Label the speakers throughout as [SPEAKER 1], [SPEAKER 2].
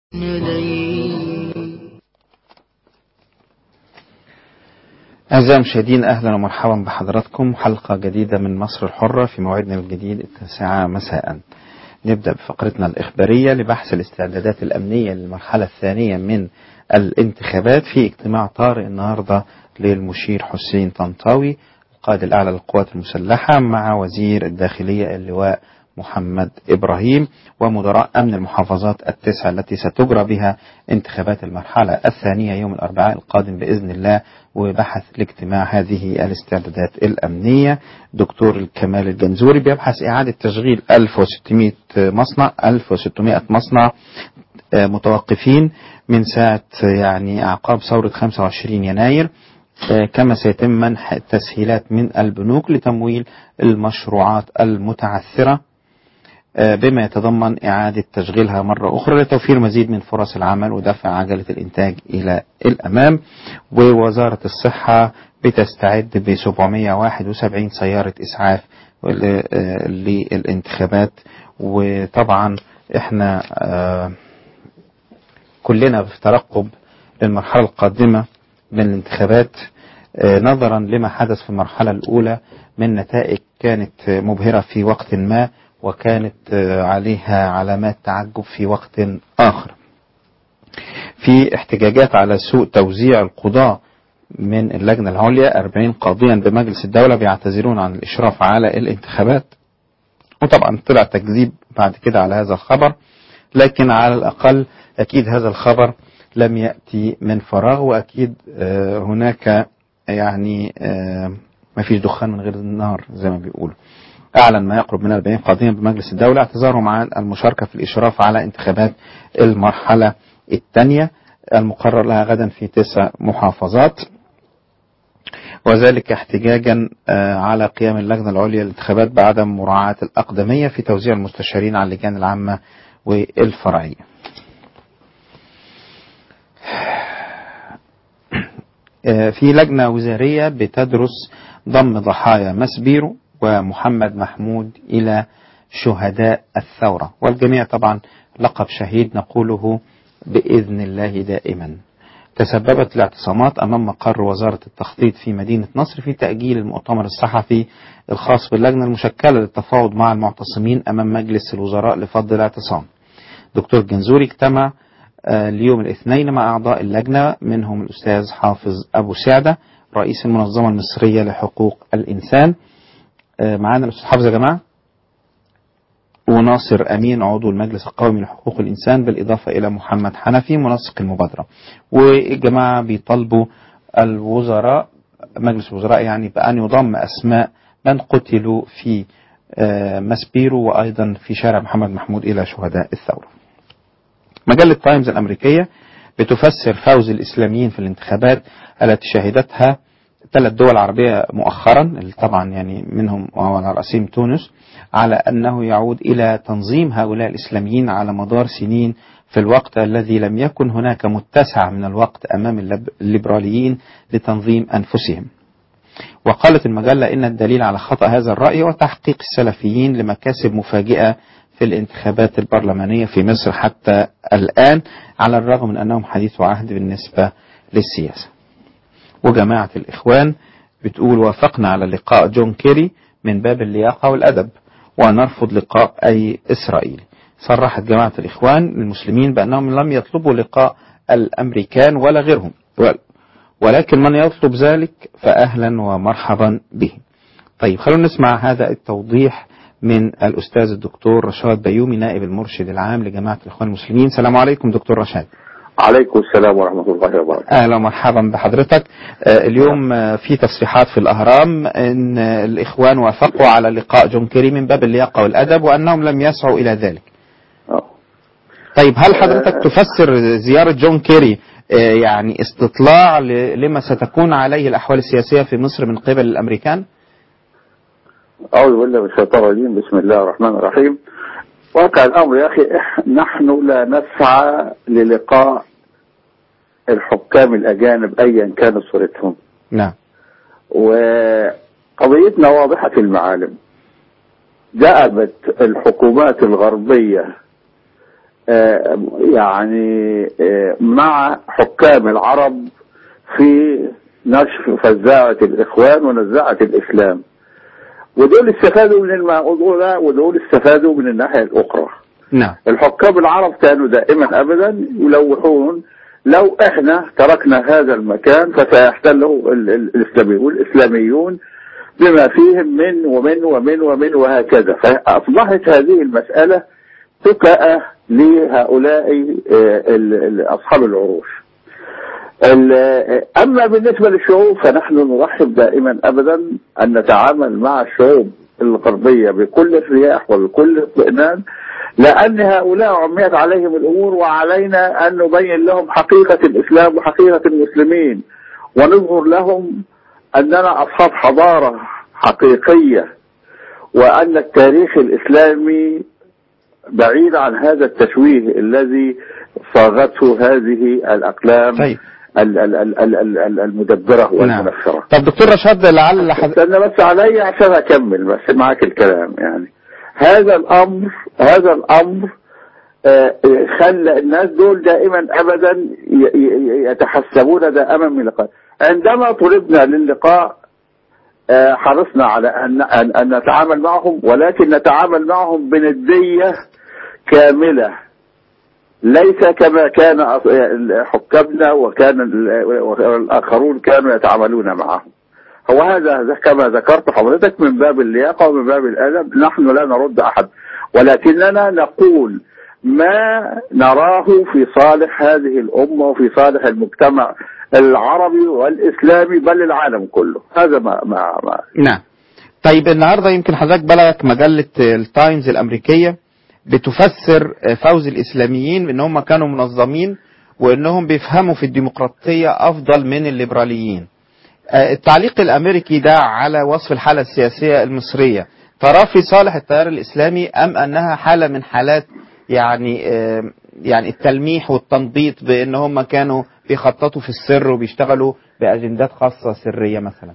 [SPEAKER 1] أعزائي المشاهدين أهلا ومرحبا بحضراتكم حلقة جديدة من مصر الحرة في موعدنا الجديد التاسعة مساء نبدأ بفقرتنا الإخبارية لبحث الاستعدادات الأمنية للمرحلة الثانية من الانتخابات في اجتماع طارئ النهاردة للمشير حسين طنطاوي القائد الأعلى للقوات المسلحة مع وزير الداخلية اللواء محمد إبراهيم ومدراء أمن المحافظات التسعة التي ستجرى بها انتخابات المرحلة الثانية يوم الأربعاء القادم بإذن الله وبحث لاجتماع هذه الاستعدادات الأمنية دكتور كمال الجنزوري بيبحث إعادة تشغيل 1600 مصنع 1600 مصنع متوقفين من ساعة يعني أعقاب ثورة 25 يناير كما سيتم منح تسهيلات من البنوك لتمويل المشروعات المتعثرة بما يتضمن إعادة تشغيلها مرة أخرى لتوفير مزيد من فرص العمل ودفع عجلة الإنتاج إلى الأمام ووزارة الصحة بتستعد ب 771 سيارة إسعاف للانتخابات وطبعا احنا كلنا في ترقب للمرحلة القادمة من الانتخابات نظرا لما حدث في المرحلة الأولى من نتائج كانت مبهرة في وقت ما وكانت عليها علامات تعجب في وقت آخر في احتجاجات على سوء توزيع القضاء من اللجنة العليا 40 قاضيا بمجلس الدولة بيعتذرون عن الإشراف على الانتخابات وطبعا طلع تكذيب بعد كده على هذا الخبر لكن على الأقل أكيد هذا الخبر لم يأتي من فراغ وأكيد هناك يعني ما فيش دخان من غير النار زي ما بيقولوا أعلن ما يقرب من 40 قاضيا بمجلس الدولة اعتذارهم عن المشاركة في الإشراف على انتخابات المرحلة الثانية المقرر لها غدا في تسع محافظات وذلك احتجاجا على قيام اللجنة العليا للانتخابات بعدم مراعاة الأقدمية في توزيع المستشارين على اللجان العامة والفرعية في لجنة وزارية بتدرس ضم ضحايا مسبيرو ومحمد محمود إلى شهداء الثورة والجميع طبعا لقب شهيد نقوله بإذن الله دائما تسببت الاعتصامات أمام مقر وزارة التخطيط في مدينة نصر في تأجيل المؤتمر الصحفي الخاص باللجنة المشكلة للتفاوض مع المعتصمين أمام مجلس الوزراء لفض الاعتصام دكتور جنزوري اجتمع اليوم الاثنين مع أعضاء اللجنة منهم الأستاذ حافظ أبو سعدة رئيس المنظمة المصرية لحقوق الإنسان معانا الأستاذ حافظ يا جماعة وناصر أمين عضو المجلس القومي لحقوق الإنسان بالإضافة إلى محمد حنفي منسق المبادرة والجماعة بيطالبوا الوزراء مجلس الوزراء يعني بأن يضم أسماء من قتلوا في مسبيرو وأيضا في شارع محمد محمود إلى شهداء الثورة مجلة تايمز الأمريكية بتفسر فوز الإسلاميين في الانتخابات التي شهدتها ثلاث دول عربية مؤخرا طبعا يعني منهم وعلى رأسهم تونس على أنه يعود إلى تنظيم هؤلاء الإسلاميين على مدار سنين في الوقت الذي لم يكن هناك متسع من الوقت أمام الليبراليين لتنظيم أنفسهم وقالت المجلة إن الدليل على خطأ هذا الرأي وتحقيق السلفيين لمكاسب مفاجئة في الانتخابات البرلمانية في مصر حتى الآن على الرغم من أنهم حديث عهد بالنسبة للسياسة وجماعة الإخوان بتقول وافقنا على لقاء جون كيري من باب اللياقة والأدب ونرفض لقاء أي إسرائيلي صرحت جماعة الإخوان المسلمين بأنهم لم يطلبوا لقاء الأمريكان ولا غيرهم ولكن من يطلب ذلك فأهلا ومرحبا به طيب خلونا نسمع هذا التوضيح من الأستاذ الدكتور رشاد بيومي نائب المرشد العام لجماعة الإخوان المسلمين السلام عليكم دكتور رشاد
[SPEAKER 2] عليكم السلام ورحمة الله وبركاته
[SPEAKER 1] أهلا ومرحبا بحضرتك اليوم في تصريحات في الأهرام أن الإخوان وافقوا على لقاء جون كيري من باب اللياقة والأدب وأنهم لم يسعوا إلى ذلك طيب هل حضرتك تفسر زيارة جون كيري يعني استطلاع لما ستكون عليه الأحوال السياسية في مصر من قبل الأمريكان؟
[SPEAKER 2] أعوذ بالله من الشيطان الرجيم بسم الله الرحمن الرحيم واقع الأمر يا أخي نحن لا نسعى للقاء الحكام الأجانب أيا كانت صورتهم
[SPEAKER 1] نعم
[SPEAKER 2] وقضيتنا واضحة المعالم دأبت الحكومات الغربية آه، يعني آه، مع حكام العرب في نشر فزاعة الإخوان ونزاعة الإسلام ودول استفادوا من الموضوع ده ودول استفادوا من الناحية الأخرى
[SPEAKER 1] نعم
[SPEAKER 2] الحكام العرب كانوا دائما ابدا يلوحون لو احنا تركنا هذا المكان فسيحتله ال- ال- الاسلاميون والاسلاميون بما فيهم من ومن ومن ومن وهكذا فاصبحت هذه المساله تكأ لهؤلاء آه، ال- ال- اصحاب العروش ال- اما بالنسبه للشعوب فنحن نرحب دائما ابدا ان نتعامل مع الشعوب الغربيه بكل ارتياح وبكل اطمئنان لان هؤلاء عميت عليهم الامور وعلينا ان نبين لهم حقيقه الاسلام وحقيقه المسلمين ونظهر لهم اننا اصحاب حضاره حقيقيه وان التاريخ الاسلامي بعيد عن هذا التشويه الذي صاغته هذه الاقلام
[SPEAKER 1] طيب
[SPEAKER 2] ال- ال- ال- ال- ال- ال- المدبره
[SPEAKER 1] نعم
[SPEAKER 2] والمنفره
[SPEAKER 1] طب دكتور رشاد لعل حد...
[SPEAKER 2] استنى بس علي عشان اكمل بس معاك الكلام يعني هذا الامر هذا الامر آه، آه، خلى الناس دول دائما ابدا ي- ي- يتحسبون دائما من اللقاء عندما طلبنا للقاء آه، حرصنا على ان ان أن نتعامل معهم ولكن نتعامل معهم بنديه كامله ليس كما كان أص- حكامنا وكان ال- والاخرون كانوا يتعاملون معهم هو هذا كما ذكرت حضرتك من باب اللياقه ومن باب الادب نحن لا نرد احد ولكننا نقول ما نراه في صالح هذه الامه وفي صالح المجتمع العربي والاسلامي بل العالم كله هذا ما ما, ما
[SPEAKER 1] نعم طيب النهارده يمكن حضرتك بلغك مجله التايمز الامريكيه بتفسر فوز الاسلاميين بان هم كانوا منظمين وانهم بيفهموا في الديمقراطيه افضل من الليبراليين آه، التعليق الامريكي ده على وصف الحاله السياسيه المصريه تراه في صالح التيار الاسلامي ام انها حاله من حالات يعني آه، يعني التلميح والتنبيط بان هم كانوا بيخططوا في السر وبيشتغلوا باجندات خاصه سريه مثلا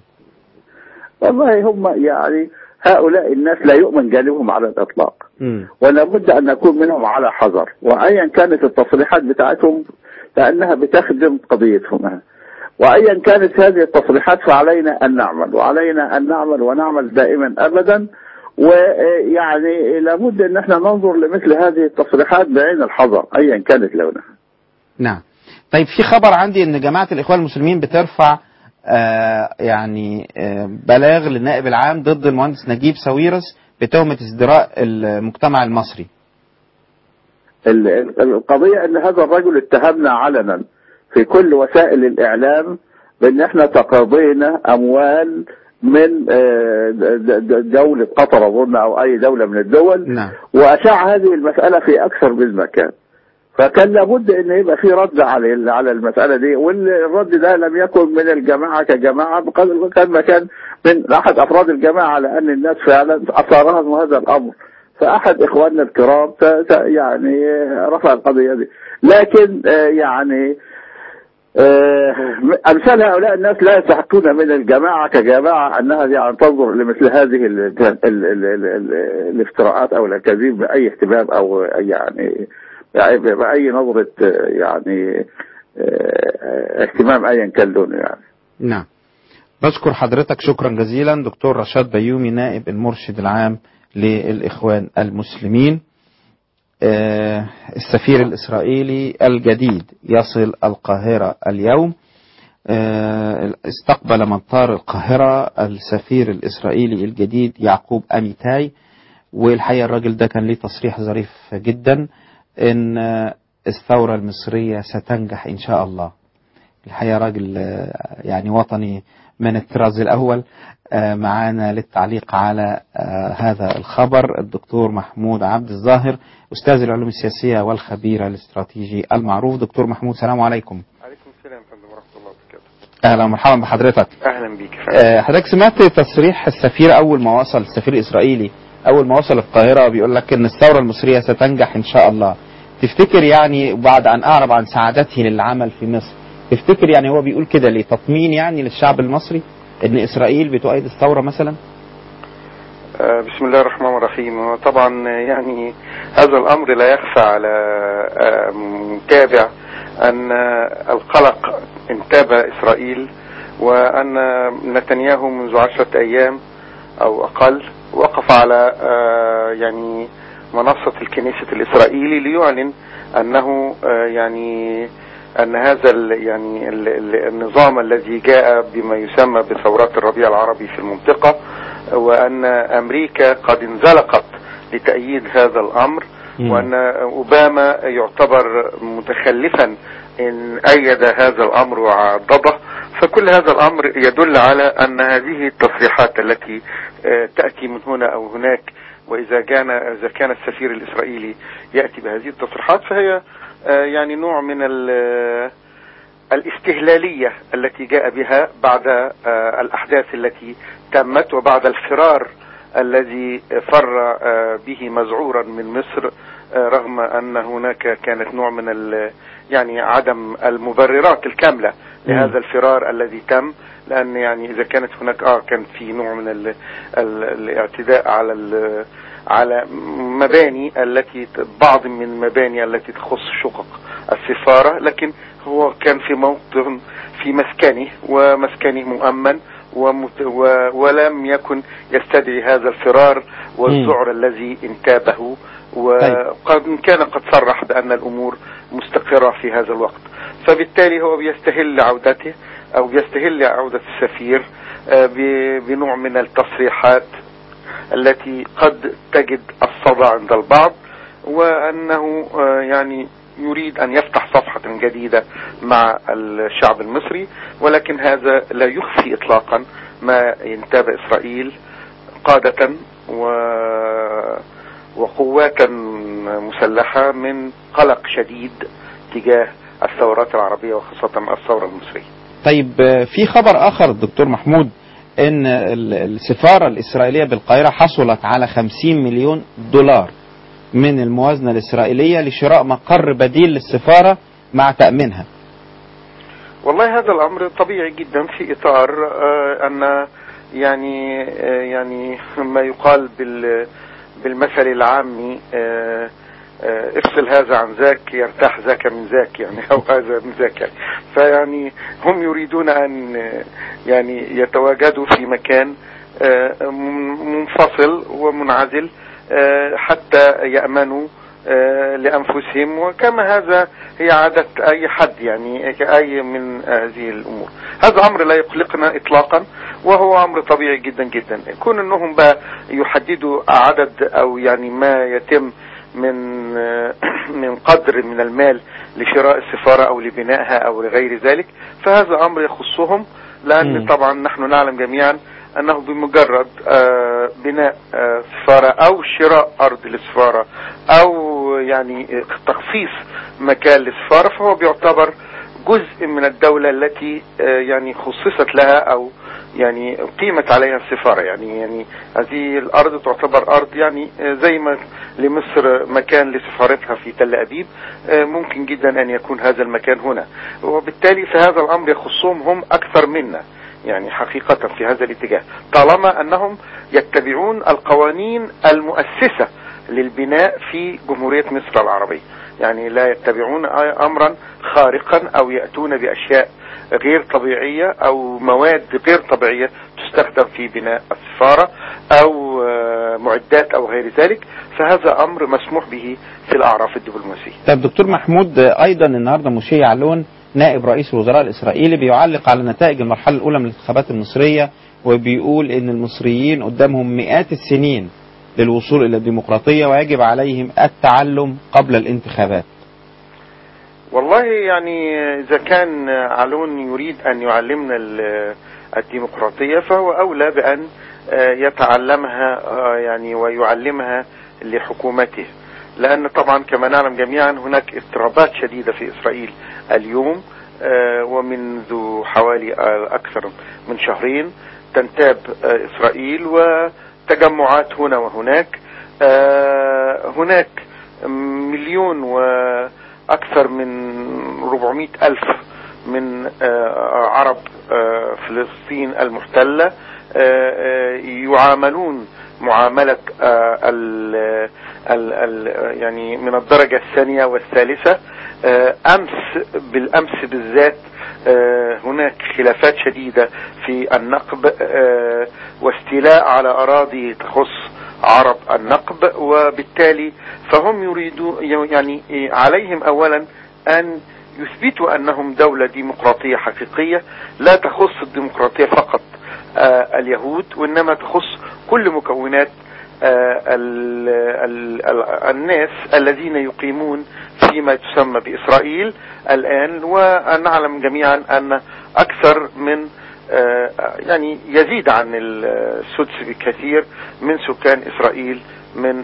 [SPEAKER 2] والله هم يعني هؤلاء الناس لا يؤمن جانبهم على الاطلاق
[SPEAKER 1] امم
[SPEAKER 2] ولا بد ان نكون منهم على حذر وايا كانت التصريحات بتاعتهم فانها بتخدم قضيتهم وايا كانت هذه التصريحات فعلينا ان نعمل وعلينا ان نعمل ونعمل دائما ابدا ويعني لابد ان احنا ننظر لمثل هذه التصريحات بعين الحذر ايا كانت لونها
[SPEAKER 1] نعم طيب في خبر عندي ان جماعه الاخوان المسلمين بترفع آه يعني آه بلاغ للنائب العام ضد المهندس نجيب ساويرس بتهمه ازدراء المجتمع المصري
[SPEAKER 2] ال- ال- القضية ان هذا الرجل اتهمنا علنا في كل وسائل الاعلام بان احنا تقاضينا اموال من آه، د- د- دولة قطر اظن او اي دولة من الدول
[SPEAKER 1] نعم
[SPEAKER 2] واشاع هذه المسألة في اكثر من مكان فكان لابد ان يبقى في رد على على المسألة دي والرد ده لم يكن من الجماعة كجماعة بقدر كان مكان من احد افراد الجماعة لان الناس فعلا اثارهم هذا الامر فاحد اخواننا الكرام ت- ت- يعني رفع القضيه دي لكن آه، يعني آه، امثال هؤلاء الناس لا يستحقون من الجماعه كجماعه انها يعني تنظر لمثل هذه ال ال ال ال ال ال الافتراءات او الاكاذيب باي اهتمام او يعني يعني باي نظره آه، يعني آه، اهتمام ايا كان لونه يعني
[SPEAKER 1] نعم بشكر حضرتك شكرا جزيلا دكتور رشاد بيومي نائب المرشد العام للإخوان المسلمين آه، السفير الإسرائيلي الجديد يصل القاهرة اليوم آه، استقبل مطار القاهرة السفير الإسرائيلي الجديد يعقوب أميتاي والحقيقة الراجل ده كان ليه تصريح ظريف جدا إن آه، الثورة المصرية ستنجح إن شاء الله الحقيقة راجل آه، يعني وطني من الطراز الأول آه، معانا للتعليق على آه، هذا الخبر الدكتور محمود عبد الظاهر أستاذ العلوم السياسية والخبير الاستراتيجي المعروف دكتور محمود سلام عليكم
[SPEAKER 3] عليكم السلام يا فندم ورحمة الله وبركاته
[SPEAKER 1] أهلا ومرحبا بحضرتك
[SPEAKER 3] أهلا بيك يا فندم
[SPEAKER 1] آه، حضرتك سمعت تصريح السفير أول ما وصل السفير الإسرائيلي أول ما وصل القاهرة بيقول لك إن الثورة المصرية ستنجح إن شاء الله تفتكر يعني بعد أن أعرب عن سعادته للعمل في مصر تفتكر يعني هو بيقول كده ليه تطمين يعني للشعب المصري إن إسرائيل بتؤيد الثورة مثلا
[SPEAKER 3] آه، بسم الله الرحمن الرحيم طبعا يعني هذا الأمر لا يخفى على آه، متابع أن آه، القلق انتاب إسرائيل وأن نتنياهو منذ عشرة أيام أو أقل وقف على آه، يعني منصة الكنيسة الإسرائيلي ليعلن أنه آه، يعني أن هذا ال يعني ال ال النظام الذي جاء بما يسمى بثورات الربيع العربي في المنطقة وأن أمريكا قد انزلقت لتأييد هذا الأمر
[SPEAKER 1] مم.
[SPEAKER 3] وأن أوباما يعتبر متخلفا إن أيد هذا الأمر وعضده فكل هذا الأمر يدل على أن هذه التصريحات التي آه، تأتي من هنا أو هناك وإذا كان إذا كان السفير الإسرائيلي يأتي بهذه التصريحات فهي آه، يعني نوع من ال- الاستهلالية التي جاء بها بعد آه، الأحداث التي تمت وبعد الفرار الذي فر آه، به مذعورا من مصر آه، رغم أن هناك كانت نوع من ال- يعني عدم المبررات الكاملة لهذا الفرار الذي تم لأن يعني إذا كانت هناك آه كان في نوع من ال ال الاعتداء على ال على مباني التي بعض من المباني التي تخص شقق السفارة لكن هو كان في موطن في مسكنه ومسكنه مؤمن ومت و ولم يكن يستدعي هذا الفرار والذعر الذي انتابه وقد كان قد صرح بأن الأمور مستقرة في هذا الوقت فبالتالي هو بيستهل عودته أو بيستهل عودة السفير آه، ب- بنوع من التصريحات التي قد تجد الصدى عند البعض وأنه آه، يعني يريد أن يفتح صفحة جديدة مع الشعب المصري ولكن هذا لا يخفي إطلاقا ما ينتاب إسرائيل قادة و وقوات مسلحة من قلق شديد تجاه الثورات العربية وخاصة الثورة المصرية
[SPEAKER 1] طيب آه، في خبر آخر دكتور محمود ان ال- السفارة الإسرائيلية بالقاهرة حصلت على 50 مليون دولار من الموازنة الإسرائيلية لشراء مقر بديل للسفارة مع تأمينها
[SPEAKER 3] والله هذا الأمر طبيعي جدا في إطار آه، أن يعني آه، يعني ما يقال بال بالمثل العامي آه، آه، افصل هذا عن ذاك يرتاح ذاك من ذاك يعني أو هذا من ذاك يعني. فيعني هم يريدون أن آه، يعني يتواجدوا في مكان آه، من- منفصل ومنعزل آه، حتى يأمنوا آه، لأنفسهم وكما هذا هي عادة أي حد يعني أي من هذه الأمور هذا أمر لا يقلقنا إطلاقا وهو أمر طبيعي جدا جدا كون أنهم بقى يحددوا عدد أو يعني ما يتم من آه، من قدر من المال لشراء السفارة أو لبنائها أو لغير ذلك فهذا أمر يخصهم لأن
[SPEAKER 1] مم.
[SPEAKER 3] طبعا نحن نعلم جميعا أنه بمجرد آه، بناء آه، سفارة أو شراء أرض للسفارة أو يعني تخصيص مكان للسفارة فهو بيعتبر جزء من الدولة التي آه، يعني خصصت لها أو يعني قيمت عليها السفارة يعني يعني هذه الأرض تعتبر أرض يعني آه، زي ما لمصر مكان لسفارتها في تل أبيب آه، ممكن جدا أن يكون هذا المكان هنا وبالتالي فهذا الأمر يخصهم هم أكثر منا يعني حقيقة في هذا الاتجاه طالما أنهم يتبعون القوانين المؤسسة للبناء في جمهورية مصر العربية يعني لا يتبعون أمرا خارقا أو يأتون بأشياء غير طبيعية أو مواد غير طبيعية تستخدم في بناء السفارة أو آه، معدات أو غير ذلك فهذا أمر مسموح به في الأعراف الدبلوماسية
[SPEAKER 1] طيب دكتور محمود آه، أيضا النهاردة مشي يعلون نائب رئيس الوزراء الإسرائيلي بيعلق على نتائج المرحلة الأولى من الانتخابات المصرية وبيقول إن المصريين قدامهم مئات السنين للوصول إلى الديمقراطية ويجب عليهم التعلم قبل الانتخابات
[SPEAKER 3] والله يعني إذا كان علون يريد أن يعلمنا ال- الديمقراطية فهو أولى بأن آه، يتعلمها آه، يعني ويعلمها لحكومته لأن طبعا كما نعلم جميعا هناك اضطرابات شديدة في إسرائيل اليوم آه، ومنذ حوالي آه، أكثر من شهرين تنتاب آه، إسرائيل وتجمعات هنا وهناك آه، هناك مليون وأكثر من 400 ألف من آه، عرب آه، فلسطين المحتلة آه، آه، يعاملون معاملة آه، ال ال ال يعني من الدرجة الثانية والثالثة آه، أمس بالأمس بالذات آه، هناك خلافات شديدة في النقب آه، واستيلاء على أراضي تخص عرب النقب وبالتالي فهم يريدون يعني عليهم أولا أن يثبتوا أنهم دولة ديمقراطية حقيقية لا تخص الديمقراطية فقط آه، اليهود وإنما تخص كل مكونات آه، ال ال ال الناس الذين يقيمون فيما تسمى بإسرائيل الآن ونعلم جميعا أن أكثر من آه، يعني يزيد عن السدس بكثير من سكان إسرائيل من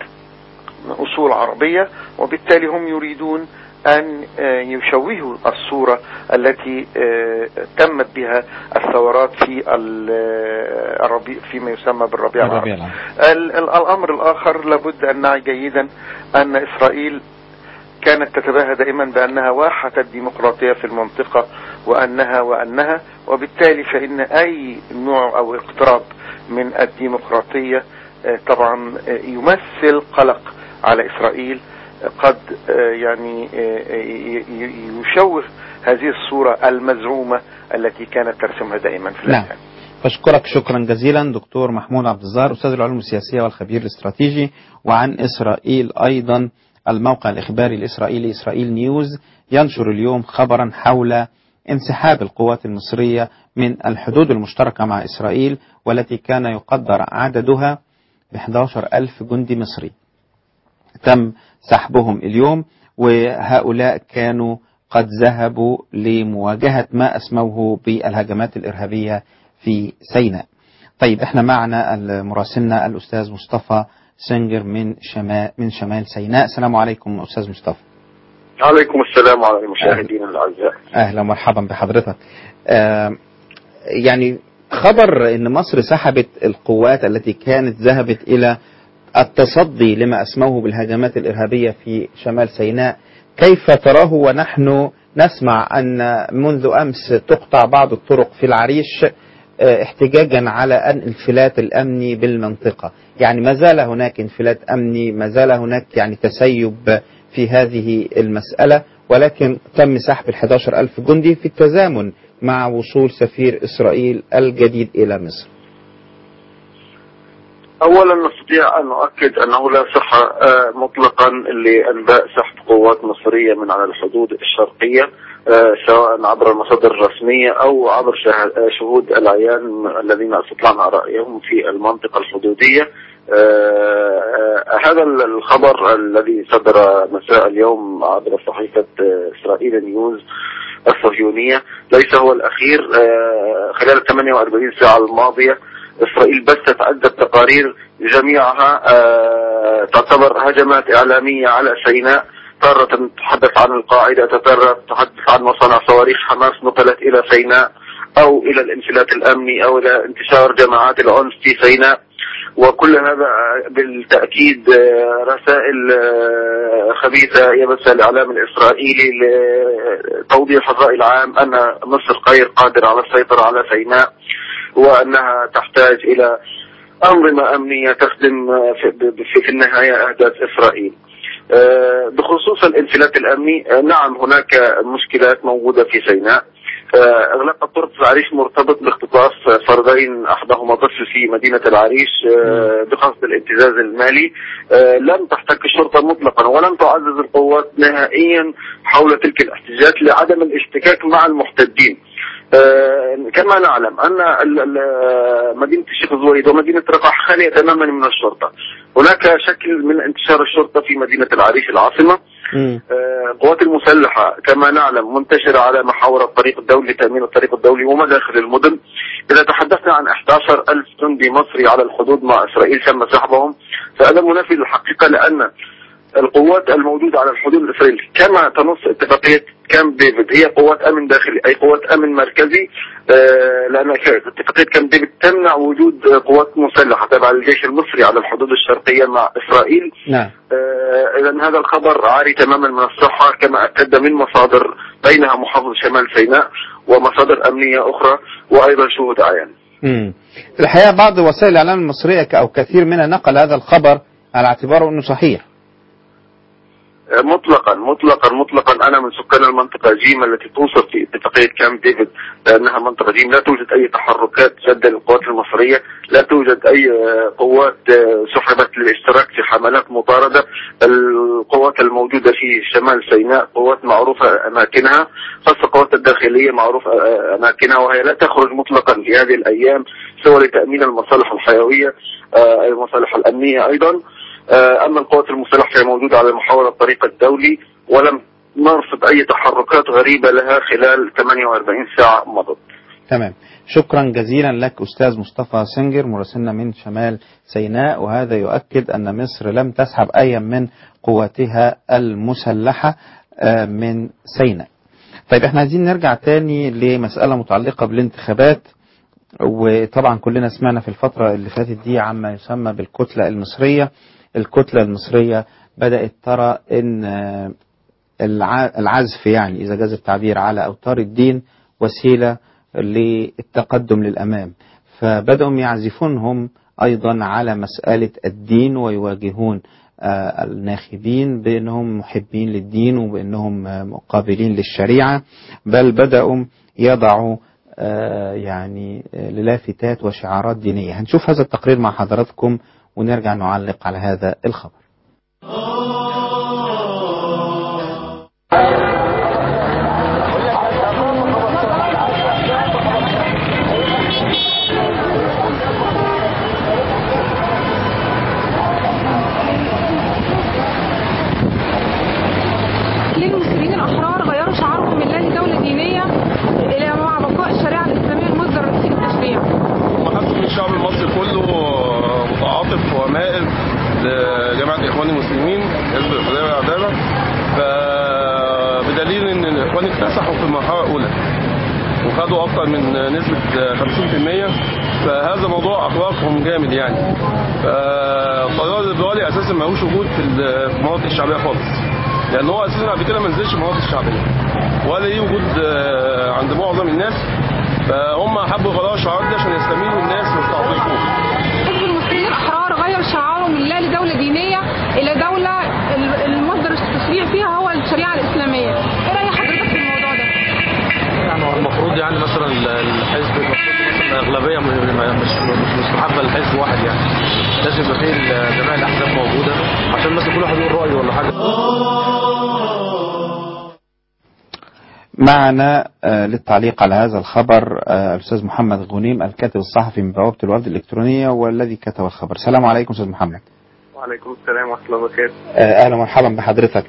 [SPEAKER 3] أصول عربية وبالتالي هم يريدون أن آه، يشوهوا الصورة التي آه، تمت بها الثورات في ال- آه، الربيع فيما يسمى بالربيع
[SPEAKER 1] الربيع
[SPEAKER 3] العربي
[SPEAKER 1] العربي.
[SPEAKER 3] ال- ال- الأمر الآخر لابد أن نعي جيدا أن إسرائيل كانت تتباهى دائما بأنها واحة الديمقراطية في المنطقة وأنها وأنها وبالتالي فإن أي نوع أو اقتراب من الديمقراطية آه، طبعا آه، يمثل قلق على إسرائيل آه، قد آه، يعني آه، ي- ي- يشوه هذه الصورة المزعومة التي كانت ترسمها دائما في
[SPEAKER 1] نعم
[SPEAKER 3] الأذهان
[SPEAKER 1] بشكرك شكرا جزيلا دكتور محمود عبد الظاهر أستاذ العلوم السياسية والخبير الاستراتيجي وعن إسرائيل أيضا الموقع الإخباري الإسرائيلي إسرائيل نيوز ينشر اليوم خبرا حول انسحاب القوات المصرية من الحدود المشتركة مع إسرائيل والتي كان يقدر عددها ب 11 ألف جندي مصري تم سحبهم اليوم وهؤلاء كانوا قد ذهبوا لمواجهة ما أسموه بالهجمات الإرهابية في سيناء طيب احنا معنا مراسلنا الأستاذ مصطفى سنجر من شمال من شمال سيناء السلام عليكم أستاذ مصطفى
[SPEAKER 4] عليكم السلام على المشاهدين الاعزاء
[SPEAKER 1] أهلا ومرحبا بحضرتك آه يعني خبر أن مصر سحبت القوات التي كانت ذهبت إلى التصدي لما أسموه بالهجمات الإرهابية في شمال سيناء كيف تراه ونحن نسمع أن منذ أمس تقطع بعض الطرق في العريش آه، احتجاجا على الانفلات الأمني بالمنطقة يعني ما زال هناك انفلات أمني ما زال هناك يعني تسيب في هذه المسألة ولكن تم سحب ال 11 ألف جندي في التزامن مع وصول سفير إسرائيل الجديد إلى مصر
[SPEAKER 4] اولا نستطيع ان نؤكد انه لا صحه آه، مطلقا لانباء سحب قوات مصريه من على الحدود الشرقيه آه، سواء عبر المصادر الرسميه او عبر شه- آه، شهود العيان الذين استطلعنا رايهم في المنطقه الحدوديه آه، آه، هذا الخبر الذي صدر مساء اليوم عبر صحيفه آه، اسرائيل نيوز الصهيونيه ليس هو الاخير آه، خلال ال 48 ساعه الماضيه اسرائيل بثت عده تقارير جميعها آه، تعتبر هجمات اعلاميه على سيناء تارة تتحدث عن القاعدة تارة تتحدث عن مصانع صواريخ حماس نقلت إلى سيناء أو إلى الانفلات الأمني أو إلى انتشار جماعات العنف في سيناء وكل هذا بالتأكيد آه، رسائل آه، خبيثة يبثها الإعلام الإسرائيلي لتوضيح الرأي العام أن مصر غير قادرة على السيطرة على سيناء وأنها تحتاج إلى أنظمة أمنية تخدم آه، في, في, في النهاية أهداف إسرائيل آه، بخصوص الانفلات الأمني آه، نعم هناك مشكلات موجودة في سيناء آه، اغلاق الطرق في العريش مرتبط باختطاف فردين احدهما طفل في مدينه العريش آه، بقصد الابتزاز المالي آه، لم تحتك الشرطه مطلقا ولم تعزز القوات نهائيا حول تلك الاحتجاجات لعدم الاشتكاك مع المحتجين آه، كما نعلم ان ال- ال- مدينه الشيخ زويد ومدينه رفح خاليه تماما من الشرطه هناك شكل من انتشار الشرطه في مدينه العريش العاصمه
[SPEAKER 1] مم.
[SPEAKER 4] آه، القوات المسلحة كما نعلم منتشرة على محاور الطريق الدولي تأمين الطريق الدولي ومداخل المدن إذا تحدثنا عن 11 ألف جندي مصري على الحدود مع إسرائيل تم سحبهم فهذا منافي للحقيقة لأن القوات الموجودة على الحدود الإسرائيلية كما تنص اتفاقية كامب ديفيد هي قوات أمن داخلي أي قوات أمن مركزي آه، لأن اتفاقية كامب ديفيد تمنع وجود قوات مسلحة تبع الجيش المصري على الحدود الشرقية مع إسرائيل
[SPEAKER 1] نعم
[SPEAKER 4] اذا هذا الخبر عاري تماما من الصحة كما اكد من مصادر بينها محافظ شمال سيناء ومصادر امنية اخرى وايضا شهود عيان
[SPEAKER 1] مم. الحقيقة بعض وسائل الإعلام المصرية ك- أو كثير منها نقل هذا الخبر على اعتباره أنه صحيح
[SPEAKER 4] مطلقا مطلقا مطلقا انا من سكان المنطقه جيم التي توصف في اتفاقيه كامب ديفيد بانها منطقه جيم لا توجد اي تحركات سدا للقوات المصريه لا توجد اي آه، قوات آه، سحبت للاشتراك في حملات مطارده القوات الموجوده في شمال سيناء قوات معروفه اماكنها خاصه القوات الداخليه معروفه آه، اماكنها وهي لا تخرج مطلقا في هذه الايام سوى لتامين المصالح الحيويه آه، المصالح الامنيه ايضا آه، اما القوات المسلحه فهي موجوده على محاور الطريق الدولي ولم نرصد اي تحركات غريبه لها خلال 48 ساعه مضت.
[SPEAKER 1] تمام شكرا جزيلا لك أستاذ مصطفى سنجر مراسلنا من شمال سيناء وهذا يؤكد أن مصر لم تسحب أي من قواتها المسلحة آه، من سيناء طيب احنا عايزين نرجع تاني لمسألة متعلقة بالانتخابات وطبعا كلنا سمعنا في الفترة اللي فاتت دي عما يسمى بالكتلة المصرية الكتلة المصرية بدأت ترى ان آه، الع- العزف يعني إذا جاز التعبير على أوتار الدين وسيلة للتقدم للأمام فبدأوا يعزفونهم أيضا على مسألة الدين ويواجهون آه، الناخبين بأنهم محبين للدين وبأنهم آه، مقابلين للشريعة بل بدأوا يضعوا آه، يعني آه، للافتات وشعارات دينية هنشوف هذا التقرير مع حضراتكم ونرجع نعلق على هذا الخبر
[SPEAKER 5] للمسلمين الأحرار غيروا شعارهم من الله دولة دينية إلى مع بقاء الشريعة الإسلامية المصدر الرئيسي للتشريع.
[SPEAKER 6] محدش من الشعب المصري كله متعاطف ومائل لجماعة إخوان المسلمين حزب الحرية والعدالة فبدليل إن الإخوان اكتسحوا في المرحلة الأولى وخدوا أكتر من نسبة 50% فهذا موضوع أخلاقهم جامد يعني فالقرار الليبرالي أساسا ملوش وجود في المناطق الشعبية خالص لأن هو أساسا قبل كده ما نزلش المناطق الشعبية ولا ليه وجود آه، عند معظم الناس فهم حبوا يغيروا الشعارات دي عشان يستميلوا الناس ويستعطفوهم
[SPEAKER 5] حزب المسلمين الأحرار غير شعاره من الله لدولة دينية إلى دولة ال- المصدر التشريع فيها هو الشريعة الإسلامية. إيه رأي حضرتك في الموضوع ده؟
[SPEAKER 7] يعني هو المفروض يعني مثلا الحزب المفروض مثلا الاغلبيه م- مش مش مستحبه لحزب واحد يعني لازم يبقى فيه ال- جميع الاحزاب موجوده عشان مثلا كل واحد يقول رايه ولا حاجه
[SPEAKER 1] معنا آه، للتعليق على هذا الخبر آه، الأستاذ محمد غنيم الكاتب الصحفي من بوابة الوفد الإلكترونية والذي كتب الخبر السلام عليكم أستاذ محمد
[SPEAKER 4] وعليكم السلام ورحمه الله وبركاته.
[SPEAKER 1] آه، أهلا ومرحبا بحضرتك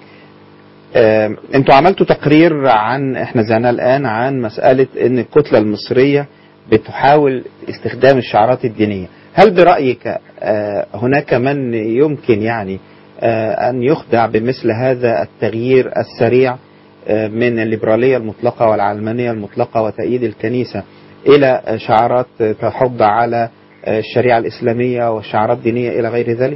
[SPEAKER 1] آه، انتوا عملتوا تقرير عن احنا زعنا الآن عن مسألة أن الكتلة المصرية بتحاول استخدام الشعارات الدينية هل برأيك آه، هناك من يمكن يعني آه، أن يخدع بمثل هذا التغيير السريع آه، من الليبرالية المطلقة والعلمانية المطلقة وتأييد الكنيسة إلى آه، شعارات آه، تحض على آه، الشريعة الإسلامية وشعارات دينية إلى غير ذلك؟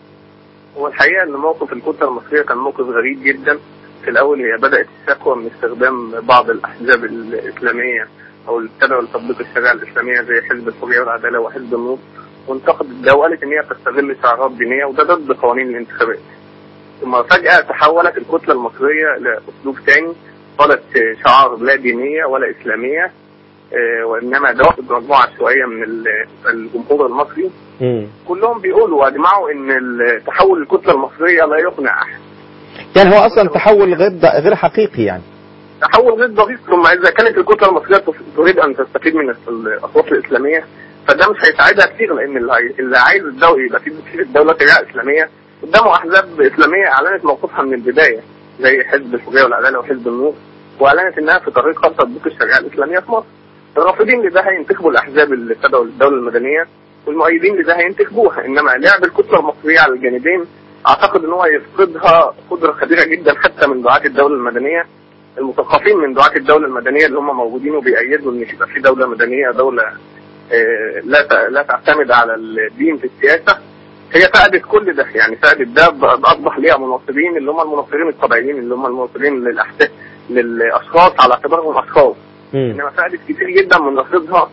[SPEAKER 8] هو الحقيقه ان موقف الكتله المصريه كان موقف غريب جدا في الاول هي بدات الشكوى من استخدام بعض الاحزاب الاسلاميه او اللي ابتدعوا لتطبيق الشريعه الاسلاميه زي حزب الحريه والعداله وحزب النور وانتقدت ده وقالت ان هي بتستغل شعارات دينيه وده ضد قوانين الانتخابات. ثم فجاه تحولت الكتله المصريه لاسلوب ثاني قالت شعار لا دينيه ولا اسلاميه آه، وانما ده واخد مجموعه عشوائيه من ال- الجمهور المصري كلهم بيقولوا واجمعوا ان ال- تحول الكتله المصريه لا يقنع احد
[SPEAKER 1] يعني هو أصلا تحول غير غير حقيقي يعني
[SPEAKER 8] تحول غير دقيق ثم اذا كانت الكتله المصريه تف- تريد ان تستفيد من الاصوات الاسلاميه فده مش هيساعدها كتير لان اللي هي- اللي عايز الدوله يبقى في في الدوله شريعه اسلاميه قدامه احزاب اسلاميه اعلنت موقفها من البدايه زي حزب الحريه والعداله وحزب النور واعلنت انها في طريقها تطبيق الشريعه الاسلاميه في مصر. الرافضين لده هينتخبوا الاحزاب اللي ابتدعوا الدوله المدنيه والمؤيدين لده هينتخبوها انما لعب الكتله المصريه على الجانبين اعتقد ان هو يفقدها قدره كبيره جدا حتى من دعاه الدوله المدنيه المثقفين من دعاه الدوله المدنيه اللي هم موجودين وبيأيدوا ان يبقى في دوله مدنيه دوله آه، لا ت- لا تعتمد على الدين في السياسه هي فقدت كل ده يعني فقدت ده ب- اصبح ليها مناصرين اللي هم المناصرين الطبيعيين اللي هم المناصرين للاحداث للاشخاص على اعتبارهم اشخاص انما فقدت كتير جدا من رصيدها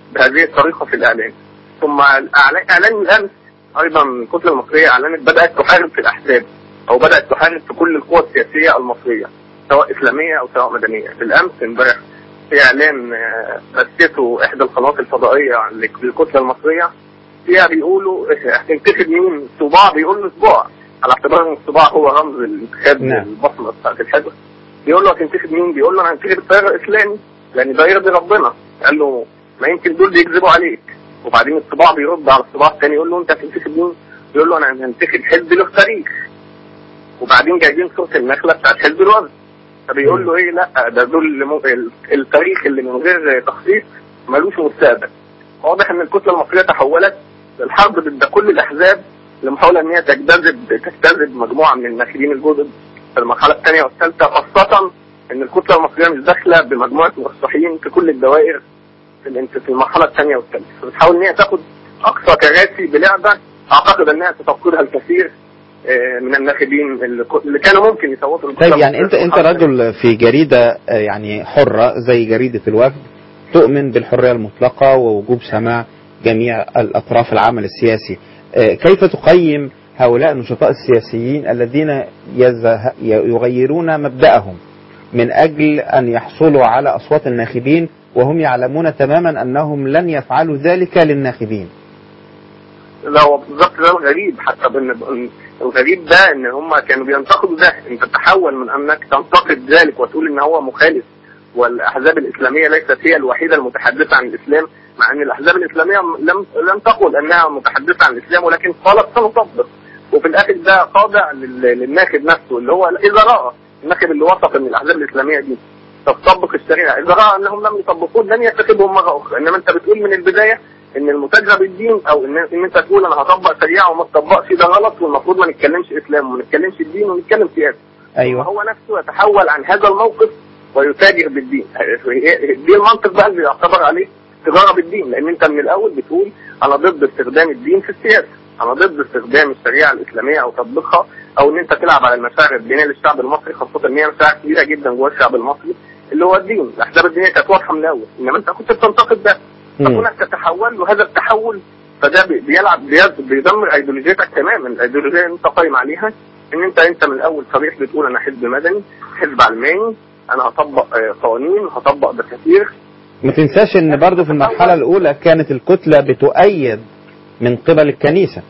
[SPEAKER 8] بهذه الطريقه في الاعلام ثم الإعلان- اعلان الامس ايضا الكتله المصريه اعلنت بدات تحارب في الاحزاب او بدات تحارب في كل القوى السياسيه المصريه سواء اسلاميه او سواء مدنيه بالامس امبارح في اعلان آه، بثته احدى القنوات الفضائيه للكتله المصريه فيها بيقولوا هتنتخب مين صباع بيقول له صباع على اعتبار ان الصباع هو رمز الانتخاب
[SPEAKER 1] نعم.
[SPEAKER 8] البصمه بتاعت الحزب بيقول له هتنتخب مين بيقول له انا هنتخب التيار الاسلامي لان ده يرضي ربنا قال له ما يمكن دول بيكذبوا عليك وبعدين الصباع بيرد على الصباع الثاني يقول له انت هتنتخب مين بيقول له انا هنتخب حزب له تاريخ وبعدين جايبين صوره النخله بتاعت حزب الوزن فبيقول له ايه لا ده دول اللي مو- ال- التاريخ اللي من غير تخصيص ملوش مستقبل واضح ان الكتله المصريه تحولت للحرب ضد كل الاحزاب لمحاوله ان هي تجتذب تجتذب مجموعه من الناخبين الجدد في المرحله الثانيه والثالثه خاصه ان الكتله المصريه مش داخله بمجموعه مرشحين في كل الدوائر في الانت- في المرحله الثانيه والثالثه فبتحاول ان هي تاخد اقصى كراسي بلعبه اعتقد انها ستفقدها الكثير آه، من الناخبين اللي ك- اللي كانوا ممكن يصوتوا للكتلة
[SPEAKER 1] طيب يعني انت
[SPEAKER 8] المصرية
[SPEAKER 1] انت
[SPEAKER 8] في المرحلة
[SPEAKER 1] رجل في جريده آه، يعني حره زي جريده الوفد تؤمن بالحريه المطلقه ووجوب سماع جميع الاطراف العمل السياسي آه، كيف تقيم هؤلاء النشطاء السياسيين الذين يزه- يغيرون مبدأهم من أجل أن يحصلوا على أصوات الناخبين وهم يعلمون تماما أنهم لن يفعلوا ذلك للناخبين
[SPEAKER 8] لا هو بالظبط ده الغريب حتى بان إن الغريب ده ان هم كانوا بينتقدوا ده انت تحول من انك تنتقد ذلك وتقول ان هو مخالف والاحزاب الاسلاميه ليست هي الوحيده المتحدثه عن الاسلام مع ان الاحزاب الاسلاميه لم لم تقل انها متحدثه عن الاسلام ولكن قالت سنطبق وفي الاخر ده خاضع لل- للناخب نفسه اللي هو اذا راى الناخب اللي وثق ان الاحزاب الاسلاميه دي تطبق الشريعه اذا راى انهم لم يطبقوه لن يتخذهم مره اخرى انما انت بتقول من البدايه ان المتاجره بالدين او ان ان انت تقول انا هطبق شريعه وما تطبقش ده غلط والمفروض ما نتكلمش اسلام وما نتكلمش الدين ونتكلم سياسه
[SPEAKER 1] أيوة
[SPEAKER 8] وهو نفسه يتحول عن هذا الموقف ويتاجر بالدين دي المنطق بقى اللي يعتبر عليه تجاره بالدين لان انت من الاول بتقول انا ضد استخدام الدين في السياسه انا ضد استخدام الشريعه الاسلاميه او تطبيقها او ان انت تلعب على المشاعر الدينيه للشعب المصري خاصه ان هي مشاعر كبيره جدا جوه الشعب المصري اللي هو الدين الاحزاب الدينيه كانت واضحه من الاول انما انت كنت بتنتقد ده
[SPEAKER 1] مم.
[SPEAKER 8] فكونك تتحول وهذا التحول فده بي- بيلعب بيز- بيدمر ايديولوجيتك تماما الايديولوجيه اللي انت قايم عليها ان انت انت من الاول صريح بتقول انا حزب مدني حزب علماني انا هطبق آه، قوانين هطبق دساتير
[SPEAKER 1] ما تنساش ان برضو في المرحلة الاولى كانت الكتلة بتؤيد من قبل الكنيسة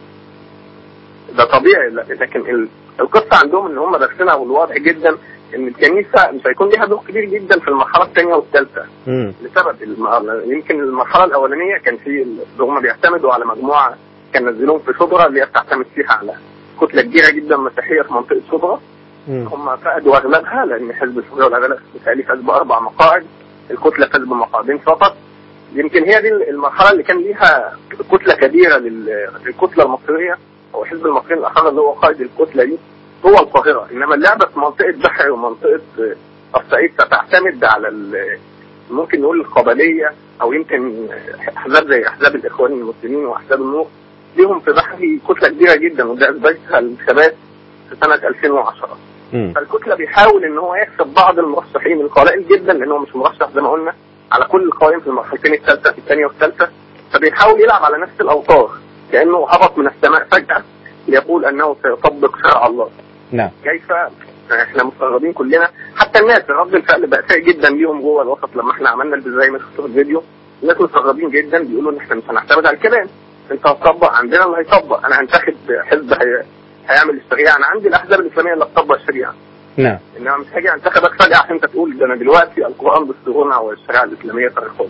[SPEAKER 8] ده طبيعي لا- لكن ال- القصه عندهم ان هم دارسينها والواضح جدا ان الكنيسه مش هيكون ليها دور كبير جدا في المرحله الثانيه والثالثه
[SPEAKER 1] مم.
[SPEAKER 8] لسبب الم- يمكن المرحله الاولانيه كان في ال- هم بيعتمدوا على مجموعه كان نزلوهم في شبرا اللي هي بتعتمد فيها على كتله كبيره جدا مسيحيه في منطقه شبرا
[SPEAKER 1] مم.
[SPEAKER 8] هم فقدوا اغلبها لان حزب الشيوعي والاغلب بالتالي فاز باربع مقاعد الكتله فاز بمقعدين فقط يمكن هي دي المرحله اللي كان ليها كتله كبيره لل- للكتله المصريه او حزب المصريين الاحرار اللي هو قائد الكتله دي هو القاهره انما اللعبه في منطقه بحري ومنطقه آه، الصعيد ستعتمد على ال- ممكن نقول القبليه او يمكن احزاب زي احزاب الاخوان المسلمين واحزاب النور ليهم في بحري كتله كبيره جدا وده اثبتها الانتخابات في سنه 2010
[SPEAKER 1] مم.
[SPEAKER 8] فالكتله بيحاول ان هو يكسب بعض المرشحين القلائل جدا لان هو مش مرشح زي ما قلنا على كل القوائم في المرحلتين الثالثه الثانيه والثالثه فبيحاول يلعب على نفس الاوتار كانه هبط من السماء فجاه ليقول انه سيطبق شرع الله
[SPEAKER 1] نعم
[SPEAKER 8] كيف احنا مستغربين كلنا حتى الناس رد الفعل بقى سيء جدا ليهم جوه الوسط لما احنا عملنا الب- زي ما شفتوا في الفيديو الناس مستغربين جدا بيقولوا ان احنا مش هنعتمد على الكلام انت هتطبق عندنا اللي هيطبق انا هنتخب حزب هي... هيعمل الشريعه انا عندي الاحزاب الاسلاميه اللي هتطبق الشريعه
[SPEAKER 1] نعم
[SPEAKER 8] انما مش هاجي انتخبك فجاه عشان انت تقول ده انا دلوقتي القران دستورنا والشريعه الاسلاميه تاريخهم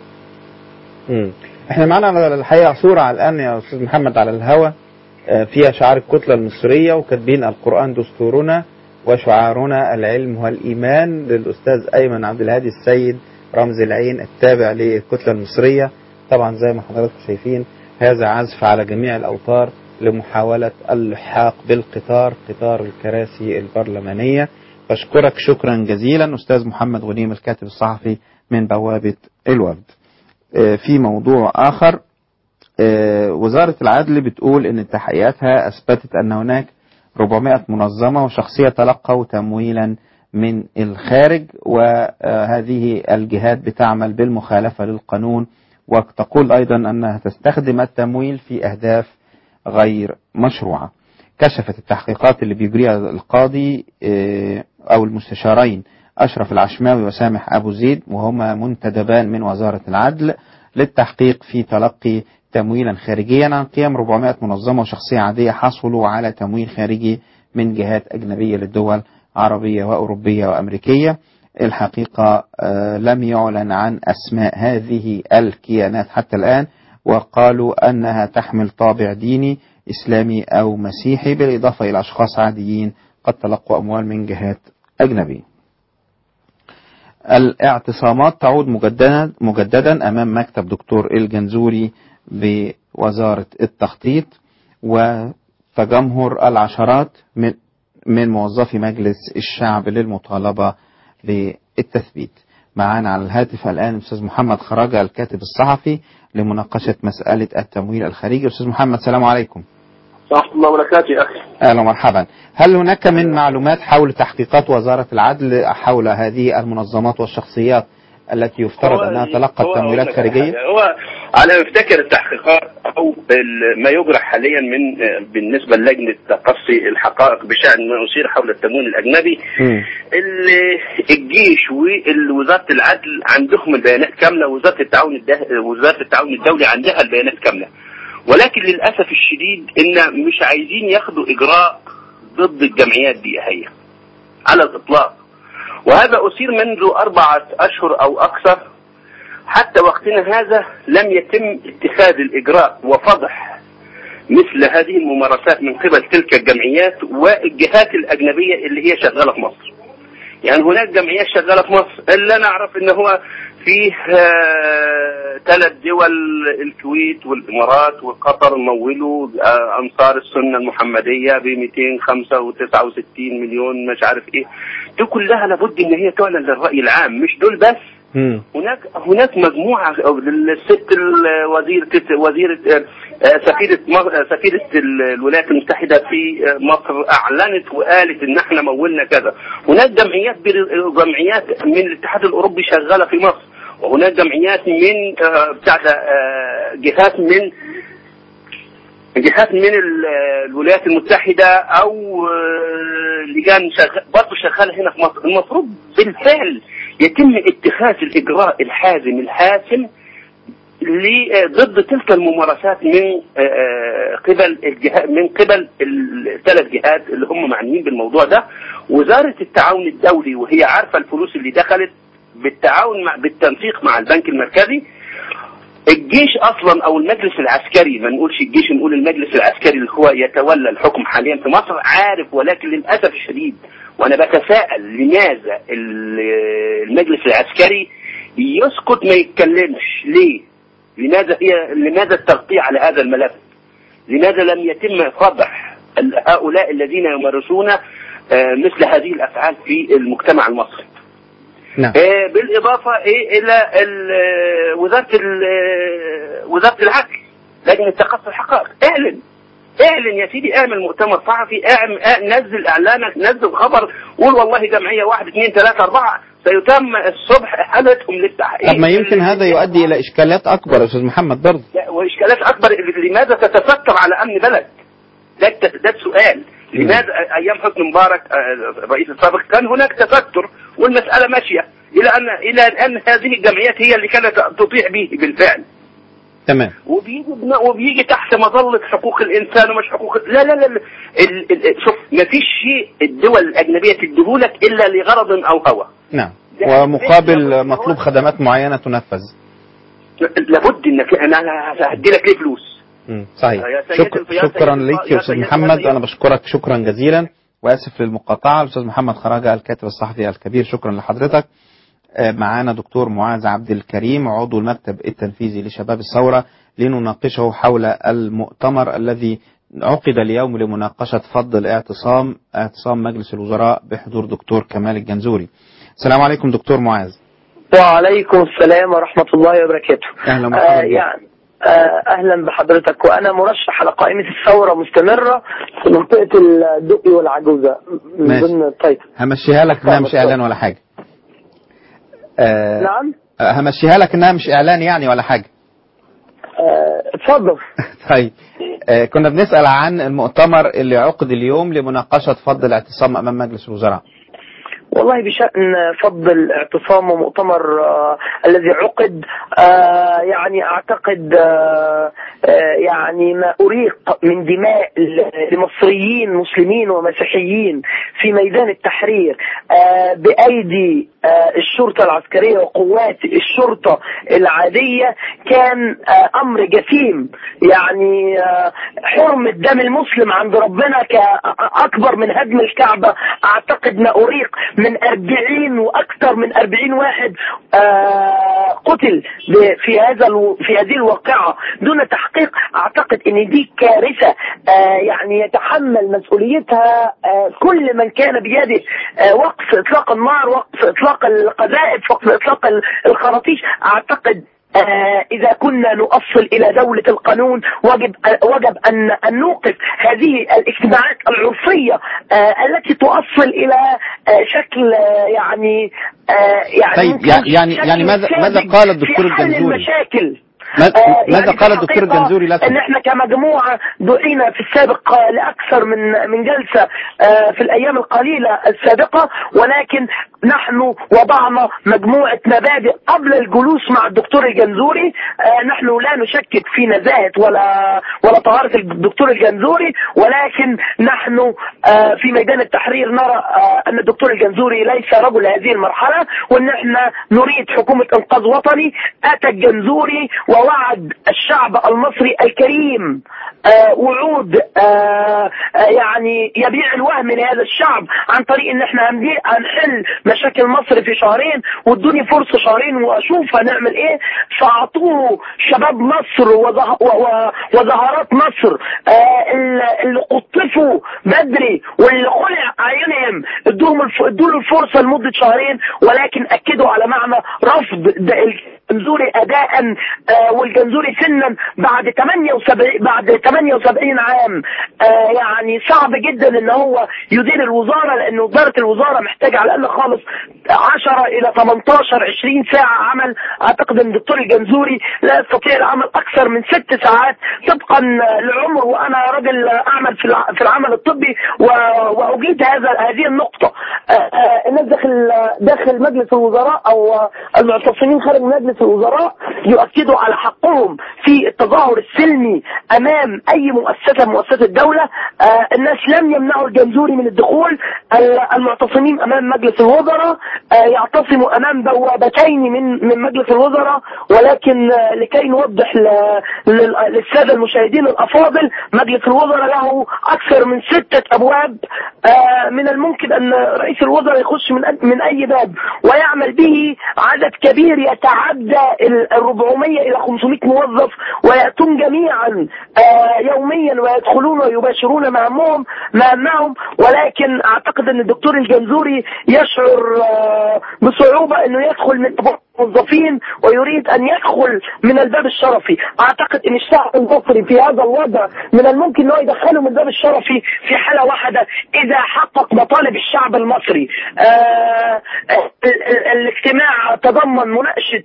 [SPEAKER 1] مم. احنا معانا على الحقيقة صورة على الآن يا أستاذ محمد على الهوا آه، فيها شعار الكتلة المصرية وكاتبين القرآن دستورنا وشعارنا العلم والإيمان للأستاذ أيمن عبد الهادي السيد رمز العين التابع للكتلة المصرية طبعا زي ما حضراتكم شايفين هذا عزف على جميع الأوتار لمحاولة اللحاق بالقطار قطار الكراسي البرلمانية بشكرك شكرا جزيلا أستاذ محمد غنيم الكاتب الصحفي من بوابة الوفد آه، في موضوع آخر آه، وزارة العدل بتقول إن تحقيقاتها أثبتت أن هناك 400 منظمة وشخصية تلقوا تمويلا من الخارج وهذه الجهات بتعمل بالمخالفة للقانون وتقول أيضا أنها تستخدم التمويل في أهداف غير مشروعة كشفت التحقيقات اللي بيجريها القاضي آه، أو المستشارين أشرف العشماوي وسامح أبو زيد وهما منتدبان من وزارة العدل للتحقيق في تلقي تمويلا خارجيا عن قيام 400 منظمة وشخصية عادية حصلوا على تمويل خارجي من جهات أجنبية للدول عربية وأوروبية وأمريكية الحقيقة آه، لم يعلن عن أسماء هذه الكيانات حتى الآن وقالوا أنها تحمل طابع ديني إسلامي أو مسيحي بالإضافة إلى أشخاص عاديين قد تلقوا أموال من جهات أجنبية الاعتصامات تعود مجددا مجددا امام مكتب دكتور الجنزوري بوزاره التخطيط وتجمهر العشرات من من موظفي مجلس الشعب للمطالبه بالتثبيت. معانا على الهاتف الان الاستاذ محمد خراجه الكاتب الصحفي لمناقشه مساله التمويل الخارجي. استاذ محمد السلام عليكم.
[SPEAKER 8] ورحمة الله وبركاته يا أخي
[SPEAKER 1] اهلا ومرحبا. هل هناك من معلومات حول تحقيقات وزاره العدل حول هذه المنظمات والشخصيات التي يفترض
[SPEAKER 9] هو-
[SPEAKER 1] انها تلقت
[SPEAKER 9] هو
[SPEAKER 1] تمويلات
[SPEAKER 9] أقول لك
[SPEAKER 1] خارجيه؟
[SPEAKER 9] حاجة. هو على ما افتكر التحقيقات او ال- ما يجرى حاليا من بالنسبه للجنه تقصي الحقائق بشان ما يصير حول التمويل الاجنبي
[SPEAKER 1] مم.
[SPEAKER 9] ال- الجيش ووزاره العدل عندهم البيانات كامله وزاره التعاون الده... وزاره التعاون الدولي عندها البيانات كامله ولكن للاسف الشديد ان مش عايزين ياخدوا اجراء ضد الجمعيات دي هي على الاطلاق وهذا اثير منذ اربعه اشهر او اكثر حتى وقتنا هذا لم يتم اتخاذ الاجراء وفضح مثل هذه الممارسات من قبل تلك الجمعيات والجهات الاجنبيه اللي هي شغاله في مصر. يعني هناك جمعيات شغاله في مصر اللي انا اعرف ان هو فيه ثلاث دول الكويت والامارات وقطر مولوا آه، انصار السنه المحمديه ب 269 مليون مش عارف ايه دي كلها لابد ان هي تعلن للراي العام مش دول بس
[SPEAKER 1] مم.
[SPEAKER 9] هناك هناك مجموعه أو الست ال- وزيره وزيره آه، سفيره مصر- آه، سفيره ال- الولايات المتحده في آه، مصر اعلنت وقالت ان احنا مولنا كذا هناك جمعيات بر- جمعيات من الاتحاد الاوروبي شغاله في مصر وهناك جمعيات من آه، بتاع ده، آه، جهات من جهات من ال- الولايات المتحدة أو آه، لجان شغ... برضه شغالة هنا في مصر المفروض بالفعل يتم اتخاذ الإجراء الحازم الحاسم ل- ضد تلك الممارسات من آه، قبل الجهات من قبل الثلاث جهات اللي هم معنيين بالموضوع ده وزارة التعاون الدولي وهي عارفة الفلوس اللي دخلت بالتعاون مع بالتنسيق مع البنك المركزي الجيش اصلا او المجلس العسكري ما نقولش الجيش نقول المجلس العسكري اللي هو يتولى الحكم حاليا في مصر عارف ولكن للاسف الشديد وانا بتساءل لماذا ال- المجلس العسكري يسكت ما يتكلمش ليه؟ لماذا هي لماذا التغطية على هذا الملف؟ لماذا لم يتم فضح ال- هؤلاء الذين يمارسون آه، مثل هذه الافعال في المجتمع المصري؟
[SPEAKER 1] نعم
[SPEAKER 9] آه، بالاضافه إيه الى ال- آه، وزاره ال- آه، وزاره العدل لجنه تقصي الحقائق اعلن اعلن يا سيدي اعمل مؤتمر صحفي اعمل اع- نزل اعلانك نزل خبر قول والله جمعيه واحد اثنين ثلاثه اربعه سيتم الصبح احالتهم للتحقيق
[SPEAKER 1] طب ما يمكن هذا يؤدي الى اشكالات اكبر يا استاذ محمد برضه
[SPEAKER 9] لا، واشكالات اكبر لماذا تتستر على امن بلد؟ ده الت- ده السؤال لماذا ايام حسني مبارك آه، الرئيس السابق كان هناك تستر والمساله ماشيه الى ان الى ان هذه الجمعيات هي اللي كانت تطيع به بالفعل
[SPEAKER 1] تمام
[SPEAKER 9] وبيجي وبيجي تحت مظله حقوق الانسان ومش حقوق لا لا لا لا. ال... ال... شوف ما فيش شيء الدول الاجنبيه تديهولك الا لغرض او هوى
[SPEAKER 1] نعم ومقابل مطلوب خدمات معينه تنفذ
[SPEAKER 9] لابد انك انا هدي لك ليه فلوس
[SPEAKER 1] مم، صحيح
[SPEAKER 9] يا سيدي-
[SPEAKER 1] شك...
[SPEAKER 9] يا
[SPEAKER 1] شكرا
[SPEAKER 9] سيدي-
[SPEAKER 1] لك
[SPEAKER 9] يا
[SPEAKER 1] يا استاذ
[SPEAKER 9] سيدي
[SPEAKER 1] محمد
[SPEAKER 9] الغالي.
[SPEAKER 1] انا بشكرك شكرا جزيلا واسف للمقاطعه الاستاذ محمد خراجه الكاتب الصحفي الكبير شكرا لحضرتك آه، معانا دكتور معاذ عبد الكريم عضو المكتب التنفيذي لشباب الثوره لنناقشه حول المؤتمر الذي عقد اليوم لمناقشه فض الاعتصام اعتصام مجلس الوزراء بحضور دكتور كمال الجنزوري السلام عليكم دكتور معاذ
[SPEAKER 10] وعليكم السلام ورحمة الله وبركاته
[SPEAKER 1] اهلا ومرحبا
[SPEAKER 10] آه
[SPEAKER 1] بك.
[SPEAKER 10] يعني آه أهلا بحضرتك وأنا مرشح على قائمة الثورة مستمرة في منطقة الدقي والعجوزة من
[SPEAKER 1] ماشي.
[SPEAKER 10] ضمن الطيب
[SPEAKER 1] همشيها لك انها مش
[SPEAKER 10] اتفضل.
[SPEAKER 1] اعلان ولا حاجه آه
[SPEAKER 10] نعم
[SPEAKER 1] همشيها لك انها مش اعلان يعني ولا حاجه
[SPEAKER 10] اتفضل
[SPEAKER 1] طيب آه، كنا بنسأل عن المؤتمر اللي عقد اليوم لمناقشة فض الاعتصام أمام مجلس الوزراء
[SPEAKER 10] والله بشأن فض الاعتصام ومؤتمر آه الذي عقد آه يعني أعتقد آه آه يعني ما أريق من دماء ل- لمصريين مسلمين ومسيحيين في ميدان التحرير آه بأيدي آه الشرطة العسكرية وقوات الشرطة العادية كان آه أمر جسيم يعني آه حرمة دم المسلم عند ربنا كأكبر من هدم الكعبة أعتقد ما أريق من أربعين وأكثر من أربعين واحد آه قتل ب- في هذا الو- في هذه الواقعة دون تحقيق أعتقد أن دي كارثة آه يعني يتحمل مسؤوليتها آه كل من كان بيده آه وقف إطلاق النار وقف إطلاق القذائف وقف إطلاق ال- الخراطيش أعتقد آه، إذا كنا نؤصل إلى دولة القانون وجب وجب أن أن نوقف هذه الاجتماعات العرفية آه، التي تؤصل إلى آه، شكل آه، يعني آه، يعني
[SPEAKER 1] طيب،
[SPEAKER 10] يمكن
[SPEAKER 1] يعني-
[SPEAKER 10] شكل
[SPEAKER 1] يعني ماذا- ماذا
[SPEAKER 10] ساذج
[SPEAKER 1] قال الدكتور
[SPEAKER 10] في حل
[SPEAKER 1] الجنزوري؟
[SPEAKER 10] المشاكل
[SPEAKER 1] ما-
[SPEAKER 10] آه،
[SPEAKER 1] ماذا
[SPEAKER 10] يعني
[SPEAKER 1] قال
[SPEAKER 10] في
[SPEAKER 1] الدكتور
[SPEAKER 10] الحقيقة
[SPEAKER 1] الجنزوري لكم؟
[SPEAKER 10] ان احنا كمجموعه دعينا في السابق آه، لاكثر من من جلسه آه، في الايام القليله السابقه ولكن نحن وضعنا مجموعه مبادئ قبل الجلوس مع الدكتور الجنزوري آه، نحن لا نشكك في نزاهه ولا ولا طهاره الدكتور الجنزوري ولكن نحن آه، في ميدان التحرير نرى آه، ان الدكتور الجنزوري ليس رجل هذه المرحله وان احنا نريد حكومه انقاذ وطني اتى الجنزوري ووعد الشعب المصري الكريم آه، وعود آه، آه، يعني يبيع الوهم لهذا الشعب عن طريق ان احنا هنبيع- هنحل مشاكل مصر في شهرين وادوني فرصه شهرين واشوف هنعمل ايه فاعطوه شباب مصر وزه- و- و- وزهرات مصر آه، اللي اللي قطفوا بدري واللي خلع عينهم ادوهم الف- ادوا له الفرصه لمده شهرين ولكن اكدوا على معنى رفض ده الجنزوري اداء آه، والجنزوري سنا بعد 78 بعد 78 عام آه، يعني صعب جدا ان هو يدير الوزاره لان وزاره الوزاره محتاجه على الاقل خالص 10 الى 18 20 ساعه عمل اعتقد ان الدكتور الجنزوري لا يستطيع العمل اكثر من ست ساعات طبقا لعمر وانا راجل اعمل في الع- في العمل الطبي و- واجيد هذا هذه النقطه آه، آه، الناس داخل داخل مجلس الوزراء او آه، المعتصمين خارج مجلس الوزراء يؤكدوا على حقهم في التظاهر السلمي امام اي مؤسسه من مؤسسات الدوله آه، الناس لم يمنعوا الجنزوري من الدخول ال- المعتصمين امام مجلس الوزراء آه، يعتصموا امام بوابتين من من مجلس الوزراء ولكن آه، لكي نوضح ل- لل- للساده المشاهدين الافاضل مجلس الوزراء له اكثر من سته ابواب آه، من الممكن ان رئيس الوزراء يخش من أ- من اي باب ويعمل به عدد كبير يتعدى ال 400 الى 500 موظف وياتون جميعا آه، يوميا ويدخلون ويباشرون مهامهم مهامهم ولكن اعتقد ان الدكتور الجنزوري يشعر آه، بصعوبه انه يدخل من أبواب الموظفين ويريد ان يدخل من الباب الشرفي اعتقد ان الشعب المصري في هذا الوضع من الممكن انه يدخله من الباب الشرفي في حاله واحده اذا حقق مطالب الشعب المصري آه ال- ال- الاجتماع تضمن مناقشه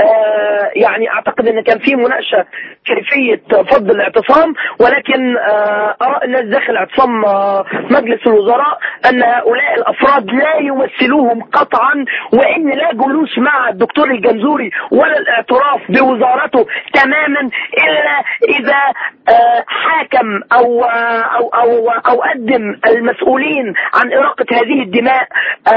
[SPEAKER 10] آه يعني اعتقد ان كان في مناقشه كيفيه فض الاعتصام ولكن آه اراء الناس داخل اعتصام آه مجلس الوزراء ان هؤلاء الافراد لا يمثلوهم قطعا وان لا جلوس مع الدكتور الجنزوري ولا الاعتراف بوزارته تماما الا اذا آه حاكم او آه او او او قدم المسؤولين عن اراقه هذه الدماء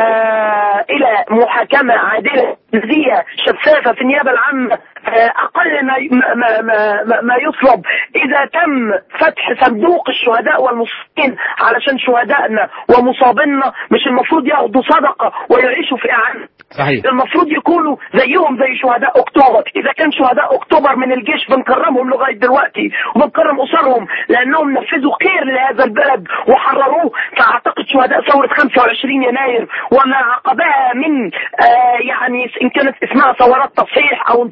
[SPEAKER 10] آه الى محاكمه عادله نزيه شفافه في النيابه العامه آه اقل ما ما ما ما, ما يطلب اذا تم فتح صندوق الشهداء والمصابين علشان شهدائنا ومصابينا مش المفروض ياخدوا صدقه ويعيشوا في اعانه
[SPEAKER 1] صحيح
[SPEAKER 10] المفروض يكونوا زيهم زي شهداء اكتوبر اذا كان شهداء اكتوبر من الجيش بنكرمهم لغايه دلوقتي وبنكرم اسرهم لانهم نفذوا خير لهذا البلد وحرروه فاعتقد شهداء ثوره 25 يناير وما عقبها من آه يعني ان كانت اسمها ثورات تصحيح او انتفاضات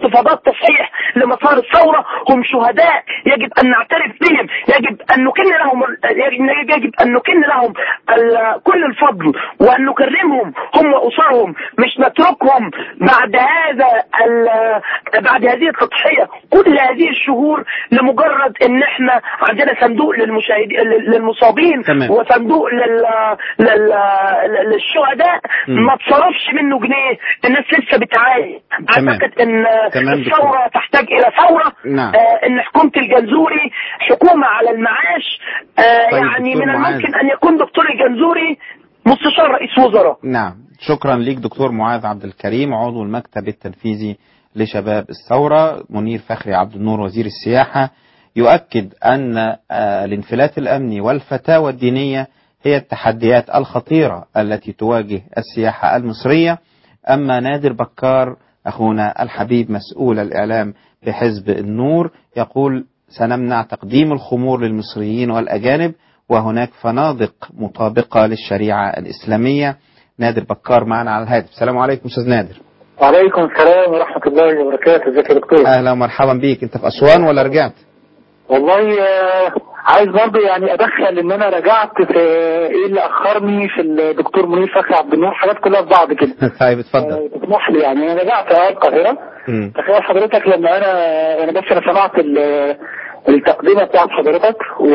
[SPEAKER 10] التصحيح لمسار الثورة هم شهداء يجب أن نعترف بهم يجب أن نكن لهم يجب أن نكن لهم ال- كل الفضل وأن نكرمهم هم وأسرهم مش نتركهم بعد هذا ال- بعد هذه التضحية كل هذه الشهور لمجرد ان احنا عندنا صندوق للمشاهدين للمصابين
[SPEAKER 1] تمام.
[SPEAKER 10] وصندوق لل... لل... للشهداء
[SPEAKER 1] مم.
[SPEAKER 10] ما اتصرفش منه جنيه الناس لسه بتعاني
[SPEAKER 1] تمام.
[SPEAKER 10] اعتقد ان
[SPEAKER 1] تمام دكتور.
[SPEAKER 10] الثوره تحتاج الى ثوره
[SPEAKER 1] نعم.
[SPEAKER 10] آه ان حكومه الجنزوري حكومه على المعاش آه
[SPEAKER 1] طيب
[SPEAKER 10] يعني
[SPEAKER 1] دكتور
[SPEAKER 10] من
[SPEAKER 1] معاذ.
[SPEAKER 10] الممكن ان يكون دكتور الجنزوري مستشار رئيس وزراء
[SPEAKER 1] نعم شكرا ليك دكتور معاذ عبد الكريم عضو المكتب التنفيذي لشباب الثورة منير فخري عبد النور وزير السياحة يؤكد أن آه، الانفلات الأمني والفتاوى الدينية هي التحديات الخطيرة التي تواجه السياحة المصرية أما نادر بكار أخونا الحبيب مسؤول الإعلام بحزب النور يقول سنمنع تقديم الخمور للمصريين والأجانب وهناك فنادق مطابقة للشريعة الإسلامية نادر بكار معنا على الهاتف السلام عليكم أستاذ نادر
[SPEAKER 11] وعليكم السلام ورحمة الله وبركاته ازيك يا دكتور
[SPEAKER 1] أهلا ومرحبا بيك أنت في أسوان ولا رجعت
[SPEAKER 11] والله آه، عايز برضه يعني ادخل ان انا رجعت في ايه اللي اخرني في الدكتور منير فخري عبد النور حاجات كلها في بعض كده
[SPEAKER 1] طيب اتفضل
[SPEAKER 11] آه، تسمح لي يعني انا رجعت اه القاهرة
[SPEAKER 1] مم.
[SPEAKER 11] تخيل حضرتك لما انا انا بس انا سمعت ال- التقديمة بتاعت حضرتك و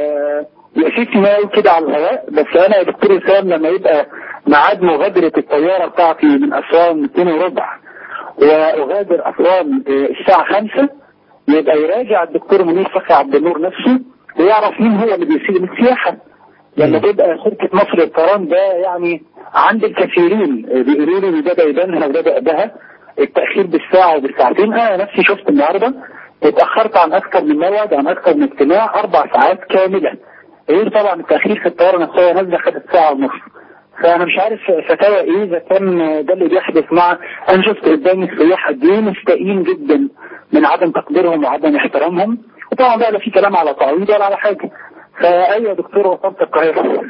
[SPEAKER 11] يأسفني ما أقول كده على الهواء بس انا يا دكتور وسام لما يبقى ميعاد مغادرة الطيارة بتاعتي من اسوان 2 وربع واغادر اسوان آه، الساعة 5 يبقى يراجع الدكتور منير فخري عبد النور نفسه ويعرف مين هو اللي بيسيء السياحة لما تبقى شركة مصر للطيران ده يعني عند الكثيرين آه، بيقولوا لي إن ده بيبانها وده بقبها التأخير بالساعة وبالساعتين أنا نفسي شفت النهاردة اتأخرت عن أكثر من موعد عن أكثر من اجتماع أربع ساعات كاملة غير طبعا التأخير في الطيارة نفسها نازلة خدت ساعة ونص فأنا مش عارف فتاوى إيه إذا كان ده اللي بيحدث مع أنا شفت قدامي السياح قد إيه مستائين جدا من عدم تقديرهم وعدم احترامهم وطبعا بقى لا في كلام على تعويض ولا على حاجة فأيوة يا دكتور وصلت القاهرة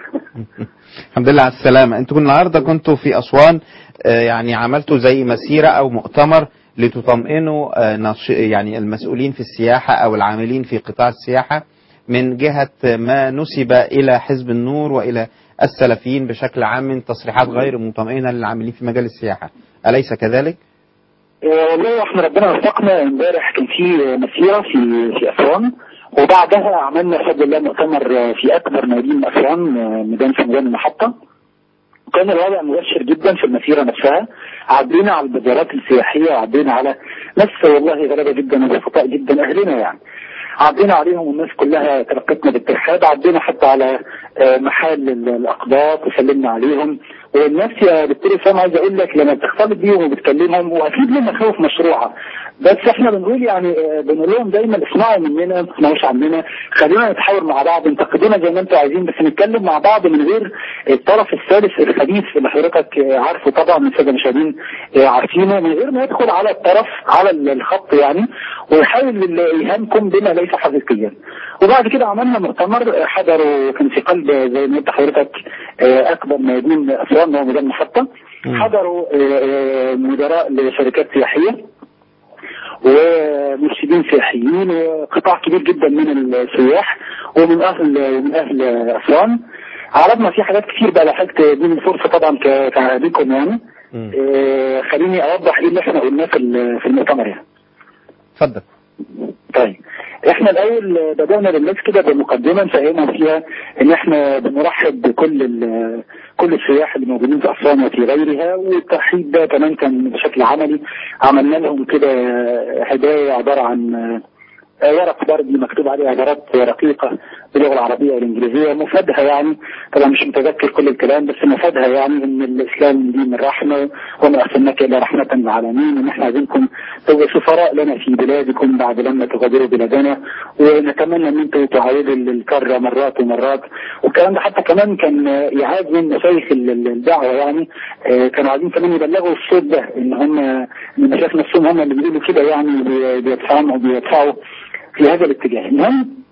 [SPEAKER 1] الحمد لله على السلامة انتوا النهاردة كنتوا في أسوان آه، يعني عملتوا زي مسيرة أو مؤتمر لتطمئنوا آه، ناش- يعني المسؤولين في السياحة أو العاملين في قطاع السياحة من جهة ما نسب إلى حزب النور وإلى السلفيين بشكل عام من تصريحات غير مطمئنة للعاملين في مجال السياحة أليس كذلك؟
[SPEAKER 11] آه، والله احنا ربنا وفقنا امبارح كان في مسيرة في في أسوان وبعدها عملنا بفضل الله مؤتمر آه، في أكبر مدينة أسوان آه، ميدان سمجان المحطة كان الوضع مبشر جدا في المسيرة نفسها عدينا على البازارات السياحية وعدينا على ناس والله غلابة جدا وبسطاء جدا أهلنا يعني عدينا عليهم والناس كلها تلقتنا بالترحاب عدينا حتى على آه، محل ال- الأقباط وسلمنا عليهم والناس يا دكتور اسامه عايز اقول لك لما بتختلط بيهم وبتكلمهم واكيد لنا خوف مشروعه بس احنا بنقول يعني آه، بنقول لهم دايما اسمعوا مننا ما تسمعوش عننا خلينا نتحاور مع بعض انتقدونا زي ما انتم عايزين بس نتكلم مع بعض من غير الطرف الثالث الخبيث اللي حضرتك آه، عارفه طبعا الساده المشاهدين آه، عارفينه من غير ما يدخل على الطرف على ال- الخط يعني ويحاول يهمكم بما ليس حقيقيا وبعد كده عملنا مؤتمر آه، حضروا كان في قلب آه، زي ما انت حضرتك آه، اكبر مدينه اسوان وهو ميدان محطه حضروا آه، آه، مدراء لشركات سياحيه ومرشدين سياحيين وقطاع كبير جدا من السياح ومن اهل ومن اهل اسوان عرضنا فيه حاجات كتير بقى لحقت دي من فرصه طبعا ك- كعاديكم يعني آه، خليني اوضح ايه اللي احنا قلناه في ال- في المؤتمر يعني
[SPEAKER 1] اتفضل
[SPEAKER 11] طيب احنا الاول بدانا للناس كده بمقدمه نفهمهم فيها ان احنا بنرحب بكل ال- كل السياح اللي موجودين في اسوان وفي غيرها والترحيب ده كمان كان بشكل عملي عملنا لهم كده هدايا عباره عن آه، ورق بردي مكتوب عليه عبارات رقيقة باللغة العربية والإنجليزية مفادها يعني طبعا مش متذكر كل الكلام بس مفادها يعني إن الإسلام دين الرحمة وما أرسلناك إلا رحمة للعالمين وإن إحنا عايزينكم تبقوا سفراء لنا في بلادكم بعد لما تغادروا بلادنا ونتمنى إن أنتم تعيدوا الكرة مرات ومرات والكلام ده حتى كمان كان إعاد من مشايخ ال- ال- الدعوة يعني آه، كانوا عايزين كمان يبلغوا الصوت ده إن هم إن المشايخ نفسهم هم اللي بيقولوا كده يعني بي- بيدفعوا بيدفعوا في هذا الاتجاه المهم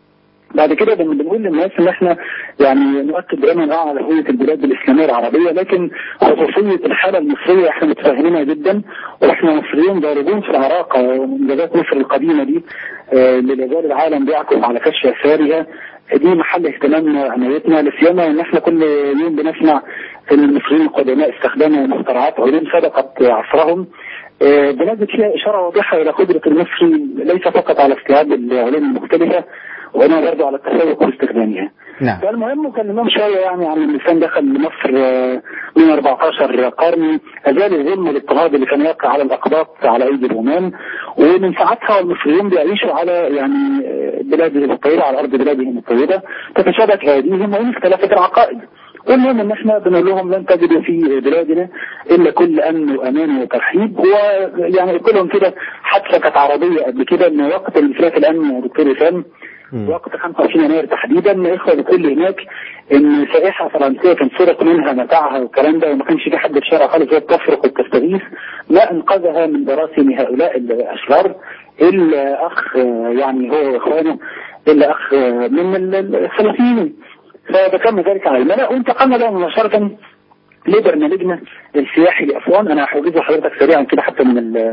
[SPEAKER 11] بعد كده بن- بنقول للناس ان احنا يعني نؤكد دايما اه على هويه البلاد الاسلاميه العربيه لكن خصوصيه الحاله المصريه احنا متفاهمينها جدا واحنا مصريين ضاربون في العراق وانجازات مصر القديمه دي آه، اللي لا زال العالم بيعكف على كشف اثارها دي محل اهتمامنا عنايتنا لسيما ان احنا كل يوم بنسمع ان المصريين القدماء استخدموا مخترعات علوم سبقت عصرهم آه، بنجد فيها اشاره واضحه الى قدره المصري ليس فقط على استيعاب العلوم المختلفه وانما برضه على التسوق واستخدامها.
[SPEAKER 1] نعم
[SPEAKER 11] فالمهم وكلمناهم شويه يعني عن الانسان دخل مصر آه، من 14 قرن ازال الظلم والاضطهاد اللي كان يقع على الاقباط على ايدي الرومان ومن ساعتها المصريين بيعيشوا على يعني آه، بلادهم الطيبه على ارض بلادهم الطيبه تتشابك ايديهم وان اختلفت العقائد. والمهم ان احنا بنقول لهم لن تجدوا في بلادنا الا كل امن وامان وترحيب ويعني قلت لهم كده حادثه كانت عربيه قبل كده ان وقت انفلات الامن يا دكتور وسام وقت 25 يناير تحديدا اخوه بتقول لي هناك ان سائحه فرنسيه كان سرق منها متاعها والكلام ده وما كانش في حد في الشارع خالص وهي بتفرق وبتستغيث ما انقذها من براسم هؤلاء الاشرار الا اخ آه، يعني هو واخوانه الا اخ آه، من ال- السلفيين فذكرنا ذلك على الملأ وانتقلنا بقى مباشرة لبرنامجنا السياحي لأسوان أنا هحجز لحضرتك سريعا كده حتى من ال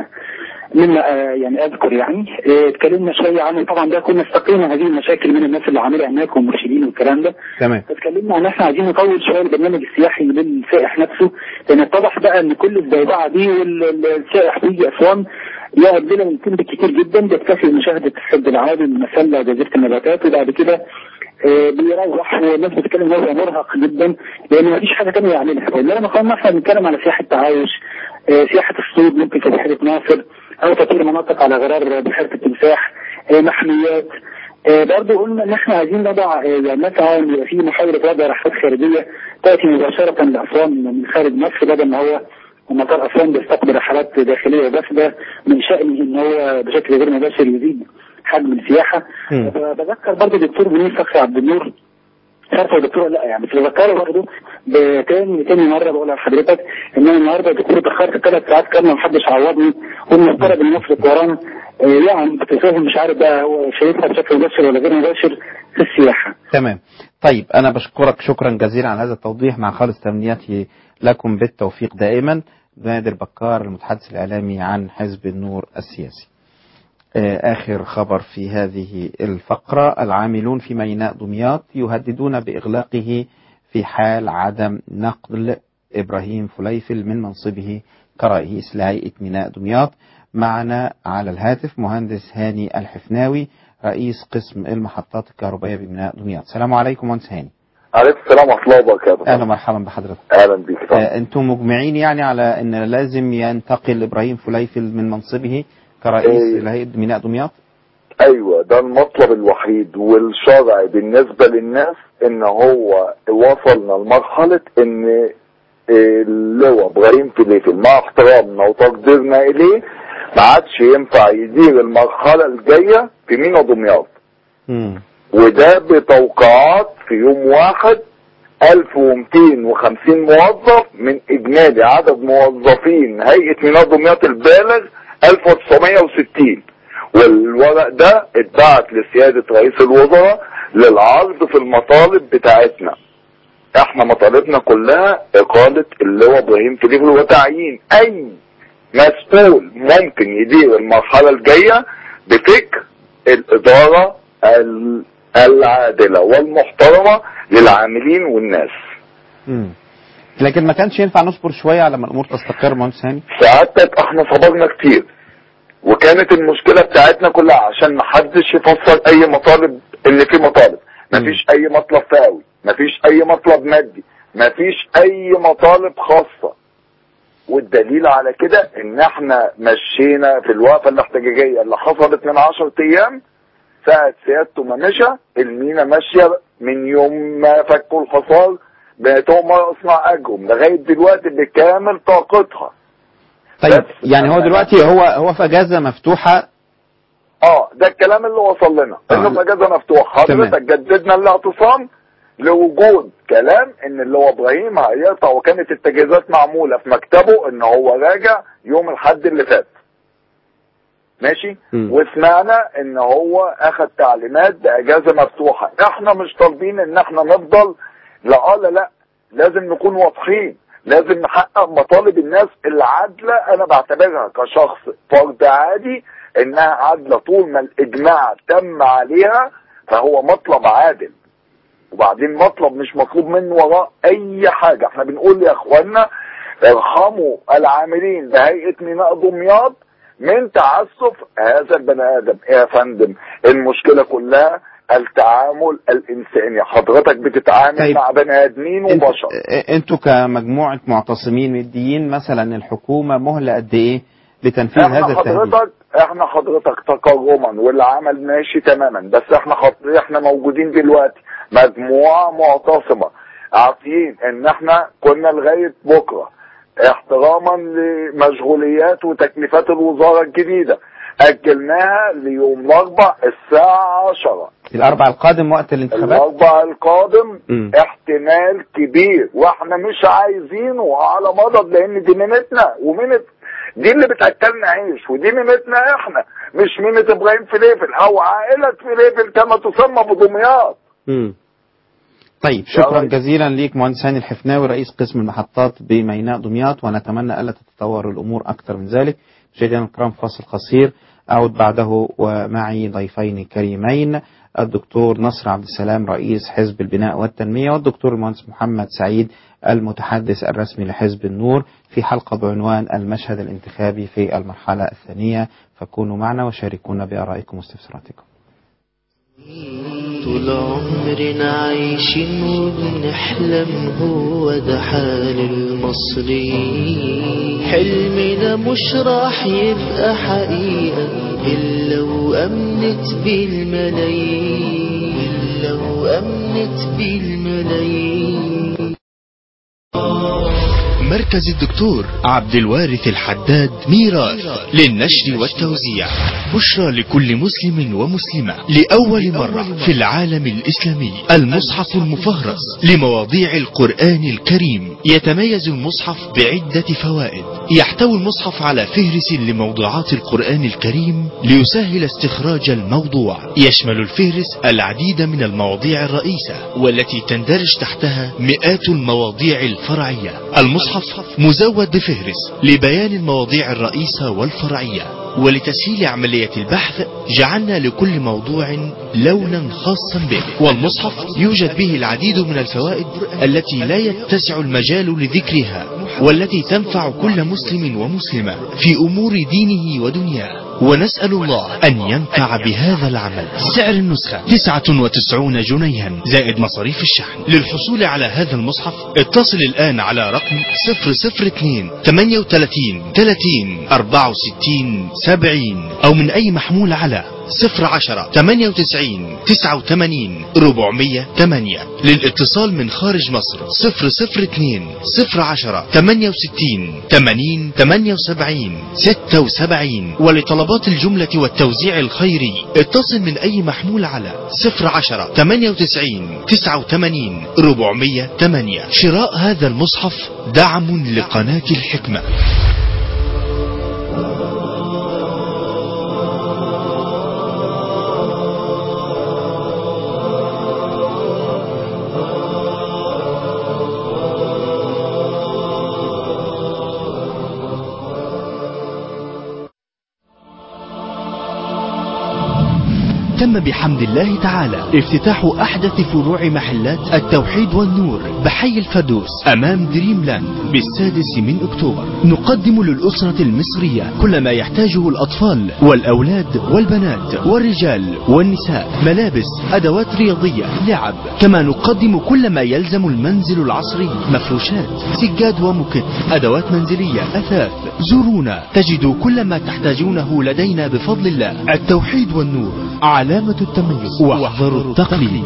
[SPEAKER 11] مما آه، يعني اذكر يعني آه، اتكلمنا شويه عن طبعا ده كنا استقينا هذه المشاكل من الناس اللي عاملها هناك والمرشدين والكلام ده
[SPEAKER 1] تمام
[SPEAKER 11] اتكلمنا عن احنا عايزين نطور شويه البرنامج السياحي للسائح نفسه لان اتضح بقى ان كل الزوبعه دي والسائح بيجي اسوان يقعد لنا يمكن بالكتير جدا بيكتفي بمشاهده السد العالي المسله وجزيره النباتات وبعد كده آه، بيروح والناس بتتكلم ان هو مرهق جدا لان ما فيش حاجه ثانيه يعملها انما قلنا احنا بنتكلم على سياحه تعايش آه، سياحه الصيد ممكن في بحيره ناصر او تطوير مناطق على غرار بحيره التمساح آه، محميات آه، برضه قلنا ان احنا عايزين نضع آه، يعني نسعى ان يبقى في محاوله وضع رحلات خارجيه تاتي مباشره لاسوان من خارج مصر بدل ما هو مطار اسوان بيستقبل رحلات داخليه بس ده من شانه ان هو بشكل غير مباشر يزيد حجم السياحه
[SPEAKER 1] مم.
[SPEAKER 11] بذكر برضه الدكتور منير فخري عبد النور مش عارف هو دكتور ولا لا يعني بس بذكره برضه بتاني تاني مره بقولها لحضرتك ان انا النهارده دكتور اتاخرت ثلاث ساعات كامله محدش عوضني والمفترض ان مصر الطيران آه، يعني بتفهم مش عارف بقى هو شايفها بشكل مباشر ولا غير مباشر في السياحه.
[SPEAKER 1] تمام طيب أنا بشكرك شكرا جزيلا على هذا التوضيح مع خالص تمنياتي لكم بالتوفيق دائما نادر بكار المتحدث الإعلامي عن حزب النور السياسي آه، آخر خبر في هذه الفقرة العاملون في ميناء دمياط يهددون بإغلاقه في حال عدم نقل إبراهيم فليفل من منصبه كرئيس لهيئة ميناء دمياط معنا على الهاتف مهندس هاني الحفناوي رئيس قسم المحطات الكهربائية بميناء دمياط السلام عليكم مهندس هاني
[SPEAKER 12] عليكم السلام ورحمة الله وبركاته
[SPEAKER 1] أهلا ومرحبا بحضرتك
[SPEAKER 12] أهلا بيك طبعا.
[SPEAKER 1] آه، أنتم مجمعين يعني على أن لازم ينتقل إبراهيم فليفل من منصبه كرئيس
[SPEAKER 12] إيه.
[SPEAKER 1] لهيئة ميناء دمياط
[SPEAKER 12] أيوة ده المطلب الوحيد والشرعي بالنسبة للناس إن هو وصلنا لمرحلة إن اللواء إبراهيم فليفل مع احترامنا وتقديرنا إليه ما عادش ينفع يدير المرحلة الجاية في ميناء دمياط
[SPEAKER 1] مم.
[SPEAKER 12] وده بتوقعات في يوم واحد 1250 موظف من اجمالي عدد موظفين هيئة ميناء دمياط البالغ 1960 والورق ده اتبعت لسيادة رئيس الوزراء للعرض في المطالب بتاعتنا احنا مطالبنا كلها اقالة اللواء ابراهيم فليفل وتعيين اي مسؤول ممكن يدير المرحلة الجاية بفكر الادارة ال- العادلة والمحترمة للعاملين والناس
[SPEAKER 1] مم. لكن ما كانش ينفع نصبر شوية على ما الأمور تستقر مهندس هاني
[SPEAKER 12] سعادتك احنا صبرنا كتير وكانت المشكلة بتاعتنا كلها عشان محدش يفسر اي مطالب ان في مطالب مفيش اي مطلب فئوي مفيش اي مطلب مادي مفيش اي مطالب خاصة والدليل على كده ان احنا مشينا في الوقفة الاحتجاجية اللي حصلت من عشرة ايام ساعة سيادته ما مشى المينا ماشية من يوم ما فكوا الحصار بتوم اصنع اجهم لغاية دلوقتي بكامل طاقتها
[SPEAKER 1] طيب يعني هو دلوقتي هو هو في اجازه مفتوحه
[SPEAKER 12] اه ده الكلام اللي وصل لنا انه في اجازه مفتوحه
[SPEAKER 1] تمام.
[SPEAKER 12] حضرتك جددنا الاعتصام لوجود كلام ان اللي هو ابراهيم هيقطع وكانت التجهيزات معموله في مكتبه ان هو راجع يوم الحد اللي فات ماشي
[SPEAKER 1] مم.
[SPEAKER 12] وسمعنا ان هو اخذ تعليمات باجازه مفتوحه احنا مش طالبين ان احنا نفضل لا لا لا لازم نكون واضحين لازم نحقق مطالب الناس العادله انا بعتبرها كشخص فرد عادي انها عادله طول ما الاجماع تم عليها فهو مطلب عادل وبعدين مطلب مش مطلوب منه وراء اي حاجه احنا بنقول يا اخوانا ارحموا العاملين بهيئه ميناء دمياط من تعسف هذا البني ادم يا فندم المشكله كلها التعامل الانساني حضرتك بتتعامل
[SPEAKER 1] طيب.
[SPEAKER 12] مع بني ادمين
[SPEAKER 1] انت-
[SPEAKER 12] وبشر
[SPEAKER 1] اه، انتوا كمجموعة معتصمين مديين مثلا الحكومة مهلة قد ايه لتنفيذ
[SPEAKER 12] احنا
[SPEAKER 1] هذا التهديد
[SPEAKER 12] حضرتك احنا حضرتك تكرما والعمل ماشي تماما بس احنا خط... احنا موجودين دلوقتي مجموعه معتصمه عارفين ان احنا كنا لغايه بكره احتراما لمشغوليات وتكليفات الوزاره الجديده اجلناها ليوم الاربع الساعه 10
[SPEAKER 1] الاربع القادم وقت الانتخابات
[SPEAKER 12] الاربع القادم
[SPEAKER 1] مم.
[SPEAKER 12] احتمال كبير واحنا مش عايزينه على مضض لان دي مينتنا ومينت دي اللي بتاكلنا عيش ودي مينتنا احنا مش مينة ابراهيم فليفل او عائلة فليفل كما تسمى بدمياط
[SPEAKER 1] مم. طيب شكرا
[SPEAKER 12] ريس.
[SPEAKER 1] جزيلا ليك مهندس هاني الحفناوي رئيس قسم المحطات بميناء دمياط ونتمنى الا تتطور الامور اكثر من ذلك مشاهدينا الكرام فاصل قصير اعود بعده ومعي ضيفين كريمين الدكتور نصر عبد السلام رئيس حزب البناء والتنميه والدكتور المهندس محمد سعيد المتحدث الرسمي لحزب النور في حلقه بعنوان المشهد الانتخابي في المرحله الثانيه فكونوا معنا وشاركونا بارائكم واستفساراتكم
[SPEAKER 13] طول عمرنا عايشين وبنحلم هو ده حال المصريين حلمنا مش راح يبقى حقيقة إلا وأمنت بالملايين إلا وأمنت بالملايين
[SPEAKER 14] مركز الدكتور عبد الوارث الحداد ميراث للنشر والتوزيع بشرى لكل مسلم ومسلمة لأول مرة في العالم الإسلامي المصحف المفهرس لمواضيع القرآن الكريم يتميز المصحف بعدة فوائد يحتوي المصحف على فهرس لموضوعات القرآن الكريم ليسهل استخراج الموضوع يشمل الفهرس العديد من المواضيع الرئيسة والتي تندرج تحتها مئات المواضيع الفرعية المصحف مزود بفهرس لبيان المواضيع الرئيسة والفرعية ولتسهيل عملية البحث جعلنا لكل موضوع لونا خاصا به والمصحف يوجد به العديد من الفوائد التي لا يتسع المجال لذكرها والتي تنفع كل مسلم ومسلمة في أمور دينه ودنياه ونسأل الله أن ينفع بهذا العمل سعر النسخة 99 جنيها زائد مصاريف الشحن للحصول على هذا المصحف اتصل الآن على رقم 002 38 30 64 70 أو من أي محمول على 010 98 89 408 للاتصال من خارج مصر 002 010 68 80 78 76 ولطلبات الجملة والتوزيع الخيري اتصل من أي محمول على 010 98 89 408 شراء هذا المصحف دعم لقناة الحكمة تم بحمد الله تعالى افتتاح أحدث فروع محلات التوحيد والنور بحي الفردوس أمام دريم لاند بالسادس من أكتوبر نقدم للأسرة المصرية كل ما يحتاجه الأطفال والأولاد والبنات والرجال والنساء ملابس أدوات رياضية لعب كما نقدم كل ما يلزم المنزل العصري مفروشات سجاد ومكت أدوات منزلية أثاث زورونا تجدوا كل ما تحتاجونه لدينا بفضل الله التوحيد والنور علامة التميز واحذروا التقليد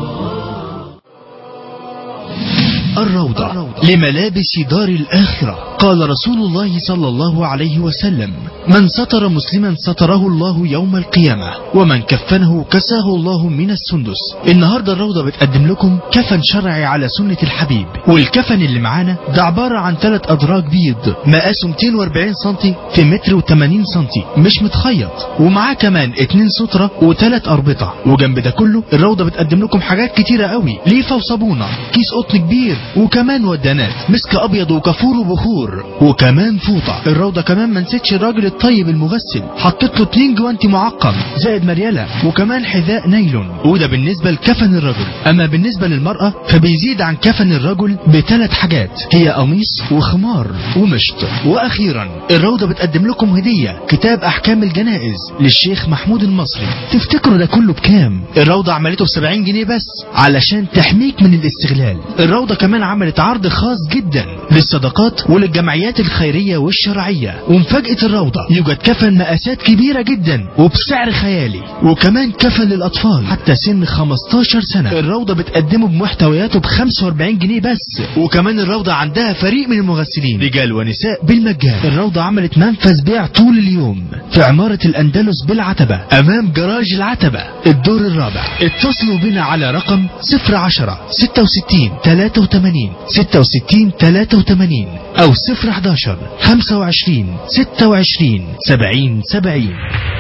[SPEAKER 14] الروضة لملابس دار الآخرة قال رسول الله صلى الله عليه وسلم من ستر مسلما ستره الله يوم القيامة ومن كفنه كساه الله من السندس النهاردة الروضة بتقدم لكم كفن شرعي على سنة الحبيب والكفن اللي معانا ده عبارة عن ثلاث أدراج بيض مقاسه 240 سنتي في متر و80 سنتي مش متخيط ومعاه كمان اتنين سترة وثلاث أربطة وجنب ده كله الروضة بتقدم لكم حاجات كتيرة قوي ليفة وصابونة كيس قطن كبير وكمان ودانات مسك أبيض وكافور وبخور وكمان فوطة الروضة كمان ما نسيتش الراجل الطيب المغسل حطيت له اتنين جوانتي معقم زائد مريالة وكمان حذاء نايلون وده بالنسبة لكفن الرجل أما بالنسبة للمرأة فبيزيد عن كفن الرجل بثلاث حاجات هي قميص وخمار ومشط وأخيرا الروضة بتقدم لكم هدية كتاب أحكام الجنائز للشيخ محمود المصري تفتكروا ده كله بكام الروضة عملته ب 70 جنيه بس علشان تحميك من الاستغلال الروضة كمان عملت عرض خاص جدا للصدقات وللجمعيات الخيرية والشرعية ومفاجأة الروضة يوجد كفن مقاسات كبيرة جدا وبسعر خيالي وكمان كفن للأطفال حتى سن 15 سنة الروضة بتقدمه بمحتوياته ب 45 جنيه بس وكمان الروضة عندها فريق من المغسلين رجال ونساء بالمجان الروضة عملت منفذ بيع طول اليوم في عمارة الأندلس بالعتبة أمام جراج العتبة الدور الرابع اتصلوا بنا على رقم 010 66 83 66 83 أو 011 25 26 70 70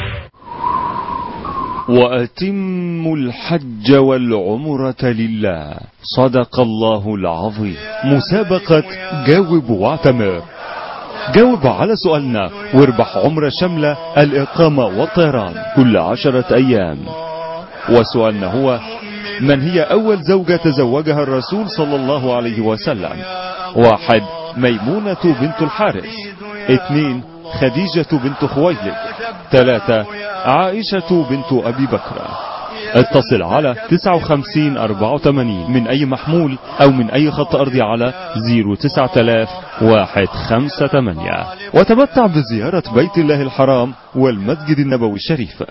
[SPEAKER 15] وأتموا الحج والعمرة لله صدق الله العظيم مسابقة جاوب واعتمر جاوب على سؤالنا واربح عمرة شاملة الإقامة والطيران كل عشرة أيام وسؤالنا هو من هي أول زوجة تزوجها الرسول صلى الله عليه وسلم واحد ميمونة بنت الحارث اثنين خديجة بنت خويلد ثلاثة عائشة بنت أبي بكر اتصل على 59 84 من أي محمول أو من أي خط أرضي على 09000 158 وتمتع بزيارة بيت الله الحرام والمسجد النبوي الشريف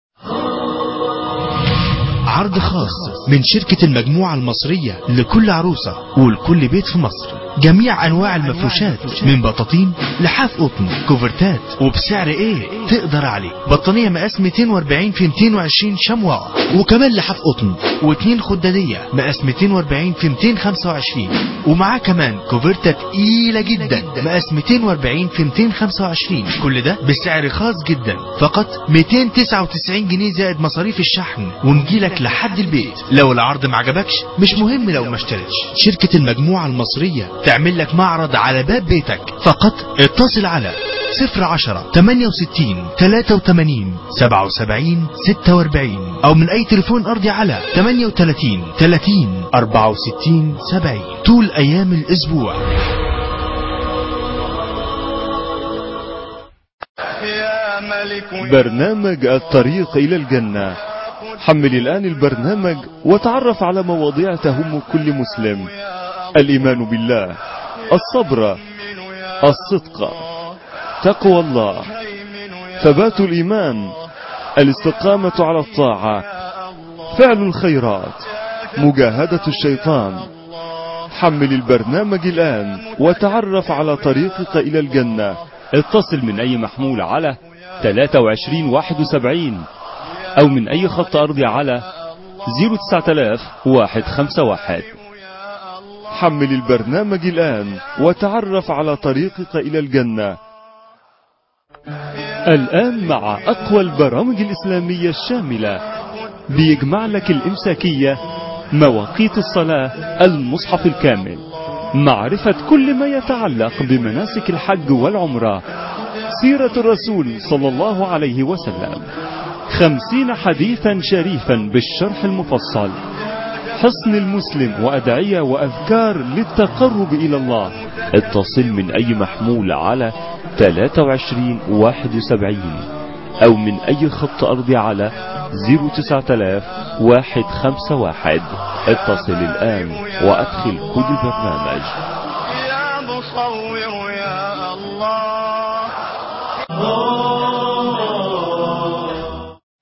[SPEAKER 14] عرض خاص من شركة المجموعة المصرية لكل عروسة ولكل بيت في مصر جميع انواع المفروشات من بطاطين لحاف قطن كوفرتات وبسعر ايه تقدر عليه بطانية مقاس 240 في 220 شموع وكمان لحاف قطن واتنين خدادية مقاس 240 في 225 ومعاه كمان كوفرتة تقيلة جدا مقاس 240 في 225 كل ده بسعر خاص جدا فقط 299 جنيه زائد مصاريف الشحن ونجيلك لحد البيت لو العرض ما عجبكش مش مهم لو ما اشتريتش شركة المجموعة المصرية تعمل لك معرض على باب بيتك فقط اتصل على 010 68 83 77 46 او من اي تليفون ارضي على 38 30 64 70 طول ايام الاسبوع
[SPEAKER 15] برنامج الطريق إلى الجنة حمل الآن البرنامج وتعرف على مواضيع تهم كل مسلم الإيمان بالله الصبر الصدق تقوى الله ثبات الإيمان الاستقامة على الطاعة فعل الخيرات مجاهدة الشيطان حمل البرنامج الآن وتعرف على طريقك إلى الجنة اتصل من أي محمول على 23 71 أو من أي خط أرضي على 09000 151 حمل البرنامج الآن وتعرف على طريقك إلى الجنة الآن مع أقوى البرامج الإسلامية الشاملة بيجمع لك الإمساكية مواقيت الصلاة المصحف الكامل معرفة كل ما يتعلق بمناسك الحج والعمرة سيرة الرسول صلى الله عليه وسلم خمسين حديثا شريفا بالشرح المفصل حصن المسلم وأدعية وأذكار للتقرب إلى الله اتصل من أي محمول على 23 71 أو من أي خط أرضي على 09000 151 اتصل الآن وأدخل كود البرنامج
[SPEAKER 16] يا مصور يا الله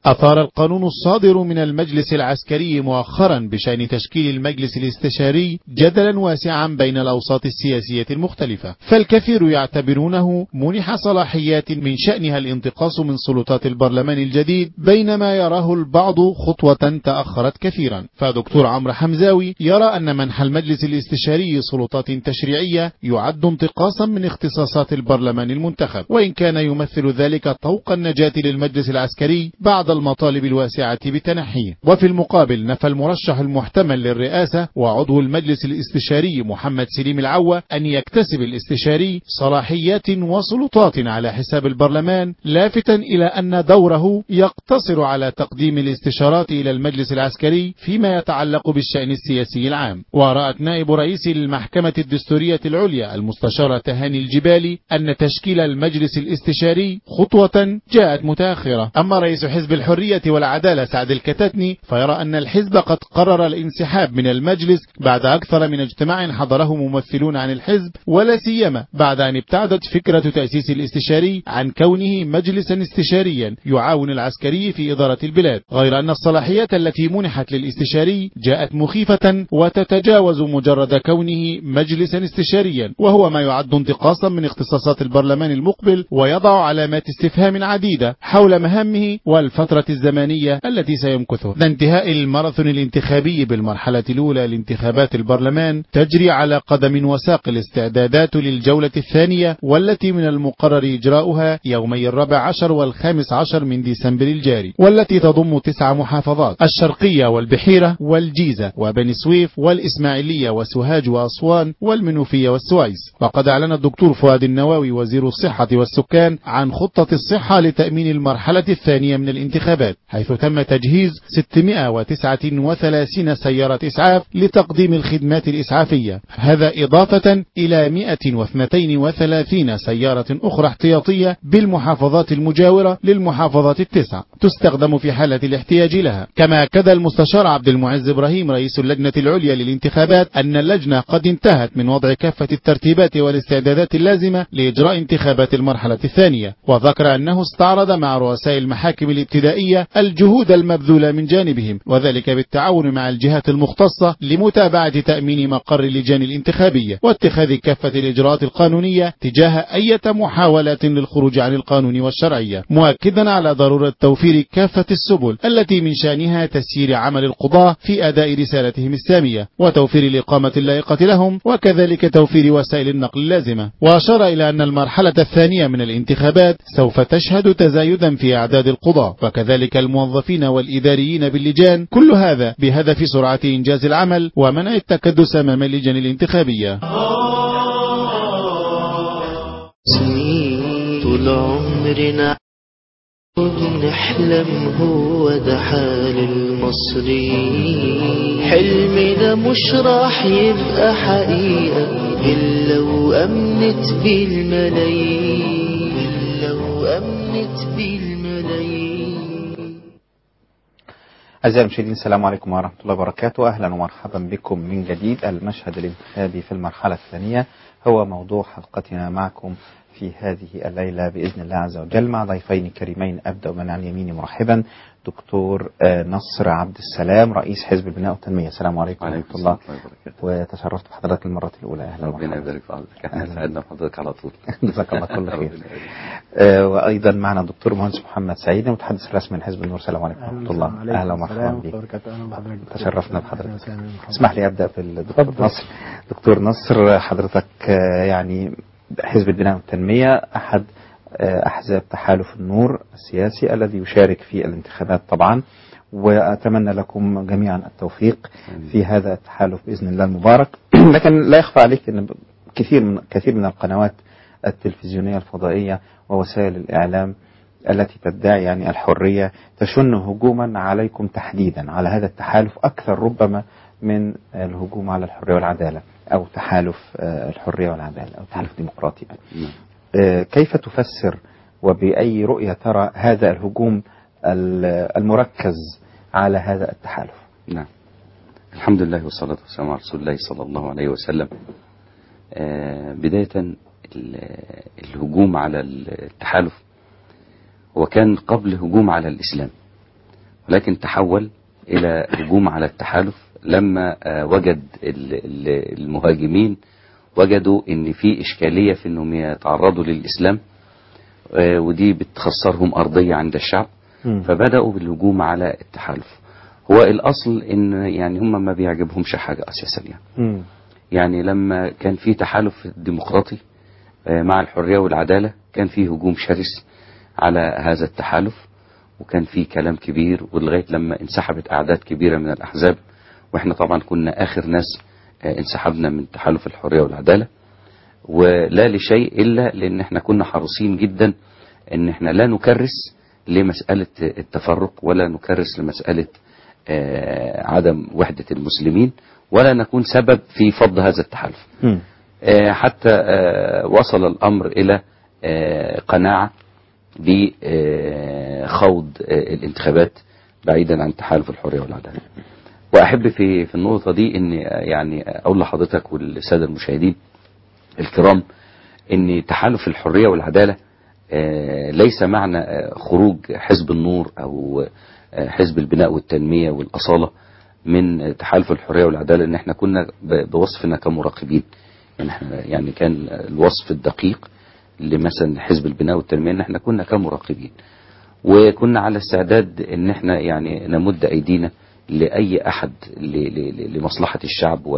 [SPEAKER 17] أثار القانون الصادر من المجلس العسكري مؤخرا بشأن تشكيل المجلس الاستشاري جدلا واسعا بين الأوساط السياسية المختلفة فالكثير يعتبرونه منح صلاحيات من شأنها الانتقاص من سلطات البرلمان الجديد بينما يراه البعض خطوة تأخرت كثيرا فدكتور عمرو حمزاوي يرى أن منح المجلس الاستشاري سلطات تشريعية يعد انتقاصا من اختصاصات البرلمان المنتخب وإن كان يمثل ذلك طوق النجاة للمجلس العسكري بعد المطالب الواسعة بتنحيه وفي المقابل نفى المرشح المحتمل للرئاسة وعضو المجلس الاستشاري محمد سليم العوة أن يكتسب الاستشاري صلاحيات وسلطات على حساب البرلمان لافتا إلى أن دوره يقتصر على تقديم الاستشارات إلى المجلس العسكري فيما يتعلق بالشأن السياسي العام ورأت نائب رئيس المحكمة الدستورية العليا المستشار تهاني الجبالي أن تشكيل المجلس الاستشاري خطوة جاءت متأخرة أما رئيس حزب الحرية والعدالة سعد الكتاتني فيرى أن الحزب قد قرر الانسحاب من المجلس بعد أكثر من اجتماع حضره ممثلون عن الحزب ولا سيما بعد أن ابتعدت فكرة تأسيس الاستشاري عن كونه مجلسا استشاريا يعاون العسكري في إدارة البلاد غير أن الصلاحيات التي منحت للاستشاري جاءت مخيفة وتتجاوز مجرد كونه مجلسا استشاريا وهو ما يعد انتقاصا من اختصاصات البرلمان المقبل ويضع علامات استفهام عديدة حول مهامه والفترة الزمانية التي سيمكثه ده انتهاء الماراثون الانتخابي بالمرحلة الأولى لانتخابات البرلمان تجري على قدم وساق الاستعدادات للجولة الثانية والتي من المقرر إجراؤها يومي الرابع عشر والخامس عشر من ديسمبر الجاري والتي تضم تسع محافظات الشرقية والبحيرة والجيزة وبني سويف والإسماعيلية وسوهاج وأسوان والمنوفية والسويس وقد أعلن الدكتور فؤاد النواوي وزير الصحة والسكان عن خطة الصحة لتأمين المرحلة الثانية من الانتخابات حيث تم تجهيز 639 سيارة إسعاف لتقديم الخدمات الإسعافية هذا إضافة إلى 132 سيارة أخرى احتياطية بالمحافظات المجاورة للمحافظات التسع تستخدم في حالة الاحتياج لها كما أكد المستشار عبد المعز إبراهيم رئيس اللجنة العليا للانتخابات أن اللجنة قد انتهت من وضع كافة الترتيبات والاستعدادات اللازمة لإجراء انتخابات المرحلة الثانية وذكر أنه استعرض مع رؤساء المحاكم الابتدائية الجهود المبذولة من جانبهم وذلك بالتعاون مع الجهات المختصة لمتابعة تأمين مقر اللجان الانتخابية واتخاذ كافة الإجراءات القانونية تجاه أي محاولات للخروج عن القانون والشرعية مؤكدا على ضرورة توفير كافة السبل التي من شأنها تسيير عمل القضاة في أداء رسالتهم السامية وتوفير الإقامة اللائقة لهم وكذلك توفير وسائل النقل اللازمة وأشار إلى أن المرحلة الثانية من الانتخابات سوف تشهد تزايدا في أعداد القضاة وكذلك الموظفين والإداريين باللجان كل هذا بهدف سرعة إنجاز العمل ومنع التكدس أمام اللجان الانتخابية
[SPEAKER 13] سنين طول عمرنا نحلم هو ده حال المصريين حلمنا مش راح يبقى حقيقة إلا وأمنت بالملايين إلا وأمنت بالملايين
[SPEAKER 1] أعزائي المشاهدين السلام عليكم ورحمة الله وبركاته أهلا ومرحبا بكم من جديد المشهد الانتخابي في المرحلة الثانية هو موضوع حلقتنا معكم في هذه الليلة بإذن الله عز وجل مع ضيفين كريمين أبدأ من عن يميني مرحبا دكتور آه، نصر عبد السلام رئيس حزب البناء والتنمية السلام عليكم ورحمة الله وتشرفت بحضرتك المرة الأولى أهلا
[SPEAKER 18] ربنا يبارك في عمرك احنا سعدنا بحضرتك على طول
[SPEAKER 1] جزاك الله كل خير آه، وأيضا معنا الدكتور مهندس محمد سعيد المتحدث الرسمي لحزب النور السلام عليكم ورحمة الله أهلا ومرحبا بك تشرفنا بحضرتك اسمح لي أبدأ بالدكتور نصر دكتور نصر حضرتك آه، يعني حزب البناء والتنمية أحد آه، أحزاب تحالف النور السياسي الذي يشارك في الانتخابات طبعا وأتمنى لكم جميعا التوفيق في هذا التحالف بإذن الله المبارك لكن لا يخفى عليك أن كثير من كثير من القنوات التلفزيونية الفضائية ووسائل الإعلام التي تدعي يعني الحرية تشن هجوما عليكم تحديدا على هذا التحالف أكثر ربما من الهجوم على الحرية والعدالة أو تحالف آه، الحرية والعدالة أو تحالف ديمقراطي آه، كيف تفسر وبأي رؤية ترى هذا الهجوم ال- المركز على هذا التحالف
[SPEAKER 18] نعم الحمد لله والصلاة والسلام على رسول الله صلى الله عليه وسلم آه، بداية ال- الهجوم على التحالف هو كان قبل هجوم على الإسلام ولكن تحول إلى هجوم على التحالف لما آه، وجد ال- ال- المهاجمين وجدوا ان في اشكاليه في انهم يتعرضوا للاسلام آه، ودي بتخسرهم ارضيه عند الشعب فبداوا بالهجوم على التحالف هو الاصل ان يعني هم ما بيعجبهمش حاجه اساسا يعني
[SPEAKER 1] مم.
[SPEAKER 18] يعني لما كان في تحالف ديمقراطي آه، مع الحريه والعداله كان في هجوم شرس على هذا التحالف وكان في كلام كبير ولغايه لما انسحبت اعداد كبيره من الاحزاب واحنا طبعا كنا اخر ناس آه، انسحبنا من تحالف الحريه والعداله ولا لشيء الا لان احنا كنا حريصين جدا ان احنا لا نكرس لمساله التفرق ولا نكرس لمساله آه، عدم وحده المسلمين ولا نكون سبب في فض هذا التحالف
[SPEAKER 1] مم.
[SPEAKER 18] آه، حتى آه، وصل الأمر إلى آه، قناعة بخوض آه، الانتخابات بعيدا عن تحالف الحرية والعدالة وأحب في في النقطة دي أن يعني أقول لحضرتك والسادة المشاهدين الكرام أن تحالف الحرية والعدالة آه، ليس معنى آه، خروج حزب النور أو آه، حزب البناء والتنمية والأصالة من تحالف الحرية والعدالة ان احنا كنا ب- بوصفنا كمراقبين يعني احنا يعني كان الوصف الدقيق لمثلا حزب البناء والتنمية ان احنا كنا كمراقبين وكنا على استعداد ان احنا يعني نمد ايدينا لاي احد ل- ل- لمصلحة الشعب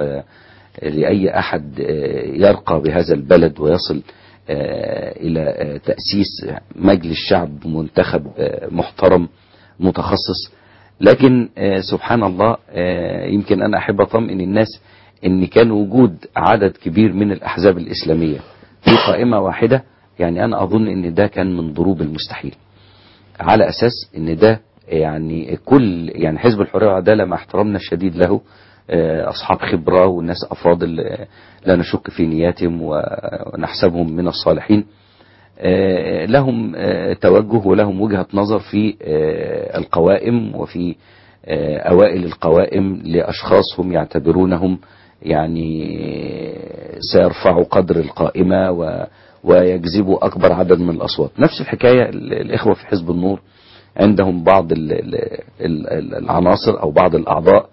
[SPEAKER 18] ولأي احد آه، يرقى بهذا البلد ويصل آه، الى آه، تأسيس مجلس شعب منتخب آه، محترم متخصص لكن آه، سبحان الله آه، يمكن انا احب اطمئن الناس ان كان وجود عدد كبير من الاحزاب الاسلاميه في قائمه واحده يعني انا اظن ان ده كان من ضروب المستحيل على اساس ان ده يعني كل يعني حزب الحريه والعداله مع احترامنا الشديد له آه، اصحاب خبره والناس افاضل آه، لا نشك في نياتهم ونحسبهم من الصالحين آه، لهم آه، توجه ولهم وجهة نظر في آه، القوائم وفي آه، أوائل القوائم لأشخاص هم يعتبرونهم يعني سيرفعوا قدر القائمة و- ويجذبوا أكبر عدد من الأصوات نفس الحكاية ال- الإخوة في حزب النور عندهم بعض ال- ال- ال- العناصر أو بعض الأعضاء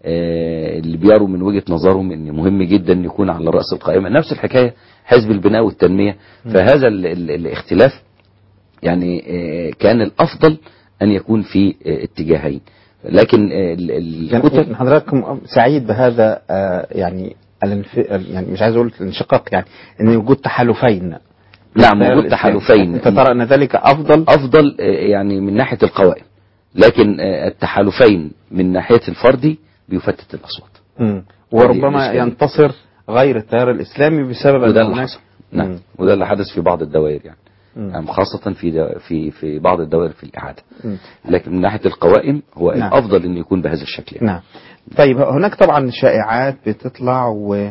[SPEAKER 18] آه، اللي بيروا من وجهة نظرهم ان مهم جدا أن يكون على رأس القائمة نفس الحكاية حزب البناء والتنمية فهذا ال ال الاختلاف يعني آه، كان الأفضل أن يكون في آه، اتجاهين لكن آه، ال- ال- الكتب
[SPEAKER 1] يعني حضراتكم سعيد بهذا آه، يعني الانف... يعني مش عايز اقول الانشقاق يعني ان وجود تحالفين
[SPEAKER 18] نعم
[SPEAKER 1] التيار
[SPEAKER 18] وجود
[SPEAKER 1] الإسلامي.
[SPEAKER 18] تحالفين
[SPEAKER 1] انت ترى ان ذلك افضل
[SPEAKER 18] أفضل آه، يعني من ناحية القوائم لكن آه، التحالفين من ناحية الفردي بيفتت الأصوات
[SPEAKER 1] مم. وربما
[SPEAKER 18] الإشكالية.
[SPEAKER 1] ينتصر غير التيار الاسلامي بسبب
[SPEAKER 18] وده
[SPEAKER 1] أن
[SPEAKER 18] اللي
[SPEAKER 1] هناك
[SPEAKER 18] حصل نعم وده اللي حدث في بعض الدوائر يعني
[SPEAKER 1] مم.
[SPEAKER 18] يعني خاصة في دو- في في بعض الدوائر في الإعادة
[SPEAKER 1] مم.
[SPEAKER 18] لكن من ناحية القوائم هو
[SPEAKER 1] نعم.
[SPEAKER 18] الأفضل أن يكون بهذا الشكل يعني.
[SPEAKER 1] نعم طيب هناك طبعا شائعات بتطلع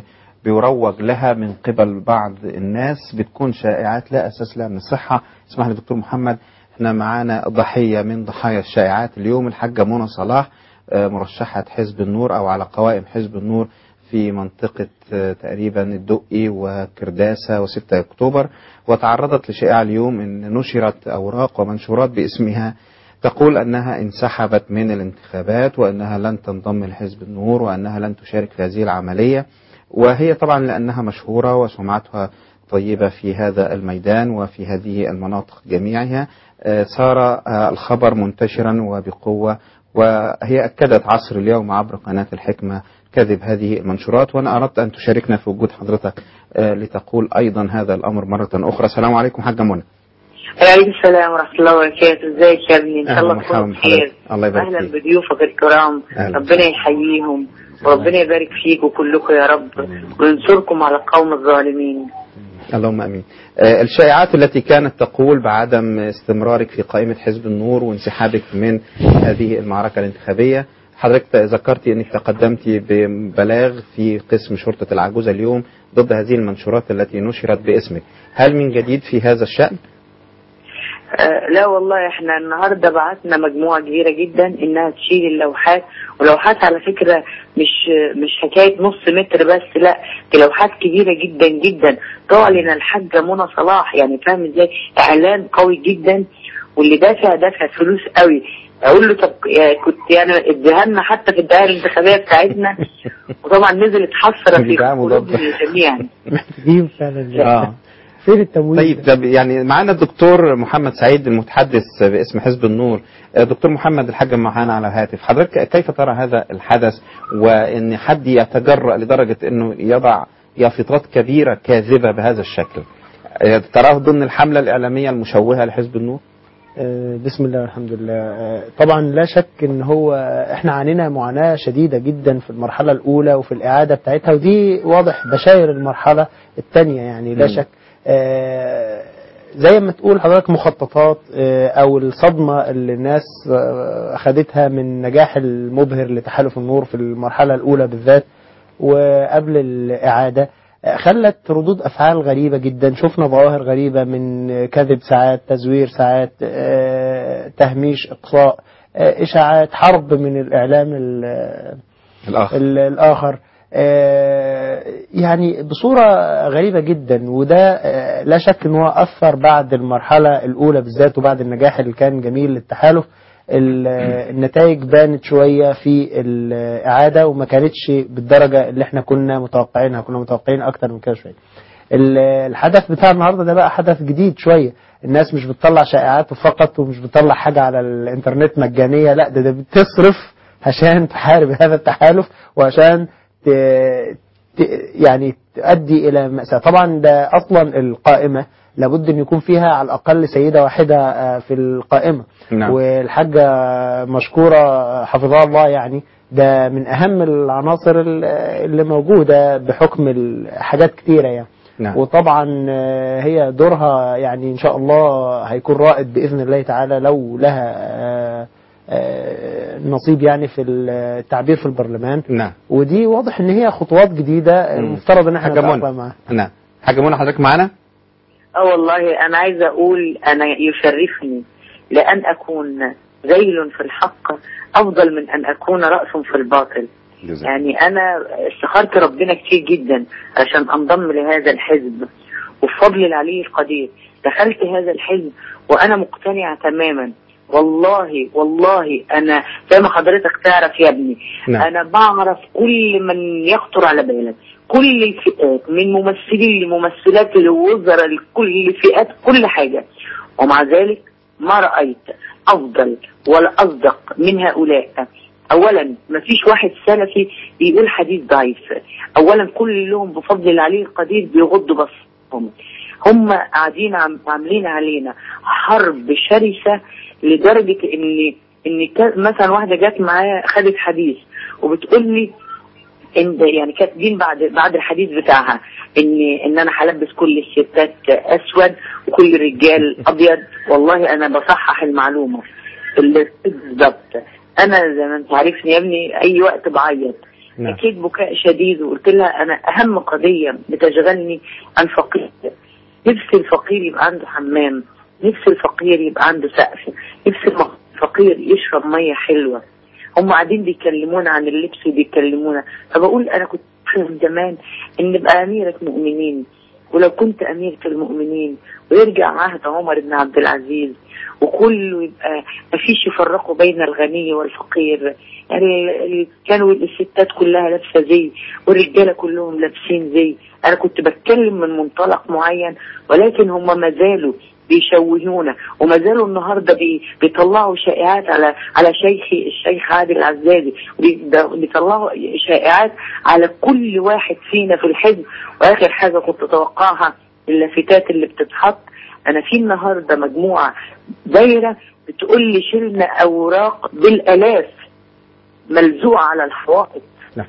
[SPEAKER 1] وبيروج لها من قبل بعض الناس بتكون شائعات لا أساس لها من الصحة اسمح لي دكتور محمد احنا معانا ضحية من ضحايا الشائعات اليوم الحاجة منى صلاح آه، مرشحة حزب النور أو على قوائم حزب النور في منطقة آه، تقريبا الدقي وكرداسة و6 أكتوبر وتعرضت لشائعة اليوم أن نشرت أوراق ومنشورات باسمها تقول أنها انسحبت من الانتخابات وأنها لن تنضم لحزب النور وأنها لن تشارك في هذه العملية وهي طبعا لأنها مشهورة وسمعتها طيبة في هذا الميدان وفي هذه المناطق جميعها آه، صار آه، الخبر منتشرا وبقوة وهي أكدت عصر اليوم عبر قناة الحكمة كذب هذه المنشورات وأنا أردت أن تشاركنا في وجود حضرتك آه، لتقول أيضا هذا الأمر مرة أخرى السلام عليكم حاجة منى
[SPEAKER 19] وعليكم السلام ورحمة الله وبركاته ازيك يا ابني ان شاء
[SPEAKER 1] أهلا
[SPEAKER 19] الله
[SPEAKER 1] ومرحبا
[SPEAKER 19] تكون بخير
[SPEAKER 1] بحضرتك الله يبارك
[SPEAKER 19] اهلا
[SPEAKER 1] فيك
[SPEAKER 19] بضيوفك الكرام
[SPEAKER 1] أهلا.
[SPEAKER 19] ربنا يحييهم وربنا يبارك فيكم كلكم يا رب وينصركم على القوم الظالمين
[SPEAKER 1] اللهم امين. آه، الشائعات التي كانت تقول بعدم استمرارك في قائمه حزب النور وانسحابك من هذه المعركه الانتخابيه، حضرتك ذكرتي انك تقدمت ببلاغ في قسم شرطه العجوزه اليوم ضد هذه المنشورات التي نشرت باسمك، هل من جديد في هذا الشان؟
[SPEAKER 19] آه لا والله احنا النهارده بعتنا مجموعه كبيره جدا انها تشيل اللوحات ولوحات على فكره مش مش حكايه نص متر بس لا دي لوحات كبيره جدا جدا تعلن الحاجه منى صلاح يعني فاهم ازاي اعلان قوي جدا واللي دافع دافع فلوس قوي اقول له طب يا كنت يعني اديها لنا حتى في الدائره الانتخابيه بتاعتنا وطبعا نزلت حسره في
[SPEAKER 1] بيدعموا ضد.
[SPEAKER 19] قلوبنا جميعا
[SPEAKER 20] محتاجين فعلا
[SPEAKER 1] اه
[SPEAKER 20] فين التمويل
[SPEAKER 1] طيب ده يعني معانا الدكتور محمد سعيد المتحدث باسم حزب النور آه، دكتور محمد الحاج معانا على الهاتف حضرتك كيف ترى هذا الحدث وان حد يتجرأ لدرجة انه يضع يافطات كبيرة كاذبة بهذا الشكل آه، تراه ضمن الحملة الإعلامية المشوهة لحزب النور
[SPEAKER 20] آه، بسم الله والحمد لله آه، طبعا لا شك ان هو احنا عانينا معاناة شديدة جدا في المرحلة الاولى وفي الاعادة بتاعتها ودي واضح بشاير المرحلة الثانية يعني لا
[SPEAKER 1] مم.
[SPEAKER 20] شك آه، زي ما تقول حضرتك مخططات آه، او الصدمة اللي الناس آه، اخذتها من نجاح المبهر لتحالف النور في المرحلة الاولى بالذات وقبل الاعادة آه، خلت ردود افعال غريبه جدا شفنا ظواهر غريبه من كذب ساعات تزوير ساعات آه، تهميش اقصاء آه، اشاعات حرب من الاعلام ال-
[SPEAKER 1] الآخر
[SPEAKER 20] ال- الاخر آه، يعني بصوره غريبه جدا وده آه، لا شك ان هو اثر بعد المرحله الاولى بالذات وبعد النجاح اللي كان جميل للتحالف ال- النتائج بانت شويه في الاعاده وما كانتش بالدرجه اللي احنا كنا متوقعينها كنا متوقعين اكتر من كده شويه ال- الحدث بتاع النهارده ده بقى حدث جديد شويه الناس مش بتطلع شائعات فقط ومش بتطلع حاجه على الانترنت مجانيه لا ده ده بتصرف عشان تحارب هذا التحالف وعشان ت... ت... يعني تؤدي الى مأساة طبعا ده اصلا القائمه لابد ان يكون فيها على الاقل سيده واحده آه، في القائمه
[SPEAKER 1] نعم.
[SPEAKER 20] والحاجه مشكوره حفظها الله يعني ده من اهم العناصر ال- اللي موجوده بحكم ال- حاجات كتيره يعني
[SPEAKER 1] نعم.
[SPEAKER 20] وطبعا آه، هي دورها يعني ان شاء الله هيكون رائد باذن الله تعالى لو لها آه، آه، نصيب يعني في التعبير في البرلمان
[SPEAKER 1] نعم
[SPEAKER 20] ودي واضح ان هي خطوات جديده
[SPEAKER 1] مم.
[SPEAKER 20] المفترض ان احنا
[SPEAKER 1] حاجة منى.
[SPEAKER 20] نتأقلم معاها
[SPEAKER 1] نعم حاجة منى حضرتك معانا
[SPEAKER 19] اه والله انا عايزه اقول انا يشرفني لان اكون ذيل في الحق افضل من ان اكون راس في الباطل
[SPEAKER 1] جزاك.
[SPEAKER 19] يعني انا استخرت ربنا كتير جدا عشان انضم لهذا الحزب وبفضل العلي القدير دخلت هذا الحزب وانا مقتنعه تماما والله والله انا زي ما حضرتك تعرف يا ابني
[SPEAKER 1] نعم.
[SPEAKER 19] انا بعرف كل من يخطر على بالك كل الفئات من ممثلين لممثلات لوزراء لكل فئات كل حاجه ومع ذلك ما رايت افضل ولا اصدق من هؤلاء اولا ما فيش واحد سلفي بيقول حديث ضعيف اولا كلهم بفضل العلي القدير بيغضوا بصرهم هم قاعدين عم عاملين علينا حرب شرسه لدرجه ان ان كا- مثلا واحده جت معايا خدت حديث وبتقول لي ان يعني كاتبين بعد بعد الحديث بتاعها ان ان انا هلبس كل الستات اسود وكل الرجال ابيض والله انا بصحح المعلومه اللي بالظبط انا زي ما انت عارفني يا ابني اي وقت بعيط
[SPEAKER 1] نعم.
[SPEAKER 19] اكيد بكاء شديد وقلت لها انا اهم قضيه بتشغلني عن فقير نفسي الفقير يبقى عنده حمام نفسي الفقير يبقى عنده سقف نفسي الفقير يشرب ميه حلوه هم قاعدين بيكلمونا عن اللبس وبيكلمونا فبقول انا كنت من زمان ان نبقى اميرة مؤمنين ولو كنت اميرة المؤمنين ويرجع عهد عمر بن عبد العزيز وكله يبقى مفيش يفرقوا بين الغني والفقير يعني ال- ال- كانوا الستات كلها لابسه زي والرجاله كلهم لابسين زي انا كنت بتكلم من منطلق معين ولكن هم ما زالوا بيشوهونا وما زالوا النهارده بي بيطلعوا شائعات على على شيخي الشيخ عادل العزازي بي- بيطلعوا شائعات على كل واحد فينا في الحزب واخر حاجه كنت اتوقعها اللافتات اللي بتتحط انا في النهارده مجموعه دايره بتقول لي شلنا اوراق بالالاف ملزوقه على الحوائط
[SPEAKER 1] لا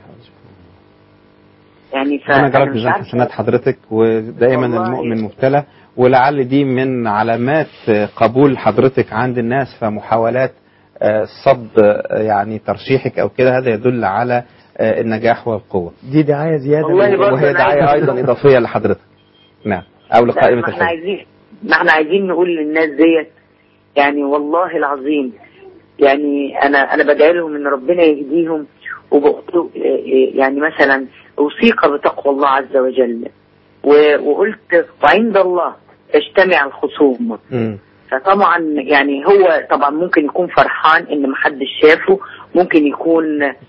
[SPEAKER 19] يعني
[SPEAKER 1] ربنا
[SPEAKER 19] فانا
[SPEAKER 1] يجعلك
[SPEAKER 19] مش
[SPEAKER 1] ميزان
[SPEAKER 19] عارفه
[SPEAKER 1] حسنات حضرتك ودائما
[SPEAKER 19] والله.
[SPEAKER 1] المؤمن مبتلى ولعل دي من علامات قبول حضرتك عند الناس فمحاولات آه، صد آه، يعني ترشيحك او كده هذا يدل على آه، النجاح والقوه
[SPEAKER 20] دي دعايه زياده
[SPEAKER 19] والله برضه
[SPEAKER 1] وهي
[SPEAKER 19] أنا
[SPEAKER 1] دعايه
[SPEAKER 19] عايز-
[SPEAKER 1] ايضا اضافيه لحضرتك نعم او
[SPEAKER 19] لا،
[SPEAKER 1] لقائمه
[SPEAKER 19] ما احنا
[SPEAKER 1] الحزب
[SPEAKER 19] عايزين ما احنا عايزين نقول للناس ديت يعني والله العظيم يعني انا انا بدعي لهم ان ربنا يهديهم وبقول يعني مثلا اوصيك بتقوى الله عز وجل و- وقلت وعند الله تجتمع الخصوم
[SPEAKER 1] مم.
[SPEAKER 19] فطبعا يعني هو طبعا ممكن يكون فرحان ان محدش شافه ممكن يكون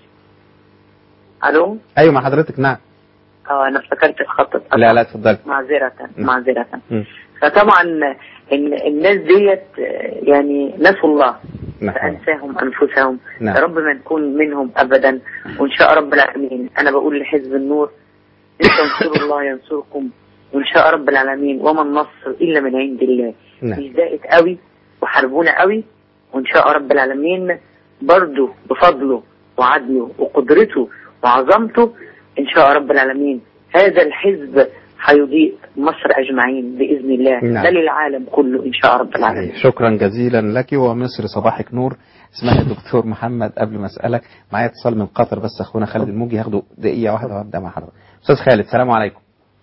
[SPEAKER 19] الو
[SPEAKER 1] ايوه مع حضرتك نعم
[SPEAKER 19] اه انا افتكرت الخط اتقطع.
[SPEAKER 1] لا لا اتفضلي
[SPEAKER 19] معذرة
[SPEAKER 1] م.
[SPEAKER 19] معذرة
[SPEAKER 1] م.
[SPEAKER 19] فطبعا ال- الناس ديت آه، يعني نسوا الله
[SPEAKER 1] نعم.
[SPEAKER 19] فأنساهم أنفسهم
[SPEAKER 1] نعم.
[SPEAKER 19] يا رب ما نكون منهم أبدا وإن شاء رب العالمين أنا بقول لحزب النور إن تنصروا الله ينصركم وإن شاء رب العالمين وما النصر إلا من عند الله
[SPEAKER 1] نعم.
[SPEAKER 19] مش ضاقت قوي وحاربونا قوي وإن شاء رب العالمين برضه بفضله وعدله وقدرته وعظمته إن شاء رب العالمين هذا الحزب هيضيء مصر أجمعين بإذن الله
[SPEAKER 1] نعم.
[SPEAKER 19] بل العالم كله إن شاء رب العالمين
[SPEAKER 1] شكرا جزيلا لك ومصر صباحك نور اسمح الدكتور محمد قبل ما اسالك معايا اتصال من قطر بس اخونا خالد الموجي هاخده دقيقه واحده وابدا مع حضرتك استاذ خالد السلام عليكم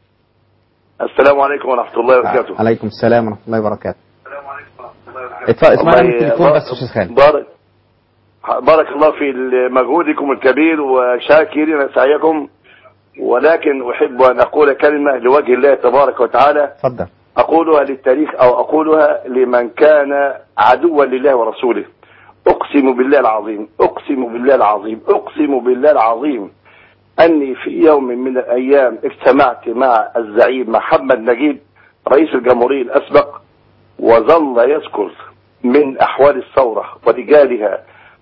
[SPEAKER 21] السلام عليكم ورحمة الله وبركاته
[SPEAKER 1] عليكم السلام ورحمه الله وبركاته اتفضل اسمعنا من
[SPEAKER 21] والله
[SPEAKER 1] التليفون
[SPEAKER 21] بار-
[SPEAKER 1] بس يا استاذ خالد
[SPEAKER 21] بارك بارك الله في مجهودكم الكبير وشاكرين سعيكم ولكن أحب أن أقول كلمة لوجه الله تبارك وتعالى
[SPEAKER 1] اتفضل
[SPEAKER 21] أقولها للتاريخ أو أقولها لمن كان عدوا لله ورسوله أقسم بالله العظيم أقسم بالله العظيم أقسم بالله العظيم أني في يوم من الأيام اجتمعت مع الزعيم محمد نجيب رئيس الجمهورية الأسبق وظل يذكر من أحوال الثورة ورجالها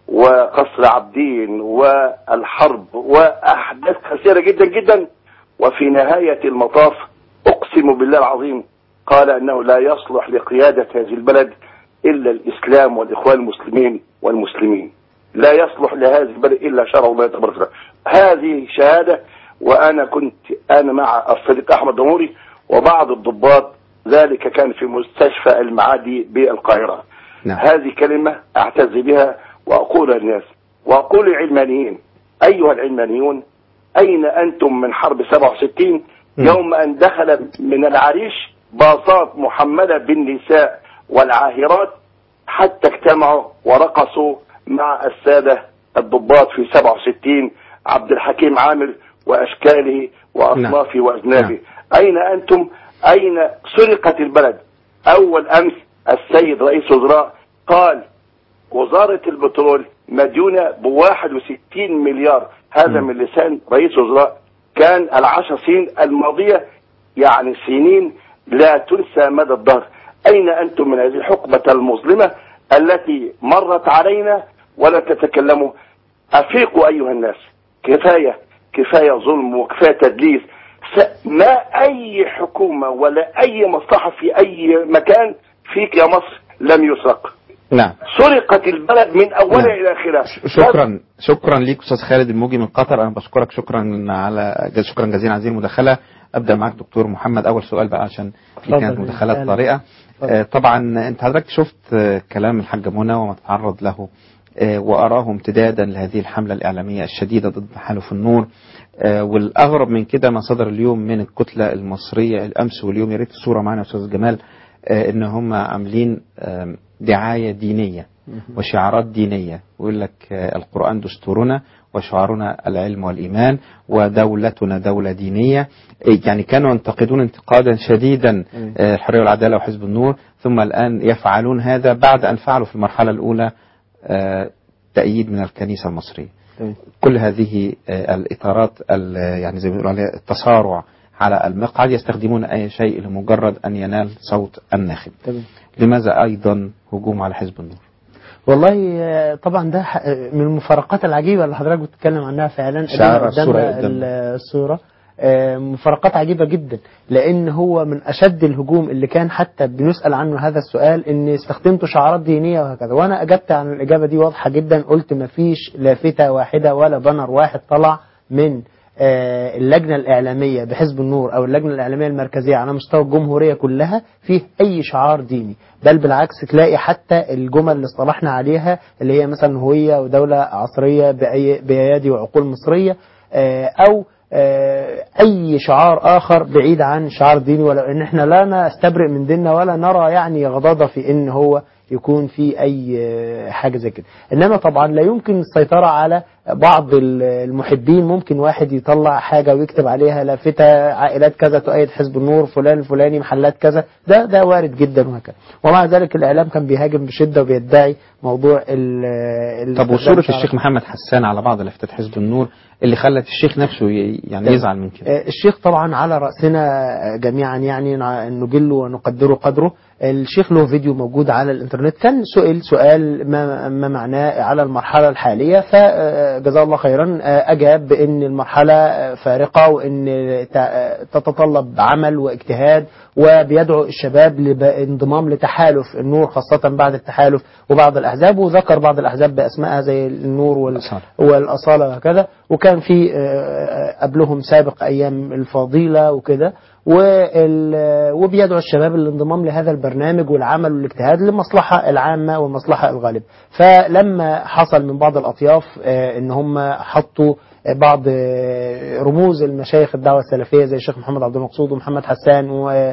[SPEAKER 21] وقصر عبدين والحرب وأحداث كثيرة جدا جدا وفي نهاية المطاف أقسم بالله العظيم قال أنه لا يصلح لقيادة هذه البلد إلا الإسلام والإخوان المسلمين والمسلمين لا يصلح لهذه البلد إلا شرع الله تبارك وتعالى هذه شهادة وأنا كنت أنا مع الصديق أحمد دموري وبعض الضباط ذلك كان في مستشفى المعادي بالقاهرة
[SPEAKER 1] نعم.
[SPEAKER 21] هذه كلمة أعتز بها وأقولها للناس وأقول للعلمانيين أيها العلمانيون أين أنتم من حرب 67 يوم أن دخل من العريش باصات محملة بالنساء والعاهرات حتى اجتمعوا ورقصوا مع السادة الضباط في 67 عبد الحكيم عامر وأشكاله وأصنافه وأذنابه أين أنتم أين سرقت البلد أول أمس السيد رئيس وزراء قال وزارة البترول مديونة ب 61 مليار هذا من لسان رئيس وزراء كان العشر سنين الماضية يعني سنين لا تنسى مدى الدهر أين أنتم من هذه الحقبة المظلمة التي مرت علينا ولا تتكلموا أفيقوا أيها الناس كفاية كفاية ظلم وكفاية تدليس س- ما أي حكومة ولا أي مصلحة في أي مكان فيك يا مصر لم يسرق
[SPEAKER 1] نعم
[SPEAKER 21] سرقت البلد من أولها إلى آخرها
[SPEAKER 1] شكرا شكرا ليك استاذ خالد الموجي من قطر انا بشكرك شكرا على شكرا جزيلا على هذه المداخله ابدا معك دكتور محمد اول سؤال بقى عشان في كانت
[SPEAKER 20] اتفضل.
[SPEAKER 1] مداخلات
[SPEAKER 20] أهلا.
[SPEAKER 1] طارئه آه، طبعا انت حضرتك شفت آه، كلام الحاجه منى وما تعرض له آه، واراه امتدادا لهذه الحمله الاعلاميه الشديده ضد تحالف النور آه، والاغرب من كده ما صدر اليوم من الكتله المصريه الامس واليوم يا ريت الصوره معنا يا استاذ جمال آه، ان هم عاملين آم، دعايه دينيه وشعارات دينية ويقول لك آه، القرآن دستورنا وشعارنا العلم والإيمان ودولتنا دولة دينية إيه، يعني كانوا ينتقدون انتقادا شديدا آه، الحرية والعدالة وحزب النور ثم الآن يفعلون هذا بعد أن فعلوا في المرحلة الأولى آه، تأييد من الكنيسة المصرية كل هذه آه، الإطارات ال- يعني زي ما بيقولوا عليها التصارع على المقعد يستخدمون أي شيء لمجرد أن ينال صوت الناخب
[SPEAKER 20] تمام.
[SPEAKER 1] لماذا أيضا هجوم على حزب النور
[SPEAKER 20] والله آه، طبعا ده ح- آه، من المفارقات العجيبه اللي حضرتك بتتكلم عنها فعلا
[SPEAKER 1] شعار
[SPEAKER 20] قدامنا
[SPEAKER 1] الصورة
[SPEAKER 20] ال-
[SPEAKER 1] قدامنا.
[SPEAKER 20] الصوره آه، مفارقات عجيبه جدا لان هو من اشد الهجوم اللي كان حتى بنسال عنه هذا السؤال ان استخدمتوا شعارات دينيه وهكذا وانا اجبت عن الاجابه دي واضحه جدا قلت ما فيش لافته واحده ولا بانر واحد طلع من آه، اللجنه الاعلاميه بحزب النور او اللجنه الاعلاميه المركزيه على مستوى الجمهوريه كلها فيه اي شعار ديني بل بالعكس تلاقي حتى الجمل اللي اصطلحنا عليها اللي هي مثلا هويه ودوله عصريه بأي- بايادي وعقول مصريه آه، او آه، اي شعار اخر بعيد عن شعار ديني ولو ان احنا لا نستبرئ من ديننا ولا نرى يعني غضاضه في ان هو يكون في اي آه، حاجه زي كده انما طبعا لا يمكن السيطره على بعض ال- المحبين ممكن واحد يطلع حاجه ويكتب عليها لافته عائلات كذا تؤيد حزب النور فلان الفلاني محلات كذا ده ده وارد جدا وهكذا ومع ذلك الاعلام كان بيهاجم بشده وبيدعي موضوع ال ال-
[SPEAKER 1] طب وصورة
[SPEAKER 20] استخدام
[SPEAKER 1] الشيخ محمد حسان على بعض لافتات حزب النور اللي خلت الشيخ نفسه ي- يعني
[SPEAKER 20] تمام.
[SPEAKER 1] يزعل من كده
[SPEAKER 20] آه، الشيخ طبعا على رأسنا جميعا يعني نع- نجله ونقدره قدره الشيخ له فيديو موجود على الانترنت كان سئل سؤال ما, ما معناه على المرحلة الحالية فجزاه الله خيرا آه، أجاب بأن المرحلة آه، فارقة وأن ت- آه، تتطلب عمل واجتهاد وبيدعو الشباب لانضمام لتحالف النور خاصة بعد التحالف وبعض الأحزاب وذكر بعض الأحزاب بأسمائها زي النور وال- والأصالة وهكذا وكان في آه، قبلهم سابق أيام الفضيلة وكده وال- وبيدعو الشباب للانضمام لهذا البرنامج والعمل والاجتهاد للمصلحة العامة والمصلحة الغالبة فلما حصل من بعض الأطياف آه، إن هم حطوا بعض آه، رموز المشايخ الدعوة السلفية زي الشيخ محمد عبد المقصود ومحمد حسان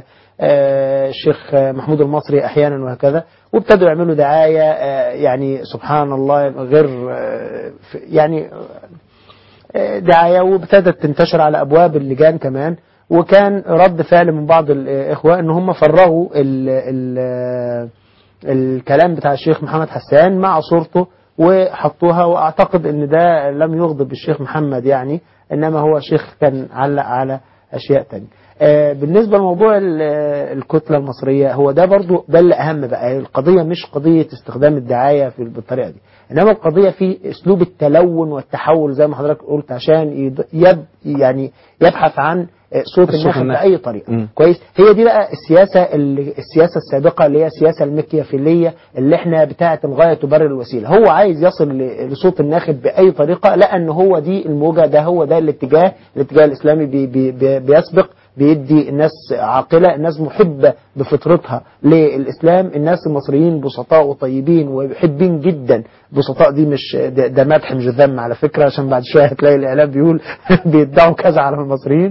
[SPEAKER 20] والشيخ محمود المصري أحيانا وهكذا وابتدوا يعملوا دعاية آه، يعني سبحان الله غير آه، في- يعني آه، دعاية وابتدت تنتشر على أبواب اللجان كمان وكان رد فعل من بعض الإخوة إن هم فرغوا ال ال الكلام بتاع الشيخ محمد حسان مع صورته وحطوها واعتقد ان ده لم يغضب الشيخ محمد يعني انما هو شيخ كان علق على اشياء تانية آه، بالنسبة لموضوع ال- الكتلة المصرية هو ده برضو ده اللي أهم بقى القضية مش قضية استخدام الدعاية في بالطريقة دي إنما القضية في أسلوب التلون والتحول زي ما حضرتك قلت عشان يد- يب يعني يبحث عن آه، صوت
[SPEAKER 1] الصوت
[SPEAKER 20] الناخب
[SPEAKER 1] الناخب.
[SPEAKER 20] بأي طريقة
[SPEAKER 1] مم.
[SPEAKER 20] كويس هي دي بقى السياسة اللي السياسة السابقة اللي هي السياسة المكيافيلية اللي احنا بتاعة الغاية تبرر الوسيلة هو عايز يصل ل- لصوت الناخب بأي طريقة لأن هو دي الموجة ده هو ده الاتجاه الاتجاه الإسلامي بي بي بي بيسبق بيدي الناس عاقلة الناس محبة بفطرتها للإسلام الناس المصريين بسطاء وطيبين ويحبين جدا بسطاء دي مش ده, ده مدح مش ذم على فكرة عشان بعد شوية هتلاقي الإعلام بيقول بيدعوا كذا على المصريين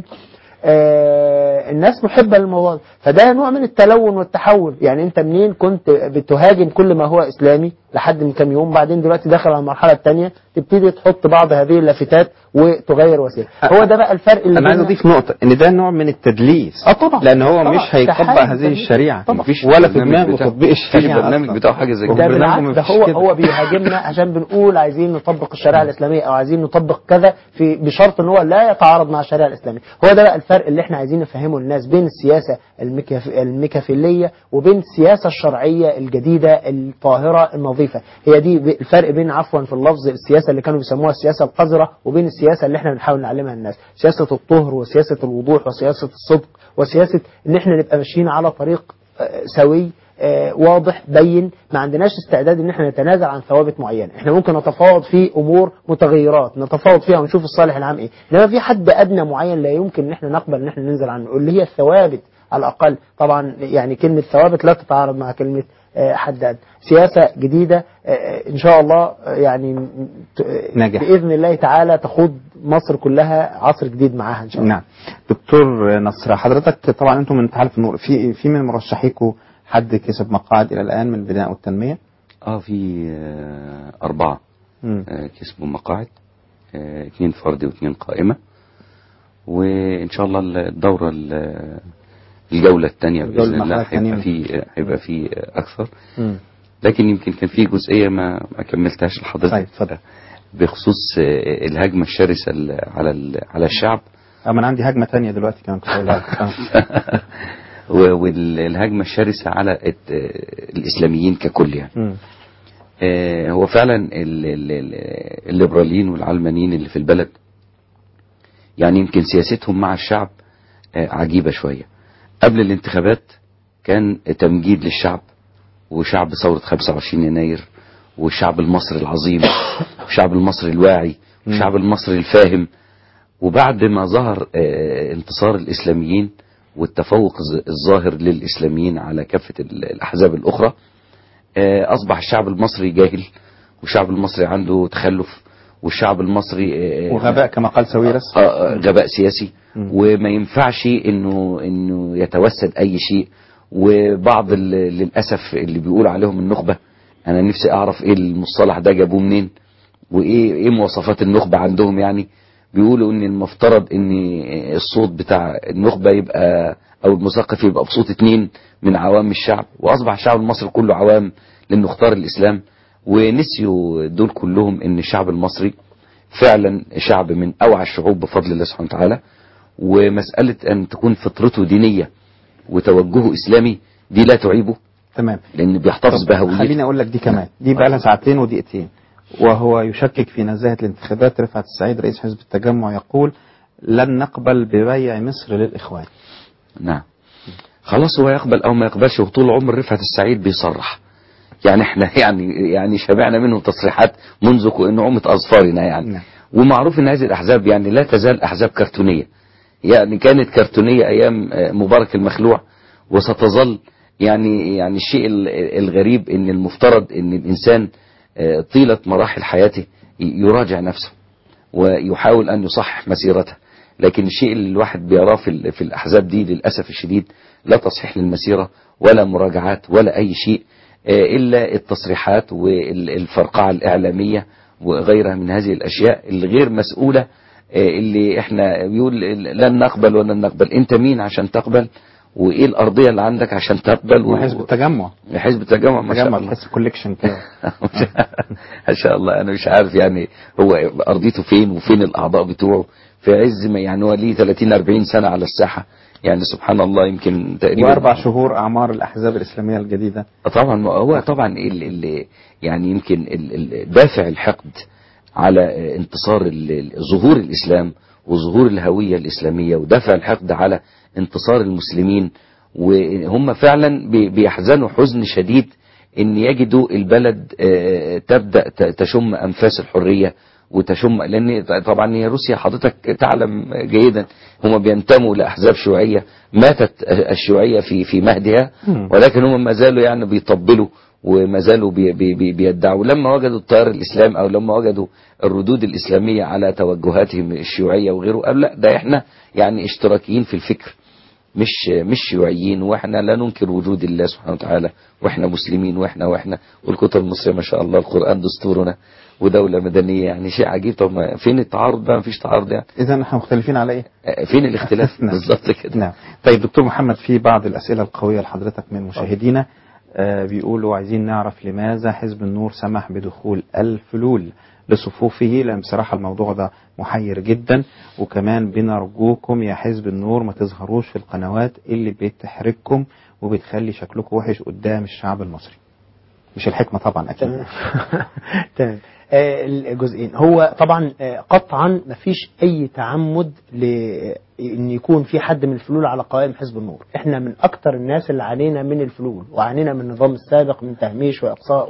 [SPEAKER 20] آه، الناس محبة للموضوع ده. فده نوع من التلون والتحول يعني انت منين كنت بتهاجم كل ما هو اسلامي لحد من كام يوم بعدين دلوقتي داخل على المرحلة الثانية تبتدي تحط بعض هذه اللافتات وتغير وسيلة هو ده بقى الفرق اللي
[SPEAKER 1] انا عايز
[SPEAKER 20] بين-
[SPEAKER 1] اضيف نقطه ان ده نوع من التدليس
[SPEAKER 20] اه طبعا
[SPEAKER 1] لان هو
[SPEAKER 20] طبعا.
[SPEAKER 1] مش هيطبق
[SPEAKER 20] تحدي
[SPEAKER 1] هذه
[SPEAKER 20] تدليس.
[SPEAKER 1] الشريعه
[SPEAKER 20] طبعا.
[SPEAKER 1] مفيش ولا في دماغه
[SPEAKER 18] بتاع-
[SPEAKER 1] تطبيق
[SPEAKER 18] مفيش
[SPEAKER 1] الشريعه
[SPEAKER 18] برنامج
[SPEAKER 1] أصلاً.
[SPEAKER 18] بتاعه حاجة زي
[SPEAKER 20] ده
[SPEAKER 18] كده
[SPEAKER 1] برنامجه
[SPEAKER 20] بالعكس ده
[SPEAKER 1] مفيش
[SPEAKER 20] هو
[SPEAKER 1] كده.
[SPEAKER 20] هو بيهاجمنا عشان بنقول عايزين نطبق الشريعه الاسلاميه او عايزين نطبق كذا في بشرط ان هو لا يتعارض مع الشريعه الاسلاميه هو ده بقى الفرق اللي احنا عايزين نفهمه للناس بين السياسه المكياف- الميكافيليه وبين السياسه الشرعيه الجديده الطاهره النظيفه هي دي ب- الفرق بين عفوا في اللفظ السياسه اللي كانوا بيسموها السياسه القذره وبين السياسه اللي احنا بنحاول نعلمها للناس سياسه الطهر وسياسه الوضوح وسياسه الصدق وسياسه ان احنا نبقى ماشيين على طريق آه، سوي آه، واضح بين ما عندناش استعداد ان احنا نتنازل عن ثوابت معينه احنا ممكن نتفاوض في امور متغيرات نتفاوض فيها ونشوف الصالح العام ايه انما في حد ادنى معين لا يمكن ان احنا نقبل ان احنا ننزل عنه اللي هي الثوابت على الاقل طبعا يعني كلمه ثوابت لا تتعارض مع كلمه آه، حد ادنى سياسه جديده آه، ان شاء الله آه، يعني م- ت-
[SPEAKER 1] ناجح.
[SPEAKER 20] باذن الله تعالى تخوض مصر كلها عصر جديد معاها ان شاء الله
[SPEAKER 1] نعم دكتور نصر حضرتك طبعا انتم من تحالف النور في في من مرشحيكم حد كسب مقاعد الى الان من البناء والتنميه
[SPEAKER 18] اه في آه، أربعة
[SPEAKER 1] مم.
[SPEAKER 18] آه، كسبوا مقاعد آه، اثنين فردي واثنين قائمة وإن شاء الله الدورة ال- الجولة الثانية
[SPEAKER 1] الجولة
[SPEAKER 18] بإذن الله
[SPEAKER 1] المرحلة الثانية.
[SPEAKER 18] هيبقى في هيبقى في أكثر
[SPEAKER 1] مم.
[SPEAKER 18] لكن يمكن كان في جزئية ما ما كملتهاش لحضرتك
[SPEAKER 1] طيب، اتفضل.
[SPEAKER 18] بخصوص آه، الهجمة الشرسة ال- على ال- على الشعب
[SPEAKER 1] اما انا عندي هجمه تانية دلوقتي كمان كنت هقولها لك. آه.
[SPEAKER 18] و- والهجمة الشرسة على الت- الإسلاميين ككل يعني
[SPEAKER 1] مم.
[SPEAKER 18] آه، هو فعلا ال- ال- ال- الليبراليين والعلمانيين اللي في البلد يعني يمكن سياستهم مع الشعب آه، عجيبة شوية قبل الانتخابات كان تمجيد للشعب وشعب ثورة 25 يناير والشعب المصري العظيم والشعب المصري الواعي والشعب المصري الفاهم وبعد ما ظهر آه، انتصار الإسلاميين والتفوق الز- الظاهر للإسلاميين على كافة ال- الأحزاب الأخرى آه، أصبح الشعب المصري جاهل والشعب المصري عنده تخلف والشعب المصري آه،
[SPEAKER 1] وغباء كما قال ساويرس
[SPEAKER 18] آه، آه، غباء سياسي وما ينفعش انه انه يتوسد اي شيء وبعض ال- للاسف اللي بيقول عليهم النخبه انا نفسي اعرف ايه المصطلح ده جابوه منين وايه ايه مواصفات النخبه عندهم يعني بيقولوا ان المفترض ان الصوت بتاع النخبه يبقى او المثقف يبقى بصوت اتنين من عوام الشعب واصبح الشعب المصري كله عوام لانه اختار الاسلام ونسيوا دول كلهم ان الشعب المصري فعلا شعب من اوعى الشعوب بفضل الله سبحانه وتعالى ومساله ان تكون فطرته دينيه وتوجهه اسلامي دي لا تعيبه
[SPEAKER 1] تمام
[SPEAKER 18] لان بيحتفظ
[SPEAKER 1] طب
[SPEAKER 18] بهويته
[SPEAKER 1] خليني اقول لك دي كمان دي بقى لها ساعتين ودقيقتين وهو يشكك في نزاهة الانتخابات رفعت السعيد رئيس حزب التجمع يقول لن نقبل ببيع مصر للإخوان
[SPEAKER 18] نعم خلاص هو يقبل او ما يقبلش وطول عمر رفعت السعيد بيصرح يعني احنا يعني يعني شبعنا منه تصريحات منذ نعومة اظفارنا يعني
[SPEAKER 1] نعم.
[SPEAKER 18] ومعروف ان هذه الاحزاب يعني لا تزال احزاب كرتونيه يعني كانت كرتونيه ايام آه، مبارك المخلوع وستظل يعني يعني الشيء ال- الغريب ان المفترض ان الانسان آه، طيله مراحل حياته ي- يراجع نفسه ويحاول ان يصحح مسيرته لكن الشيء اللي الواحد بيراه في ال- في الاحزاب دي للاسف الشديد لا تصحيح للمسيره ولا مراجعات ولا اي شيء آه، الا التصريحات والفرقعه الاعلاميه وغيرها من هذه الاشياء الغير مسؤوله آه، اللي احنا بيقول لن نقبل ولن نقبل انت مين عشان تقبل وايه الارضيه اللي عندك عشان تقبل و-
[SPEAKER 1] وحزب التجمع
[SPEAKER 18] حزب التجمع ما شاء
[SPEAKER 1] تجمع
[SPEAKER 18] الله
[SPEAKER 1] تحس كوليكشن كده
[SPEAKER 18] ما شاء الله انا مش عارف يعني هو ارضيته فين وفين الاعضاء بتوعه في عز ما يعني هو ليه 30 40 سنه على الساحه يعني سبحان الله يمكن تقريبا
[SPEAKER 1] وأربع شهور أعمار الأحزاب الإسلامية الجديدة
[SPEAKER 18] طبعا ما هو طبعا اللي يعني يمكن ال- ال- دافع الحقد على انتصار ال- ال- ظهور الاسلام وظهور الهويه الاسلاميه ودافع الحقد على انتصار المسلمين وهم فعلا بي- بيحزنوا حزن شديد ان يجدوا البلد آه، تبدا ت- تشم انفاس الحريه وتشم لان طبعا هي روسيا حضرتك تعلم جيدا هم بينتموا لاحزاب شيوعيه ماتت الشيوعيه في في مهدها
[SPEAKER 1] مم.
[SPEAKER 18] ولكن هم ما زالوا يعني بيطبلوا وما زالوا بي بي بي بيدعوا لما وجدوا التيار الاسلامي او لما وجدوا الردود الاسلاميه على توجهاتهم الشيوعيه وغيره قالوا لا ده احنا يعني اشتراكيين في الفكر مش مش شيوعيين واحنا لا ننكر وجود الله سبحانه وتعالى واحنا مسلمين واحنا واحنا والكتب المصريه ما شاء الله القران دستورنا ودوله مدنيه يعني شيء عجيب طب ما فين التعارض بقى ما فيش تعارض يعني
[SPEAKER 1] إذا احنا مختلفين على إيه؟
[SPEAKER 18] آه، فين الاختلاف
[SPEAKER 1] نعم.
[SPEAKER 18] بالظبط كده
[SPEAKER 1] نعم طيب دكتور محمد في بعض الأسئلة القوية لحضرتك من مشاهدينا آه بيقولوا عايزين نعرف لماذا حزب النور سمح بدخول الفلول لصفوفه لأن بصراحة الموضوع ده محير جدا وكمان بنرجوكم يا حزب النور ما تظهروش في القنوات اللي بتحرجكم وبتخلي شكلكم وحش قدام الشعب المصري مش الحكمة طبعا أكيد
[SPEAKER 20] تمام تمام آه، الجزئين هو طبعا آه، قطعا مفيش اي تعمد لان يكون في حد من الفلول على قوائم حزب النور احنا من اكتر الناس اللي عانينا من الفلول وعانينا من النظام السابق من تهميش واقصاء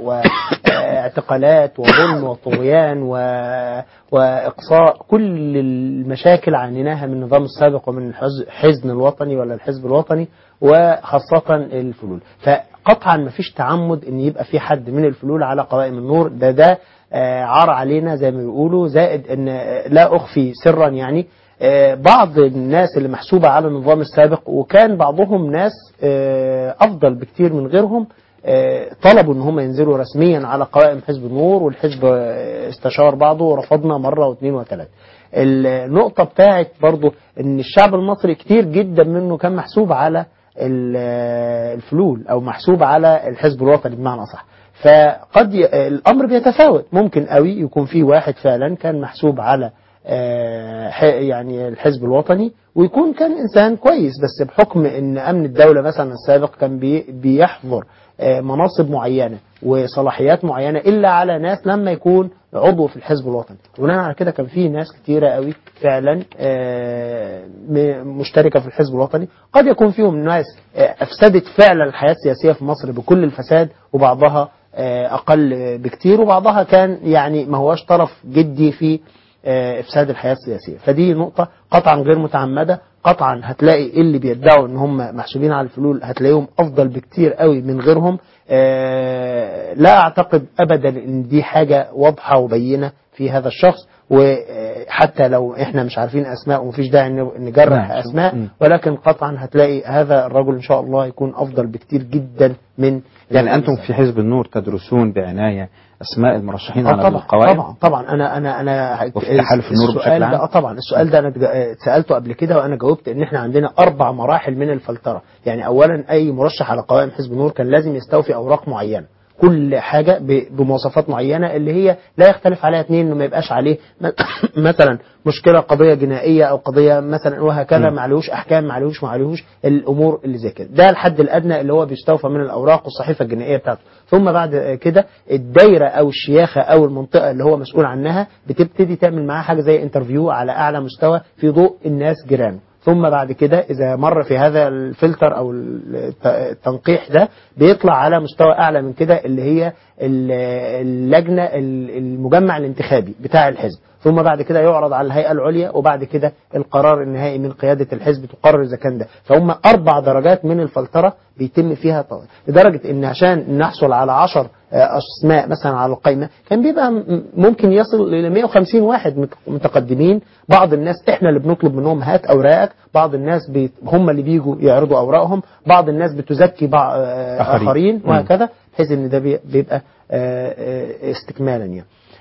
[SPEAKER 20] واعتقالات وظلم وطغيان و- واقصاء كل المشاكل عانيناها من النظام السابق ومن الحز- حزن الوطني ولا الحزب الوطني وخاصة الفلول فقطعا مفيش تعمد ان يبقى في حد من الفلول على قوائم النور ده ده آه، عار علينا زي ما بيقولوا زائد ان آه، لا اخفي سرا يعني آه، بعض الناس اللي محسوبة على النظام السابق وكان بعضهم ناس آه، افضل بكتير من غيرهم آه، طلبوا ان هم ينزلوا رسميا على قوائم حزب النور والحزب آه، استشار بعضه ورفضنا مرة واثنين وثلاثة النقطة بتاعت برضو ان الشعب المصري كتير جدا منه كان محسوب على ال- الفلول او محسوب على الحزب الوطني بمعنى اصح فقد ي... الامر بيتفاوت ممكن قوي يكون في واحد فعلا كان محسوب على آه، ح- يعني الحزب الوطني ويكون كان انسان كويس بس بحكم ان امن الدوله مثلا السابق كان بي بيحظر آه، مناصب معينه وصلاحيات معينه الا على ناس لما يكون عضو في الحزب الوطني بناء على كده كان في ناس كتيره قوي فعلا آه، م- مشتركه في الحزب الوطني قد يكون فيهم ناس آه، افسدت فعلا الحياه السياسيه في مصر بكل الفساد وبعضها آه، اقل بكتير وبعضها كان يعني ما هواش طرف جدي في آه، افساد الحياه السياسيه فدي نقطه قطعا غير متعمده قطعا هتلاقي اللي بيدعوا ان هم محسوبين على الفلول هتلاقيهم افضل بكتير قوي من غيرهم آه، لا اعتقد ابدا ان دي حاجه واضحه وبينه في هذا الشخص وحتى لو احنا مش عارفين اسماء ومفيش داعي إن نجرح
[SPEAKER 1] نعم.
[SPEAKER 20] اسماء
[SPEAKER 1] مم.
[SPEAKER 20] ولكن قطعا هتلاقي هذا الرجل ان شاء الله يكون افضل بكتير جدا من
[SPEAKER 1] يعني أنتم في حزب النور تدرسون بعناية أسماء المرشحين
[SPEAKER 20] آه
[SPEAKER 1] على
[SPEAKER 20] طبعا
[SPEAKER 1] القوائم
[SPEAKER 20] طبعا طبعا انا انا انا
[SPEAKER 1] وفي تحالف النور
[SPEAKER 20] السؤال
[SPEAKER 1] بشكل
[SPEAKER 20] ده
[SPEAKER 1] عام؟
[SPEAKER 20] اه طبعا السؤال ده انا اتج- سالته قبل كده وانا جاوبت ان احنا عندنا اربع مراحل من الفلتره يعني اولا اي مرشح على قوائم حزب النور كان لازم يستوفي اوراق معينه كل حاجه ب- بمواصفات معينه اللي هي لا يختلف عليها اثنين انه ما يبقاش عليه م- مثلا مشكله قضيه جنائيه او قضيه مثلا وهكذا
[SPEAKER 1] م.
[SPEAKER 20] ما عليهوش احكام ما عليهوش ما عليهوش الامور اللي زي كده ده الحد الادنى اللي هو بيستوفى من الاوراق والصحيفه الجنائيه بتاعته ثم بعد كده الدايره او الشياخه او المنطقه اللي هو مسؤول عنها بتبتدي تعمل معاه حاجه زي انترفيو على اعلى مستوى في ضوء الناس جيرانه ثم بعد كده اذا مر في هذا الفلتر او الت- التنقيح ده بيطلع على مستوى اعلى من كده اللي هي ال- اللجنه ال- المجمع الانتخابي بتاع الحزب ثم بعد كده يعرض على الهيئه العليا وبعد كده القرار النهائي من قياده الحزب تقرر اذا كان ده فهم اربع درجات من الفلتره بيتم فيها طبعا لدرجه ان عشان نحصل على عشر آه، اسماء مثلا على القائمه كان بيبقى م- ممكن يصل ل 150 واحد مت- متقدمين بعض الناس احنا اللي بنطلب منهم هات اوراقك بعض الناس بي هم اللي بيجوا يعرضوا اوراقهم بعض الناس بتزكي بعض آه،
[SPEAKER 1] آخرين.
[SPEAKER 20] اخرين
[SPEAKER 1] مم.
[SPEAKER 20] وهكذا بحيث ان ده بي- بيبقى آه، آه، استكمالا يعني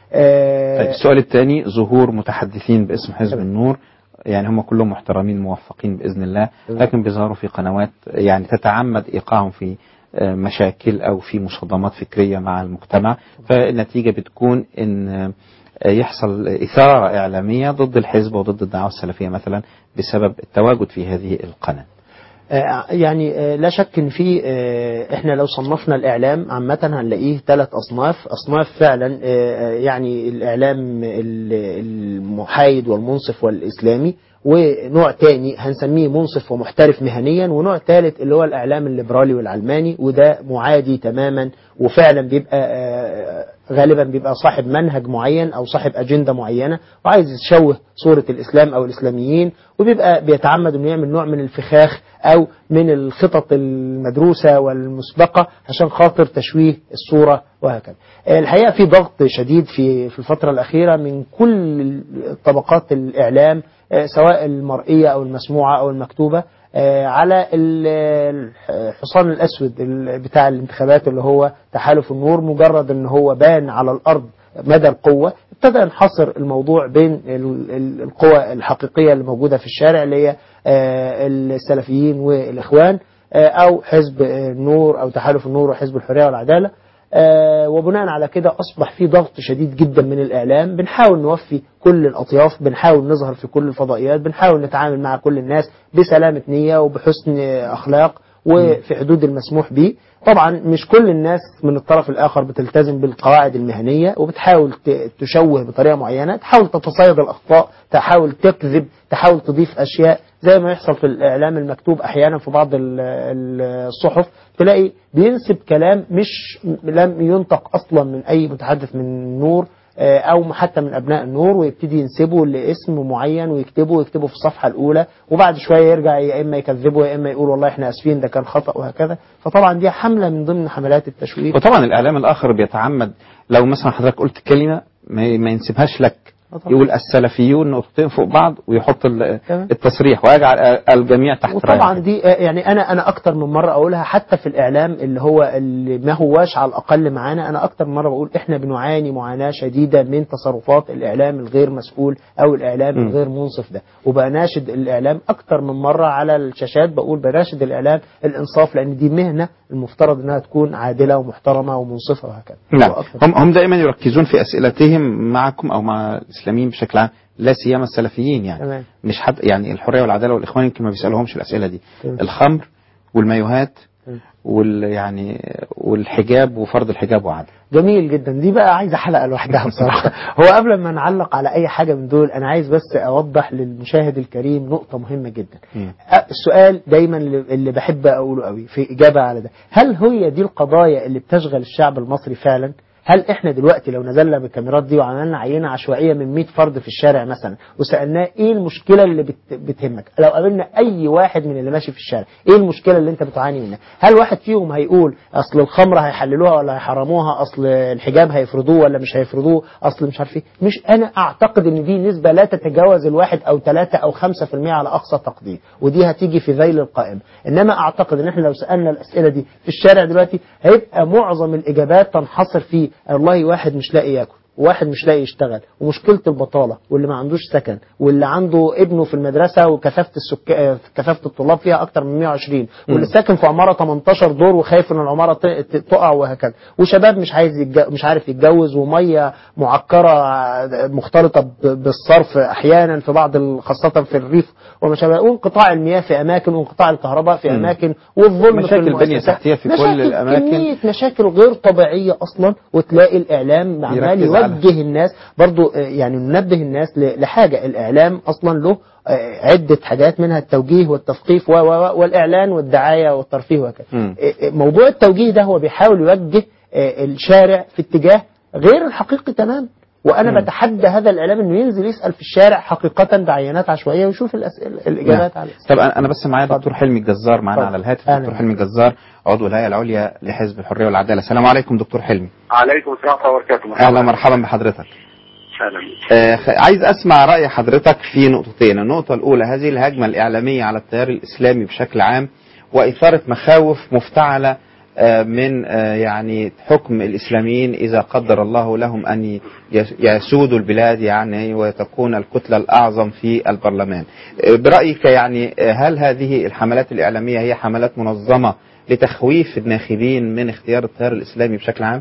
[SPEAKER 20] آه،
[SPEAKER 1] طيب السؤال الثاني ظهور متحدثين باسم حزب النور يعني هم كلهم محترمين موفقين بإذن الله لكن بيظهروا في قنوات يعني تتعمد إيقاعهم في آه، مشاكل أو في مصادمات فكرية مع المجتمع فالنتيجة بتكون إن آه، يحصل إثارة إعلامية ضد الحزب وضد الدعوة السلفية مثلا بسبب التواجد في هذه القناة
[SPEAKER 20] آه، يعني آه، لا شك ان في آه، احنا لو صنفنا الاعلام عامه هنلاقيه ثلاث اصناف اصناف فعلا آه، يعني الاعلام ال- المحايد والمنصف والاسلامي ونوع تاني هنسميه منصف ومحترف مهنيا ونوع ثالث اللي هو الاعلام الليبرالي والعلماني وده معادي تماما وفعلا بيبقى آه، غالبا بيبقى صاحب منهج معين او صاحب اجنده معينه وعايز يشوه صوره الاسلام او الاسلاميين وبيبقى بيتعمد انه يعمل نوع من الفخاخ او من الخطط المدروسه والمسبقه عشان خاطر تشويه الصوره وهكذا. الحقيقه في ضغط شديد في في الفتره الاخيره من كل طبقات الاعلام آه، سواء المرئيه او المسموعه او المكتوبه آه، على ال- الحصان الاسود ال- بتاع الانتخابات اللي هو تحالف النور مجرد ان هو بان على الارض مدى القوه ابتدى ينحصر الموضوع بين ال- ال- القوى الحقيقيه اللي موجوده في الشارع اللي هي آه، السلفيين والاخوان آه، او حزب آه، النور او تحالف النور وحزب الحريه والعداله آه، وبناء على كده اصبح في ضغط شديد جدا من الاعلام بنحاول نوفي كل الاطياف بنحاول نظهر في كل الفضائيات بنحاول نتعامل مع كل الناس بسلامه نيه وبحسن اخلاق وفي حدود المسموح به طبعا مش كل الناس من الطرف الاخر بتلتزم بالقواعد المهنيه وبتحاول ت- تشوه بطريقه معينه تحاول تتصيد الاخطاء تحاول تكذب تحاول تضيف اشياء زي ما يحصل في الاعلام المكتوب احيانا في بعض ال- ال- الصحف تلاقي بينسب كلام مش لم ينطق اصلا من اي متحدث من نور آه، او حتى من ابناء النور ويبتدي ينسبه لاسم معين ويكتبه ويكتبه في الصفحه الاولى وبعد شويه يرجع يا اما يكذبه يا اما يقول والله احنا اسفين ده كان خطا وهكذا فطبعا دي حمله من ضمن حملات التشويه
[SPEAKER 1] وطبعا الإعلام الآخر بيتعمد لو مثلا حضرتك قلت كلمة ما ما ينسبهاش لك
[SPEAKER 20] طبعا.
[SPEAKER 1] يقول السلفيون نقطتين فوق بعض ويحط ال- التصريح ويجعل الجميع تحت
[SPEAKER 20] وطبعا
[SPEAKER 1] راية
[SPEAKER 20] دي آه، يعني انا انا اكتر من مره اقولها حتى في الاعلام اللي هو اللي ما هواش على الاقل معانا انا اكتر من مره بقول احنا بنعاني معاناه شديده من تصرفات الاعلام الغير مسؤول او الاعلام
[SPEAKER 1] م.
[SPEAKER 20] الغير منصف ده وبناشد الاعلام اكتر من مره على الشاشات بقول بناشد الاعلام الانصاف لان دي مهنه المفترض انها تكون عادله ومحترمه ومنصفه وهكذا
[SPEAKER 1] نعم هم هم دائما يركزون في أسئلتهم معكم أو مع الإسلاميين بشكل عام لا سيما السلفيين يعني
[SPEAKER 20] تمام
[SPEAKER 1] مش حد يعني الحرية والعدالة والإخوان يمكن ما بيسألوهمش الأسئلة دي
[SPEAKER 20] تمام.
[SPEAKER 1] الخمر والمايوهات
[SPEAKER 20] م.
[SPEAKER 1] وال يعني والحجاب وفرض الحجاب وعدم
[SPEAKER 20] جميل جدا دي بقى عايزه حلقه لوحدها بصراحه هو قبل ما نعلق على اي حاجه من دول انا عايز بس اوضح للمشاهد الكريم نقطه مهمه جدا أ- السؤال دايما اللي اللي بحب اقوله قوي في اجابه على ده هل هي دي القضايا اللي بتشغل الشعب المصري فعلا هل احنا دلوقتي لو نزلنا بالكاميرات دي وعملنا عينه عشوائيه من 100 فرد في الشارع مثلا وسالناه ايه المشكله اللي بت... بتهمك لو قابلنا اي واحد من اللي ماشي في الشارع ايه المشكله اللي انت بتعاني منها هل واحد فيهم هيقول اصل الخمره هيحللوها ولا هيحرموها اصل الحجاب هيفرضوه ولا مش هيفرضوه اصل مش عارف ايه مش انا اعتقد ان دي نسبه لا تتجاوز الواحد او ثلاثة او خمسة في المية على اقصى تقدير ودي هتيجي في ذيل القائمه انما اعتقد ان احنا لو سالنا الاسئله دي في الشارع دلوقتي هيبقى معظم الاجابات تنحصر في والله واحد مش لاقي ياكل وواحد مش لاقي يشتغل ومشكله البطاله واللي ما عندوش سكن واللي عنده ابنه في المدرسه وكثافه السك... كثافه الطلاب فيها اكتر من 120 واللي ساكن في عماره 18 دور وخايف ان العماره ت... ت- تقع وهكذا وشباب مش عايز يتج... مش عارف يتجوز وميه معكره مختلطه ب... بالصرف احيانا في بعض ال... خاصه في الريف وما شابه وانقطاع المياه في اماكن وانقطاع الكهرباء في
[SPEAKER 1] مم.
[SPEAKER 20] اماكن والظلم
[SPEAKER 1] مشاكل
[SPEAKER 20] في
[SPEAKER 1] بنية
[SPEAKER 20] المؤسسات.
[SPEAKER 1] تحتية في كل
[SPEAKER 20] مشاكل
[SPEAKER 1] الأماكن.
[SPEAKER 20] كمية مشاكل غير طبيعية أصلا وتلاقي الإعلام عمال
[SPEAKER 1] يركز على-
[SPEAKER 20] يوجه الناس برضو آه، يعني ننبه الناس ل- لحاجة الإعلام أصلا له آه، عدة حاجات منها التوجيه والتثقيف و- و- والإعلان والدعاية والترفيه وكذا
[SPEAKER 1] مم.
[SPEAKER 20] آه، آه، موضوع التوجيه ده هو بيحاول يوجه آه، الشارع في اتجاه غير الحقيقي تماما وانا
[SPEAKER 1] مم.
[SPEAKER 20] بتحدى هذا الاعلام انه ينزل يسال في الشارع حقيقه بعينات عشوائيه ويشوف الاسئله الاجابات
[SPEAKER 1] نعم.
[SPEAKER 20] على
[SPEAKER 1] طب انا أنا بس معايا دكتور حلمي الجزار معانا
[SPEAKER 20] اتفضل.
[SPEAKER 1] على الهاتف
[SPEAKER 20] أهلا.
[SPEAKER 1] دكتور حلمي الجزار عضو الهيئه العليا لحزب الحريه والعداله السلام عليكم دكتور حلمي
[SPEAKER 3] عليكم السلام ورحمه الله وبركاته
[SPEAKER 1] اهلا ومرحبا بحضرتك
[SPEAKER 3] اهلا
[SPEAKER 1] آه، خ- عايز اسمع راي حضرتك في نقطتين النقطه الاولى هذه الهجمه الاعلاميه على التيار الاسلامي بشكل عام واثاره مخاوف مفتعله آه، من آه، يعني حكم الاسلاميين اذا قدر الله لهم ان ي- يس- يسودوا البلاد يعني وتكون الكتله الاعظم في البرلمان آه، برايك يعني آه، هل هذه الحملات الاعلاميه هي حملات منظمه لتخويف الناخبين من اختيار التيار الاسلامي بشكل عام؟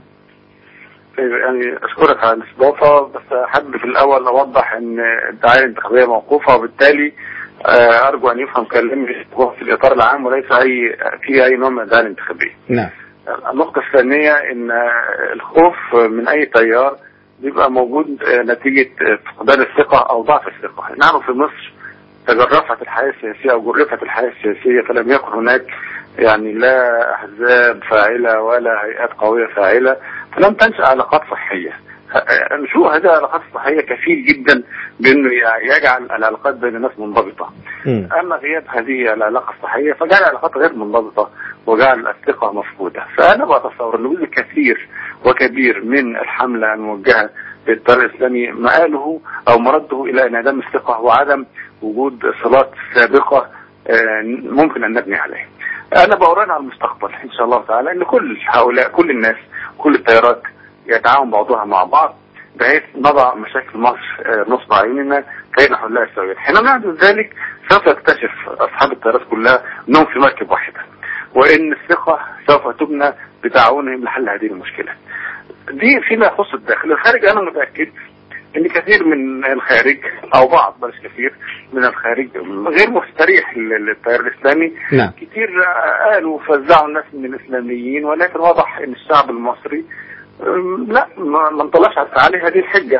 [SPEAKER 3] يعني اشكرك على الاستضافه بس احب في الاول اوضح ان الدعايه الانتخابيه موقوفه وبالتالي آه، ارجو ان يفهم كلامي في الاطار العام وليس اي في اي نوع من الدعايه الانتخابيه.
[SPEAKER 1] نعم
[SPEAKER 3] النقطه الثانيه ان الخوف من اي تيار بيبقى موجود آه، نتيجه فقدان الثقه او ضعف الثقه. نحن في مصر تجرفت الحياه السياسيه او جرفت الحياه السياسيه فلم يكن هناك يعني لا احزاب فاعله ولا هيئات قويه فاعله فلم تنشا علاقات صحيه. آه، نشوء هذه العلاقات الصحيه كفيل جدا بانه يجعل العلاقات بين الناس منضبطه. اما غياب هذه العلاقه الصحيه فجعل العلاقات غير منضبطه وجعل الثقه مفقوده فانا بتصور ان جزء كثير وكبير من الحمله الموجهه للتيار الاسلامي مآله او مرده الى انعدام الثقه وعدم وجود صلات سابقه آه، ممكن ان نبني عليها. انا بأراهن على المستقبل ان شاء الله تعالى ان كل هؤلاء كل الناس كل التيارات يتعاون بعضها مع بعض بحيث نضع مشاكل مصر آه، نصب عيننا كي نحلها سويا حينما نعمل ذلك سوف يكتشف اصحاب التيارات كلها انهم في مركب واحده وان الثقه سوف تبنى بتعاونهم لحل هذه المشكله دي فيما يخص الداخل الخارج انا متاكد ان كثير من الخارج او بعض بلاش كثير من الخارج غير مستريح للتيار الاسلامي
[SPEAKER 1] نعم
[SPEAKER 3] كتير قالوا فزعوا الناس من الاسلاميين ولكن واضح ان الشعب المصري أم، لا ما ما انطلعش عليه هذه الحجه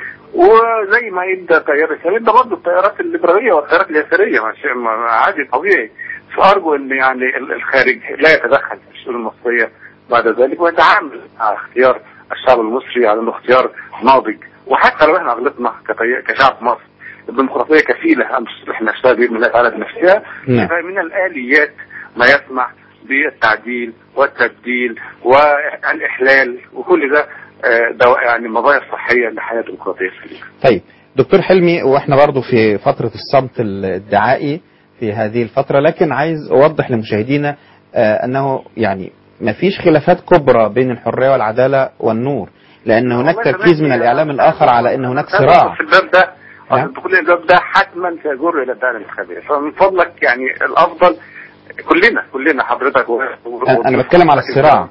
[SPEAKER 3] وزي ما يبدا تيار الاسلامي يبدا برضه التيارات الليبراليه والتيارات اليساريه ما شيء ما- عادي طبيعي فارجو ان يعني ال- الخارج لا يتدخل في الشؤون المصريه بعد ذلك ويتعامل على اختيار الشعب المصري على انه اختيار ناضج وحتى لو احنا غلطنا كطي- كشعب مصر الديمقراطيه كفيله ان تصلح نفسها باذن الله تعالى بنفسها
[SPEAKER 1] نعم.
[SPEAKER 3] فمن الاليات ما يسمح بالتعديل والتبديل والاحلال وكل ده آه، دواء يعني مظاهر صحيه لحياه ديمقراطيه سليمه.
[SPEAKER 1] طيب دكتور حلمي واحنا برضو في فترة الصمت الدعائي في هذه الفترة لكن عايز اوضح لمشاهدينا آه، انه يعني ما فيش خلافات كبرى بين الحرية والعدالة والنور لان هناك
[SPEAKER 3] والله
[SPEAKER 1] تركيز
[SPEAKER 3] تمام.
[SPEAKER 1] من الاعلام الاخر على ان هناك
[SPEAKER 3] هذا
[SPEAKER 1] صراع
[SPEAKER 3] في الباب ده
[SPEAKER 1] نعم.
[SPEAKER 3] دخول الباب ده حتما سيجر الى الدعايه الانتخابيه فمن فضلك يعني الافضل كلنا كلنا حضرتك و... و...
[SPEAKER 1] أنا- انا بتكلم على الصراع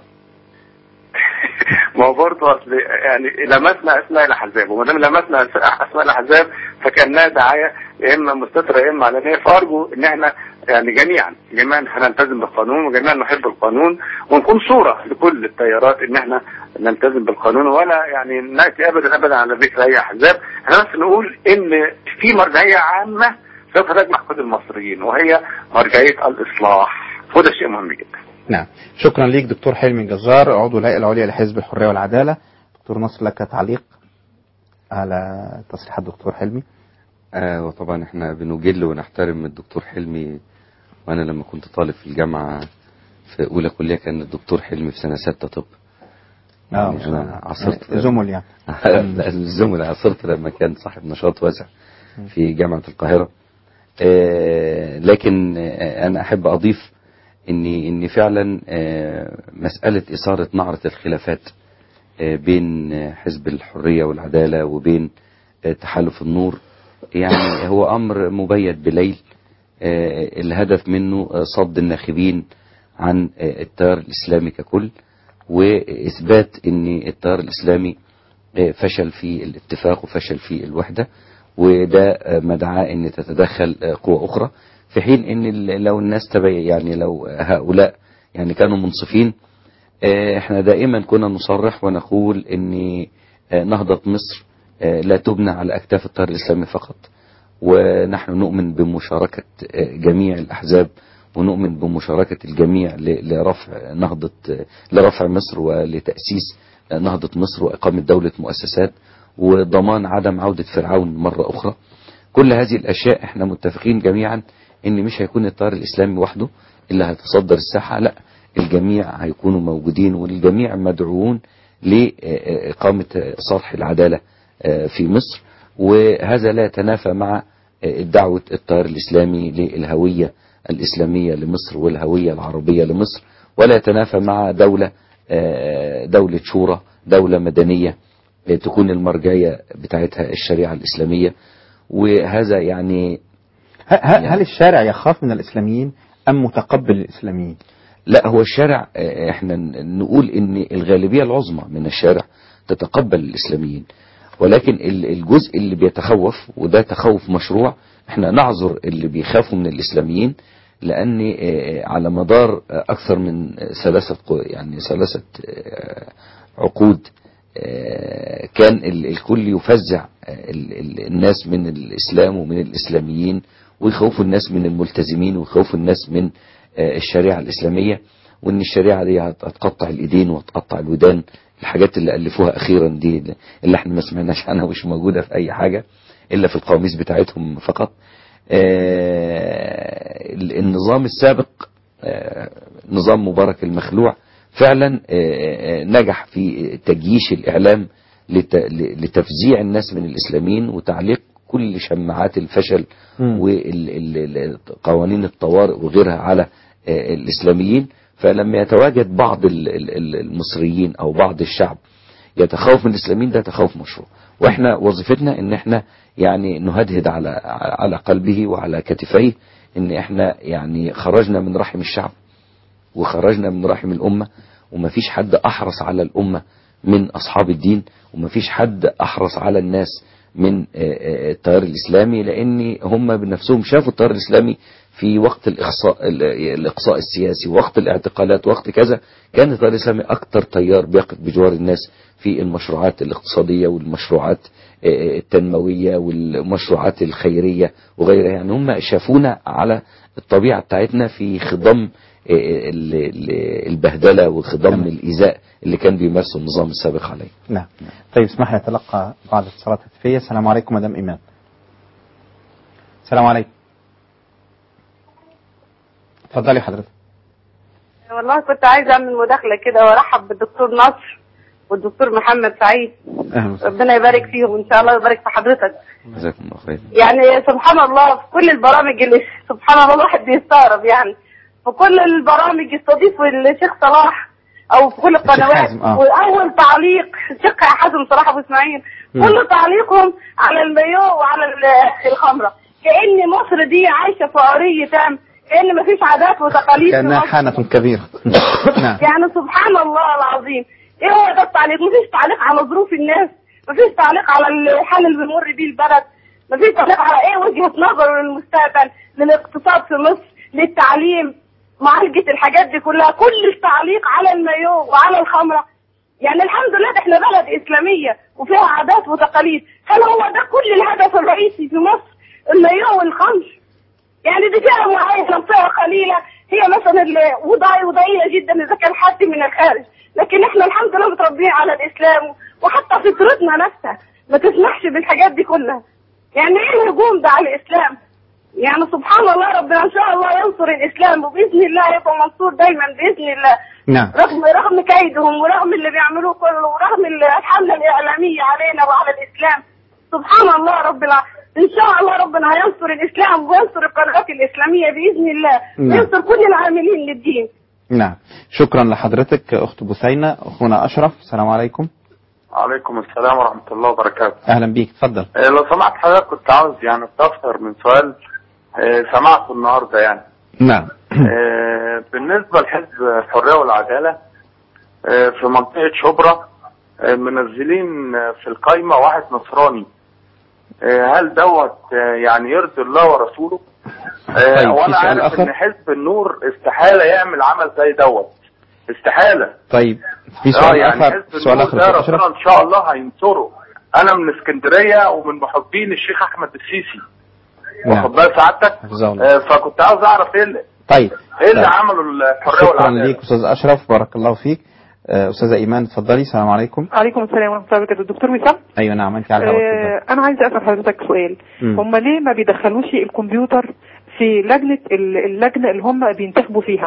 [SPEAKER 3] ما هو برضه اصل يعني لمسنا اسماء الاحزاب وما دام لمسنا اسماء الاحزاب فكانها دعايه يا اما مستتره يا اما علنيه فارجو ان احنا يعني جميعا جميعا هنلتزم بالقانون وجميعا نحب القانون ونكون صوره لكل التيارات ان احنا نلتزم بالقانون ولا يعني ناتي ابدا ابدا على ذكر اي احزاب احنا بس نقول ان في مرجعيه عامه سوف تجمع كل المصريين وهي مرجعيه الاصلاح وده شيء مهم جدا
[SPEAKER 1] نعم شكرا ليك دكتور حلمي الجزار عضو الهيئة العليا لحزب الحرية والعدالة دكتور نصر لك تعليق على تصريح الدكتور حلمي
[SPEAKER 18] آه وطبعا احنا بنجل ونحترم الدكتور حلمي وانا لما كنت طالب في الجامعة في اولى كلية كان الدكتور حلمي في سنة ستة طب
[SPEAKER 1] اه
[SPEAKER 18] يعني
[SPEAKER 1] ما شاء الله.
[SPEAKER 18] انا عاصرت
[SPEAKER 1] زمل يعني
[SPEAKER 18] لا الزمل عاصرت لما كان صاحب نشاط واسع في جامعة القاهرة آه، لكن آه، أنا أحب أضيف إن إن فعلا آه، مسألة إثارة نعرة الخلافات آه، بين آه، حزب الحرية والعدالة وبين آه، تحالف النور يعني هو أمر مبيت بليل آه، الهدف منه آه، صد الناخبين عن آه، التيار الإسلامي ككل وإثبات أن التيار الإسلامي آه، فشل في الاتفاق وفشل في الوحدة وده آه، مدعاة أن تتدخل آه، قوى أخرى في حين أن ال- لو الناس تبي يعني لو هؤلاء يعني كانوا منصفين آه، احنا دائما كنا نصرح ونقول ان آه، نهضة مصر آه، لا تبنى على أكتاف التيار الإسلامي فقط ونحن نؤمن بمشاركة آه، جميع الأحزاب ونؤمن بمشاركة الجميع ل- لرفع نهضة آه، لرفع مصر ولتأسيس آه، نهضة مصر وإقامة دولة مؤسسات وضمان عدم عودة فرعون مرة أخرى كل هذه الأشياء احنا متفقين جميعا ان مش هيكون التيار الإسلامي وحده اللي هيتصدر الساحة لا الجميع هيكونوا موجودين والجميع مدعوون لإقامة صرح العدالة آه، في مصر وهذا لا يتنافى مع آه، دعوة التيار الإسلامي للهوية الإسلامية لمصر والهوية العربية لمصر ولا يتنافى مع دولة آه، دولة شورى دولة مدنية آه، تكون المرجعية بتاعتها الشريعة الإسلامية وهذا يعني
[SPEAKER 1] ه- ه- هل الشارع يخاف من الإسلاميين أم متقبل الإسلاميين
[SPEAKER 18] لا هو الشارع آه، احنا ن- نقول ان الغالبية العظمى من الشارع تتقبل الاسلاميين ولكن ال- الجزء اللي بيتخوف وده تخوف مشروع احنا نعذر اللي بيخافوا من الاسلاميين لان آه، على مدار آه، اكثر من ثلاثة قو- يعني ثلاثة آه، عقود آه، كان ال- الكل يفزع آه، ال- ال- الناس من الاسلام ومن الاسلاميين ويخوفوا الناس من الملتزمين ويخوفوا الناس من آه، الشريعة الإسلامية وإن الشريعة دي هت- هتقطع الإيدين وتقطع الودان الحاجات اللي ألفوها أخيرا دي اللي احنا ما سمعناش عنها ومش موجودة في أي حاجة إلا في القواميس بتاعتهم فقط آه، ال- النظام السابق آه، نظام مبارك المخلوع فعلا آه، آه، نجح في تجييش الإعلام لت- ل- لتفزيع الناس من الإسلاميين وتعليق كل شماعات الفشل وقوانين الطوارئ وغيرها على آه، الإسلاميين فلما يتواجد بعض ال- ال- ال- المصريين أو بعض الشعب يتخوف من الإسلاميين ده تخوف مشروع وإحنا وظيفتنا إن إحنا يعني نهدهد على على قلبه وعلى كتفيه إن إحنا يعني خرجنا من رحم الشعب وخرجنا من رحم الأمة ومفيش حد أحرص على الأمة من أصحاب الدين ومفيش حد أحرص على الناس من آه، آه، التيار الإسلامي لأن هم بنفسهم شافوا التيار الإسلامي في وقت الإقصاء ال- الإقصاء السياسي وقت الاعتقالات وقت كذا كان التيار الإسلامي أكثر تيار بيقف بجوار الناس في المشروعات الاقتصادية والمشروعات آه، التنموية والمشروعات الخيرية وغيرها يعني هم شافونا على الطبيعة بتاعتنا في خضم آه، ال- ال- البهدلة وخضم الإيذاء اللي كان بيمارسه النظام السابق عليه
[SPEAKER 1] نعم طيب اسمح لي أتلقى بعض الاتصالات الهاتفية السلام عليكم مدام إيمان السلام عليكم اتفضلي حضرتك
[SPEAKER 2] والله كنت عايزه اعمل مداخله كده وارحب بالدكتور نصر والدكتور محمد سعيد
[SPEAKER 1] أهلا وسهلا
[SPEAKER 2] ربنا يبارك فيهم وان شاء الله يبارك في حضرتك
[SPEAKER 18] جزاكم الله خير
[SPEAKER 2] يعني سبحان الله في كل البرامج اللي سبحان الله الواحد بيستغرب يعني في كل البرامج يستضيفوا الشيخ صلاح او في كل القنوات
[SPEAKER 1] حازم، آه.
[SPEAKER 2] واول تعليق الشيخ حازم صلاح ابو اسماعيل
[SPEAKER 1] مم.
[SPEAKER 2] كل تعليقهم على المايو وعلى ال- الخمره كأن مصر دي عايشه في عري تام كأن مفيش عادات وتقاليد في
[SPEAKER 1] كأنها
[SPEAKER 2] مصر.
[SPEAKER 1] حانة كبيرة نعم
[SPEAKER 2] يعني سبحان الله العظيم ايه هو ده التعليق مفيش تعليق على ظروف الناس مفيش تعليق على الحال اللي بيمر بيه البلد مفيش تعليق على ايه وجهة نظره للمستقبل للاقتصاد في مصر للتعليم معالجة الحاجات دي كلها كل التعليق على المايو وعلى الخمرة يعني الحمد لله ده احنا بلد اسلامية وفيها عادات وتقاليد هل هو ده كل الهدف الرئيسي في مصر المايو والخمر يعني دي فئة معينة فئة قليلة هي مثلا اللي وضعي وضعية جدا إذا كان حد من الخارج لكن احنا الحمد لله متربيين على الإسلام وحتى فطرتنا نفسها ما تسمحش بالحاجات دي كلها يعني ايه الهجوم ده على الاسلام يعني سبحان الله ربنا ان شاء الله ينصر الاسلام وباذن الله يبقى منصور دايما باذن الله
[SPEAKER 1] نعم
[SPEAKER 2] رغم رغم كيدهم ورغم اللي بيعملوه كله ورغم الحملة الإعلامية علينا وعلى الإسلام سبحان الله رب العالمين إن شاء الله ربنا هينصر الإسلام وينصر القنوات الإسلامية بإذن الله
[SPEAKER 1] نعم.
[SPEAKER 2] وينصر كل العاملين للدين
[SPEAKER 1] نعم شكرا لحضرتك أخت بثينة أخونا أشرف السلام عليكم
[SPEAKER 6] عليكم السلام ورحمة الله وبركاته
[SPEAKER 1] أهلا بيك تفضل
[SPEAKER 6] آه، لو سمحت حضرتك كنت عاوز يعني استفسر من سؤال آه، سمعته النهارده يعني
[SPEAKER 1] نعم
[SPEAKER 6] آه، بالنسبة لحزب الحرية والعدالة آه، في منطقة شبرا آه، منزلين آه، في القايمة واحد نصراني آه، هل دوت آه، يعني يرضي الله ورسوله؟ آه،
[SPEAKER 1] طيب، في
[SPEAKER 6] وانا
[SPEAKER 1] سؤال
[SPEAKER 6] عارف
[SPEAKER 1] آخر؟
[SPEAKER 6] ان حزب النور استحالة يعمل عمل زي دوت استحالة
[SPEAKER 1] طيب في
[SPEAKER 6] اه
[SPEAKER 1] سؤال
[SPEAKER 6] يعني
[SPEAKER 1] آخر
[SPEAKER 6] حزب
[SPEAKER 1] سؤال
[SPEAKER 6] النور
[SPEAKER 1] آخر
[SPEAKER 6] ده
[SPEAKER 1] أستاذ أشرف
[SPEAKER 6] ربنا ان شاء الله هينصره انا من اسكندريه ومن محبين الشيخ احمد السيسي واخد
[SPEAKER 1] نعم
[SPEAKER 6] بال سعادتك
[SPEAKER 1] حفظه الله
[SPEAKER 6] آه، فكنت عاوز اعرف ايه اللي,
[SPEAKER 1] طيب
[SPEAKER 6] ايه اللي
[SPEAKER 1] طيب.
[SPEAKER 6] عمله الحريه
[SPEAKER 1] شكرا
[SPEAKER 6] والعداله
[SPEAKER 1] ليك أستاذ أشرف بارك الله فيك آه، أستاذة إيمان اتفضلي السلام عليكم
[SPEAKER 22] عليكم السلام ورحمه الله وبركاته دكتور وسام
[SPEAKER 1] أيوة نعم أنت على الهواء اتفضلي.
[SPEAKER 22] آه انا عايزه اسال حضرتك سؤال
[SPEAKER 1] مم.
[SPEAKER 22] هم ليه ما بيدخلوش الكمبيوتر في لجنه ال- اللجنه اللي هم بينتخبوا فيها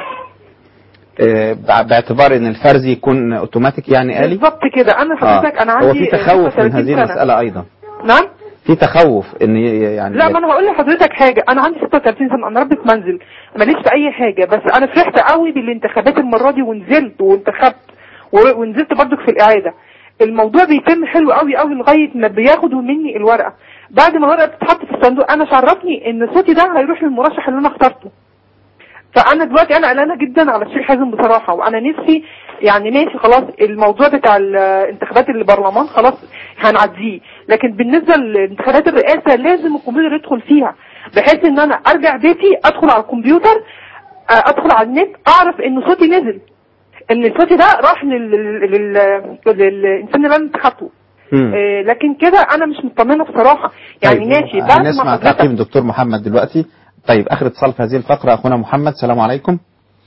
[SPEAKER 1] آه، بع- باعتبار ان الفرز يكون اوتوماتيك يعني آلي
[SPEAKER 22] بالظبط كده انا حضرتك انا عندي
[SPEAKER 1] هو في تخوف من
[SPEAKER 22] 36
[SPEAKER 1] هذه
[SPEAKER 22] سنة.
[SPEAKER 1] المسألة أيضا
[SPEAKER 22] نعم
[SPEAKER 1] في تخوف ان ي- يعني
[SPEAKER 22] لا ما انا هقول لحضرتك حاجه انا عندي 36 سنه انا ربة منزل ماليش في اي حاجه بس انا فرحت قوي بالانتخابات المره دي ونزلت وانتخبت و- ونزلت برضك في الاعاده الموضوع بيتم حلو قوي قوي لغايه ما بياخدوا مني الورقه بعد ما الورقه بتتحط في الصندوق انا شرفني ان صوتي ده هيروح للمرشح اللي انا اخترته فانا دلوقتي انا قلقانه جدا على الشيخ حازم بصراحه وانا نفسي يعني ماشي خلاص الموضوع بتاع الانتخابات البرلمان خلاص هنعديه لكن بالنسبه لانتخابات الرئاسه لازم الكمبيوتر يدخل فيها بحيث ان انا ارجع بيتي ادخل على الكمبيوتر آه، ادخل على النت اعرف ان صوتي نزل ان صوتي ده راح لل- لل- لل- للانسان اللي انا انتخبته
[SPEAKER 1] مم.
[SPEAKER 22] آه، لكن كده انا مش مطمنه بصراحه يعني
[SPEAKER 1] طيب،
[SPEAKER 22] ماشي بعد ما
[SPEAKER 1] هنسمع
[SPEAKER 22] حضرتك
[SPEAKER 1] تعقيب الدكتور محمد دلوقتي طيب آخر اتصال في هذه الفقرة أخونا محمد السلام عليكم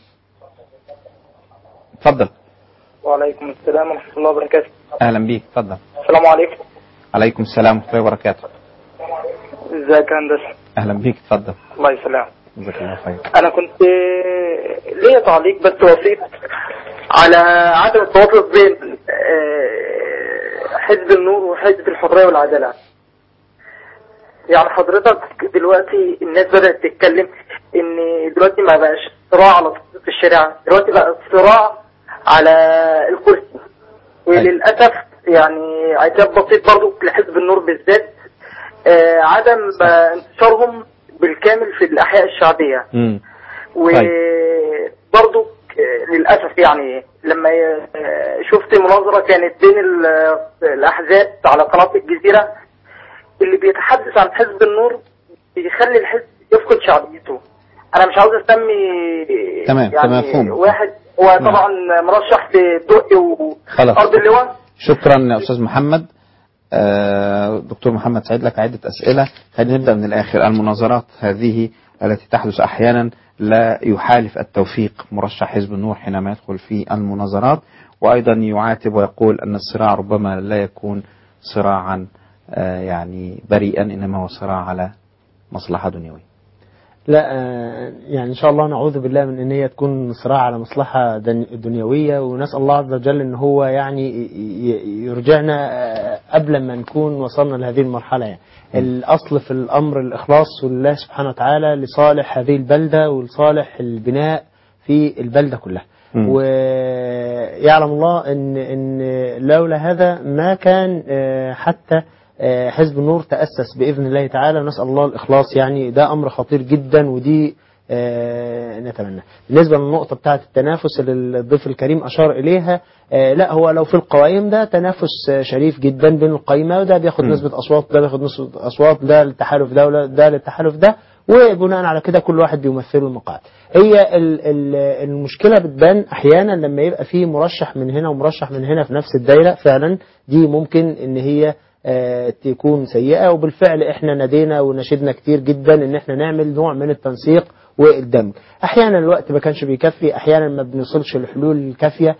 [SPEAKER 1] اتفضل
[SPEAKER 23] وعليكم السلام ورحمة الله وبركاته
[SPEAKER 1] أهلا بيك اتفضل
[SPEAKER 23] السلام عليكم
[SPEAKER 1] عليكم السلام ورحمة الله وبركاته
[SPEAKER 23] ازيك يا هندسة
[SPEAKER 1] أهلا بيك اتفضل
[SPEAKER 23] الله يسلمك
[SPEAKER 1] جزاك الله خير
[SPEAKER 23] انا كنت آه، ليا تعليق بس بسيط على عدم التوافق بين آه، حزب النور وحزب الحرية والعدالة يعني حضرتك دلوقتي الناس بدأت تتكلم ان دلوقتي ما بقاش صراع على تطبيق الشريعة دلوقتي بقى صراع على الكرسي وللأسف يعني عتاب بسيط برضو لحزب النور بالذات آه، عدم آه، انتشارهم بالكامل في الأحياء الشعبية
[SPEAKER 1] مم.
[SPEAKER 23] وبرضو للأسف يعني لما آه، شفت مناظرة كانت بين ال- الأحزاب على قناة الجزيرة اللي بيتحدث عن حزب النور بيخلي الحزب يفقد شعبيته أنا مش عاوز أسمي
[SPEAKER 1] تمام،
[SPEAKER 23] يعني
[SPEAKER 1] تمام، مفهوم.
[SPEAKER 23] واحد هو طبعا مرشح في دقي
[SPEAKER 1] خلاص
[SPEAKER 23] وأرض اللواء
[SPEAKER 1] شكرا يا أستاذ محمد آه، دكتور محمد سعيد لك عدة أسئلة خلينا نبدأ من الآخر المناظرات هذه التي تحدث أحيانا لا يحالف التوفيق مرشح حزب النور حينما يدخل في المناظرات وأيضا يعاتب ويقول أن الصراع ربما لا يكون صراعا آه، يعني بريئا إنما هو صراع على مصلحة دنيوية
[SPEAKER 20] لا آه، يعني ان شاء الله نعوذ بالله من ان هي تكون صراع على مصلحه دن- دنيويه ونسال الله عز وجل ان هو يعني ي- ي- يرجعنا آه، قبل ما نكون وصلنا لهذه المرحله يعني الاصل في الامر الاخلاص لله سبحانه وتعالى لصالح هذه البلده ولصالح البناء في البلده كلها
[SPEAKER 1] مم.
[SPEAKER 20] ويعلم الله ان ان لولا هذا ما كان آه، حتى آه، حزب النور تأسس بإذن الله تعالى ونسأل الله الإخلاص يعني ده أمر خطير جدا ودي آه، نتمنى بالنسبة للنقطة بتاعة التنافس اللي الضيف الكريم أشار إليها آه، لا هو لو في القوائم ده تنافس آه، شريف جدا بين القائمة وده بياخد
[SPEAKER 1] مم.
[SPEAKER 20] نسبة أصوات ده بياخد نسبة أصوات ده للتحالف ده ولا ده للتحالف ده وبناء على كده كل واحد بيمثل المقاعد هي ال- ال- المشكلة بتبان أحيانا لما يبقى في مرشح من هنا ومرشح من هنا في نفس الدايرة فعلا دي ممكن إن هي آه، تكون سيئة وبالفعل احنا نادينا ونشدنا كتير جدا ان احنا نعمل نوع من التنسيق والدمج احيانا الوقت ما كانش بيكفي احيانا ما بنوصلش لحلول كافيه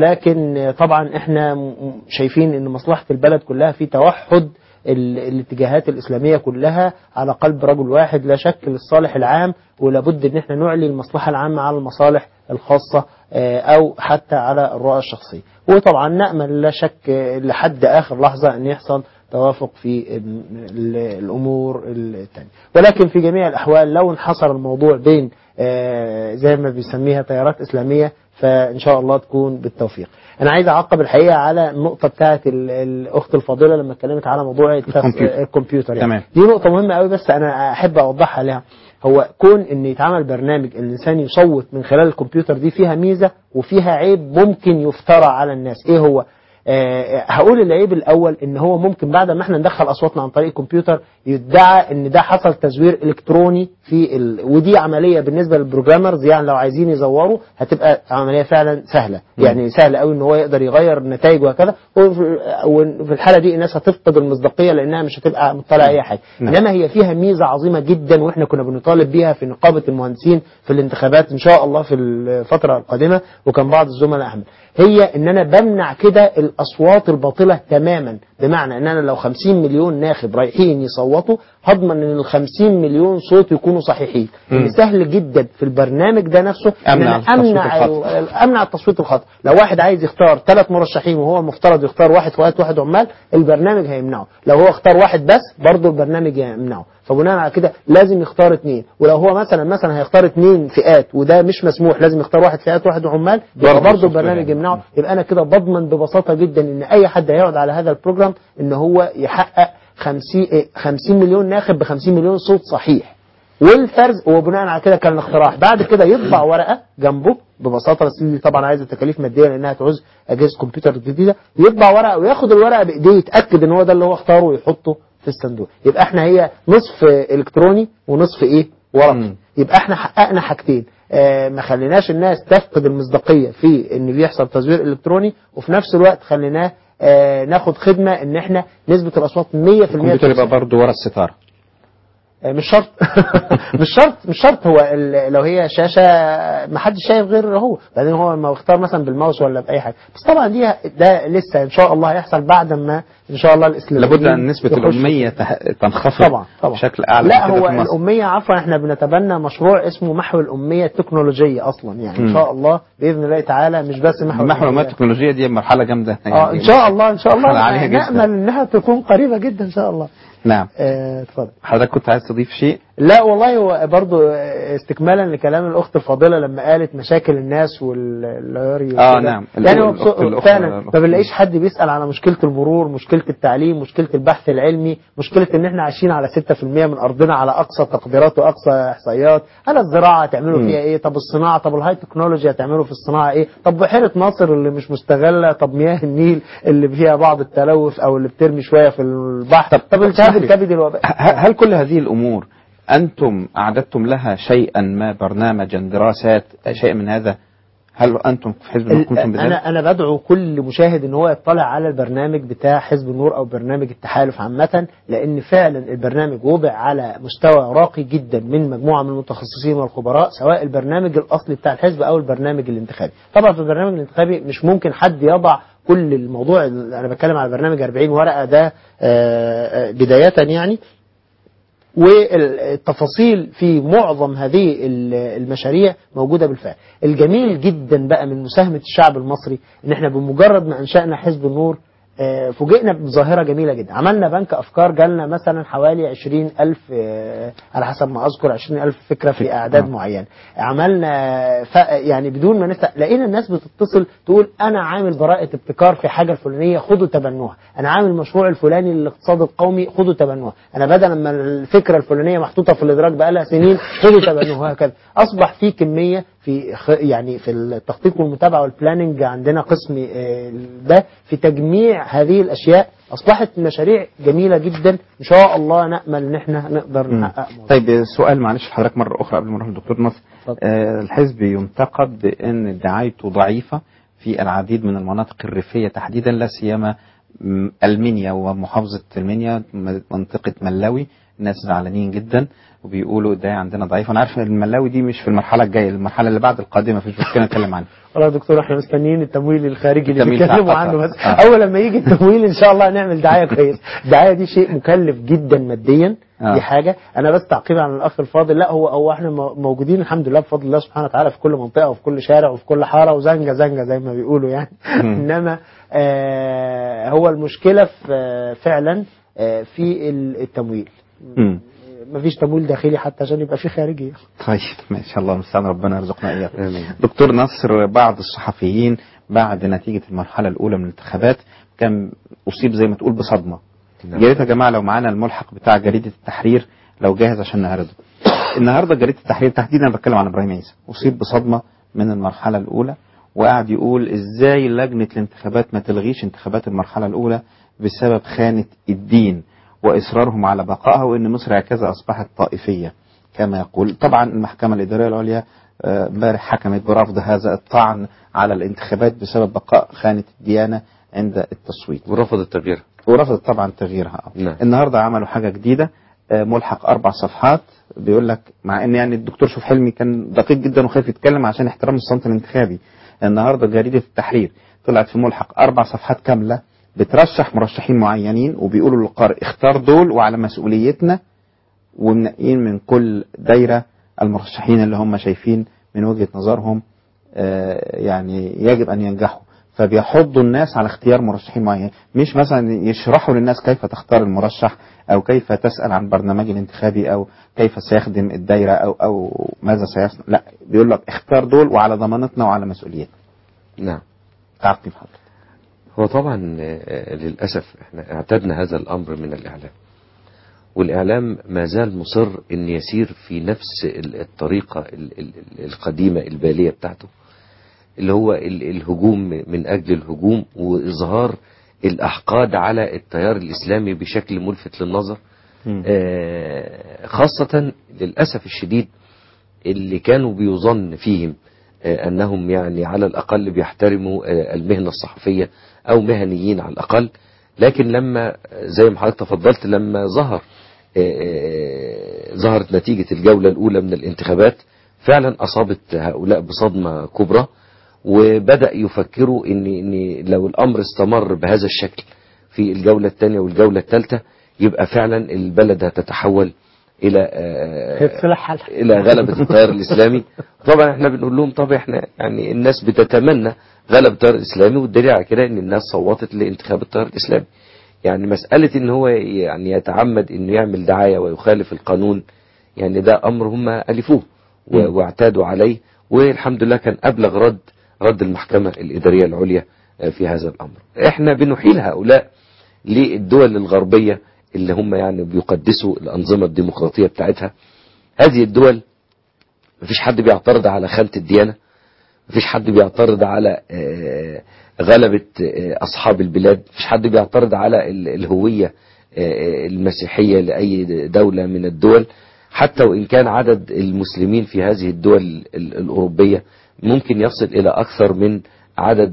[SPEAKER 20] ولكن طبعا احنا م- شايفين ان مصلحه البلد كلها في توحد ال- الاتجاهات الإسلامية كلها على قلب رجل واحد لا شك للصالح العام ولابد ان احنا نعلي المصلحة العامة على المصالح الخاصة آه، او حتى على الرؤى الشخصية وطبعا نأمل لا شك آه، لحد اخر لحظة ان يحصل توافق في ال- ال- الامور الثانية ولكن في جميع الاحوال لو انحصر الموضوع بين آه، زي ما بيسميها تيارات اسلامية فان شاء الله تكون بالتوفيق انا عايز اعقب الحقيقه على النقطه بتاعه ال- الاخت الفاضله لما اتكلمت على موضوع التف-
[SPEAKER 1] الكمبيوتر.
[SPEAKER 20] الكمبيوتر يعني.
[SPEAKER 1] تمام.
[SPEAKER 20] دي نقطه مهمه قوي بس انا احب اوضحها لها هو كون ان يتعمل برنامج الانسان يصوت من خلال الكمبيوتر دي فيها ميزه وفيها عيب ممكن يفترى على الناس ايه هو آه هقول العيب الاول ان هو ممكن بعد ما احنا ندخل اصواتنا عن طريق الكمبيوتر يدعى ان ده حصل تزوير الكتروني في ال... ودي عمليه بالنسبه للبروجرامرز يعني لو عايزين يزوروا هتبقى عمليه فعلا سهله
[SPEAKER 1] مم.
[SPEAKER 20] يعني سهل قوي ان هو يقدر يغير النتائج وهكذا وفي وفي الحاله دي الناس هتفقد المصداقيه لانها مش هتبقى مطلع اي حاجه
[SPEAKER 1] نعم.
[SPEAKER 20] انما هي فيها ميزه عظيمه جدا واحنا كنا بنطالب بيها في نقابه المهندسين في الانتخابات ان شاء الله في الفتره القادمه وكان بعض الزملاء احمد هي ان انا بمنع كده الاصوات الباطله تماما بمعنى ان انا لو 50 مليون ناخب رايحين يصوتوا هضمن ان ال 50 مليون صوت يكونوا صحيحين
[SPEAKER 1] مم.
[SPEAKER 20] ان سهل جدا في البرنامج ده نفسه ان
[SPEAKER 1] أمنع
[SPEAKER 20] انا
[SPEAKER 1] التصويت
[SPEAKER 20] امنع
[SPEAKER 1] الخاطئ.
[SPEAKER 20] ال- امنع التصويت الخاطئ لو واحد عايز يختار ثلاث مرشحين وهو المفترض يختار واحد فؤاد واحد عمال البرنامج هيمنعه لو هو اختار واحد بس برضه البرنامج هيمنعه فبناء على كده لازم يختار اثنين ولو هو مثلا مثلا هيختار اثنين فئات وده مش مسموح لازم يختار واحد فئات واحد عمال يبقى
[SPEAKER 1] برضه
[SPEAKER 20] برضه
[SPEAKER 1] السوفت وير
[SPEAKER 20] البرنامج يمنعه يبقى انا كده بضمن ببساطه جدا ان اي حد هيقعد على هذا البروجرام ان هو يحقق 50 إيه، 50 مليون ناخب ب 50 مليون صوت صحيح والفرز وبناء على كده كان الاقتراح بعد كده يطبع ورقه جنبه ببساطه بس دي طبعا عايزه تكاليف ماديه لانها تعوز اجهزه كمبيوتر جديده يطبع ورقه وياخد الورقه بايديه يتاكد ان هو ده اللي هو اختاره ويحطه في الصندوق يبقى احنا هي نصف الكتروني ونصف ايه ورقي يبقى احنا حققنا حاجتين آه ما خليناش الناس تفقد المصداقيه في ان بيحصل تزوير الكتروني وفي نفس الوقت خليناه آه ناخد خدمه ان احنا نسبه الاصوات 100%
[SPEAKER 1] الكمبيوتر يبقى برضه ورا الستاره
[SPEAKER 20] آه، مش شرط مش شرط مش شرط هو ال- لو هي شاشه ما حدش شايف غير هو بعدين هو لما يختار مثلا بالماوس ولا باي حاجه بس طبعا دي ده لسه ان شاء الله هيحصل بعد ما ان شاء الله الاسلام
[SPEAKER 1] لابد ان نسبه الاميه ته- تنخفض
[SPEAKER 20] طبعا طبعا
[SPEAKER 1] بشكل اعلى
[SPEAKER 20] لا
[SPEAKER 1] من كده
[SPEAKER 20] هو
[SPEAKER 1] في مصر.
[SPEAKER 20] الاميه عفوا احنا بنتبنى مشروع اسمه محو الاميه التكنولوجيه اصلا يعني ان
[SPEAKER 1] مم.
[SPEAKER 20] شاء الله باذن الله تعالى مش بس محو
[SPEAKER 1] محور
[SPEAKER 20] الأمية.
[SPEAKER 1] التكنولوجيا دي مرحله جامده
[SPEAKER 20] اه ان شاء الله ان شاء الله
[SPEAKER 1] مرحلة عالية جدا.
[SPEAKER 20] نامل انها تكون قريبه جدا ان شاء الله
[SPEAKER 1] نعم
[SPEAKER 20] آه، اتفضل
[SPEAKER 1] حضرتك كنت عايز تضيف شيء
[SPEAKER 20] لا والله هو برضو استكمالا لكلام الاخت الفاضله لما قالت مشاكل الناس واللياري
[SPEAKER 1] آه،
[SPEAKER 20] وكده.
[SPEAKER 1] نعم.
[SPEAKER 20] يعني هو
[SPEAKER 1] الأخت-
[SPEAKER 20] بص-
[SPEAKER 1] الأخت-
[SPEAKER 20] فعلا
[SPEAKER 1] الأخت-
[SPEAKER 20] ما بنلاقيش حد بيسال على مشكله المرور مشكله التعليم مشكله البحث العلمي مشكله ان احنا عايشين على 6% من ارضنا على اقصى تقديرات واقصى احصائيات على الزراعه هتعملوا
[SPEAKER 1] مم.
[SPEAKER 20] فيها ايه طب الصناعه طب الهاي تكنولوجي هتعملوا في الصناعه ايه طب بحيره ناصر اللي مش مستغله طب مياه النيل اللي فيها بعض التلوث او اللي بترمي شويه في البحر طب, طب الالتهاب
[SPEAKER 1] اسمح لي.
[SPEAKER 20] الكبدي الوبائي
[SPEAKER 1] ه- هل كل هذه الامور انتم اعددتم لها شيئا ما برنامجا دراسات شيء من هذا هل انتم في حزب النور كنتم بذلك؟
[SPEAKER 20] انا انا بدعو كل مشاهد ان هو يطلع على البرنامج بتاع حزب النور او برنامج التحالف عامه لان فعلا البرنامج وضع على مستوى راقي جدا من مجموعه من المتخصصين والخبراء سواء البرنامج الاصلي بتاع الحزب او البرنامج الانتخابي طبعا في البرنامج الانتخابي مش ممكن حد يضع كل الموضوع انا بتكلم على برنامج 40 ورقه ده آه، آه، بدايه يعني والتفاصيل في معظم هذه ال- المشاريع موجودة بالفعل الجميل جدا بقى من مساهمة الشعب المصري ان احنا بمجرد ما انشأنا حزب النور آه، فوجئنا بظاهرة جميلة جدا عملنا بنك أفكار جالنا مثلا حوالي 20 ألف آه، على حسب ما أذكر 20 ألف فكرة في أعداد معينة عملنا ف... يعني بدون ما نسأل لقينا الناس بتتصل تقول أنا عامل براءة ابتكار في حاجة الفلانية خدوا تبنوها أنا عامل مشروع الفلاني للاقتصاد القومي خدوا تبنوها أنا بدل ما الفكرة الفلانية محطوطة في الإدراج بقالها سنين خدوا تبنوها وهكذا أصبح في كمية في خ- يعني في التخطيط والمتابعة والبلاننج عندنا قسم آه، ده في تجميع هذه الأشياء أصبحت مشاريع جميلة جدا إن شاء الله نأمل إن احنا نقدر نحقق
[SPEAKER 1] طيب سؤال معلش لحضرتك مرة أخرى قبل ما نروح للدكتور نصر آه الحزب ينتقد بأن دعايته ضعيفة في العديد من المناطق الريفية تحديدا لا سيما م- المنيا ومحافظة المنيا م- منطقة ملاوي الناس زعلانين جدا وبيقولوا الداعية عندنا ضعيف وانا عارف ان الملاوي دي مش في المرحله الجايه المرحله اللي بعد القادمه مفيش مشكله نتكلم عنها
[SPEAKER 20] والله يا دكتور احنا مستنيين التمويل الخارجي اللي
[SPEAKER 1] التمويل بتاع
[SPEAKER 20] بيتكلموا
[SPEAKER 1] قطر.
[SPEAKER 20] عنه بس
[SPEAKER 1] آه.
[SPEAKER 20] اول لما يجي التمويل ان شاء الله هنعمل دعايه كويس الدعايه دي شيء مكلف جدا ماديا
[SPEAKER 1] آه.
[SPEAKER 20] دي حاجه انا بس تعقيبا على الاخ الفاضل لا هو هو احنا مو- موجودين الحمد لله بفضل الله سبحانه وتعالى في كل منطقه وفي كل شارع وفي كل حاره وزنجه زنجه زي ما بيقولوا يعني انما آه هو المشكله في آه، فعلا آه في ال- التمويل
[SPEAKER 1] مم.
[SPEAKER 20] مفيش تمويل داخلي حتى عشان يبقى في خارجي
[SPEAKER 1] طيب ما شاء الله المستعان ربنا يرزقنا اياك دكتور نصر بعض الصحفيين بعد نتيجة المرحلة الأولى من الانتخابات كان أصيب زي ما تقول بصدمة
[SPEAKER 4] نعم.
[SPEAKER 1] يا ريت يا جماعة لو معانا الملحق بتاع جريدة التحرير لو جاهز عشان نعرضه النهارده جريدة التحرير تحديدا أنا بتكلم عن إبراهيم عيسى أصيب بصدمة من المرحلة الأولى وقعد يقول إزاي لجنة الانتخابات ما تلغيش انتخابات المرحلة الأولى بسبب خانة الدين وإصرارهم على بقائها وإن مصر هكذا أصبحت طائفية كما يقول طبعا المحكمة الإدارية العليا آه، امبارح حكمت برفض هذا الطعن على الانتخابات بسبب بقاء خانة الديانة عند التصويت
[SPEAKER 4] ورفضت تغييرها
[SPEAKER 1] ورفضت طبعا تغييرها
[SPEAKER 4] نعم.
[SPEAKER 1] النهارده عملوا حاجة جديدة آه، ملحق أربع صفحات بيقول لك مع إن يعني الدكتور شوف حلمي كان دقيق جدا وخايف يتكلم عشان احترام الصمت الانتخابي النهارده جريدة التحرير طلعت في ملحق أربع صفحات كاملة بترشح مرشحين معينين وبيقولوا للقارئ اختار دول وعلى مسؤوليتنا ومنقين من كل دايرة المرشحين اللي هم شايفين من وجهة نظرهم آه، يعني يجب أن ينجحوا فبيحضوا الناس على اختيار مرشحين معين مش مثلا يشرحوا للناس كيف تختار المرشح أو كيف تسأل عن برنامج الانتخابي أو كيف سيخدم الدايرة أو أو ماذا سيصنع لا بيقول لك اختار دول وعلى ضمانتنا وعلى مسؤوليتنا
[SPEAKER 4] نعم
[SPEAKER 1] تعقيب حضرتك
[SPEAKER 4] هو طبعا آه، للأسف احنا اعتدنا هذا الأمر من الإعلام والإعلام ما زال مصر أن يسير في نفس ال- الطريقة ال- ال- القديمة البالية بتاعته اللي هو ال- الهجوم من أجل الهجوم وإظهار الأحقاد على التيار الإسلامي بشكل ملفت للنظر آه، خاصة للأسف الشديد اللي كانوا بيظن فيهم آه، أنهم يعني على الأقل بيحترموا آه، المهنة الصحفية أو مهنيين على الأقل لكن لما آه، زي ما حضرتك تفضلت لما ظهر آه، آه، ظهرت نتيجة الجولة الأولى من الانتخابات فعلا أصابت هؤلاء بصدمة كبرى وبدأ يفكروا إن, إن لو الأمر استمر بهذا الشكل في الجولة الثانية والجولة الثالثة يبقى فعلا البلد هتتحول إلى آه،
[SPEAKER 20] هيتصلح حالها
[SPEAKER 4] الى غلبة التيار الاسلامي طبعا احنا بنقول لهم طب احنا يعني الناس بتتمنى غلبة التيار الاسلامي والدليل على كده ان الناس صوتت لانتخاب التيار الاسلامي يعني مسألة ان هو يعني يتعمد انه يعمل دعاية ويخالف القانون يعني ده امر هم الفوه و- واعتادوا عليه والحمد لله كان ابلغ رد رد المحكمة الادارية العليا آه، في هذا الامر احنا بنحيل هؤلاء للدول الغربية اللي هم يعني بيقدسوا الأنظمة الديمقراطية بتاعتها هذه الدول مفيش حد بيعترض على خانة الديانة مفيش حد بيعترض على آه، غلبة آه، أصحاب البلاد مفيش حد بيعترض على ال- الهوية آه، المسيحية لأي دولة من الدول حتى وإن كان عدد المسلمين في هذه الدول ال- الأوروبية ممكن يصل إلى أكثر من عدد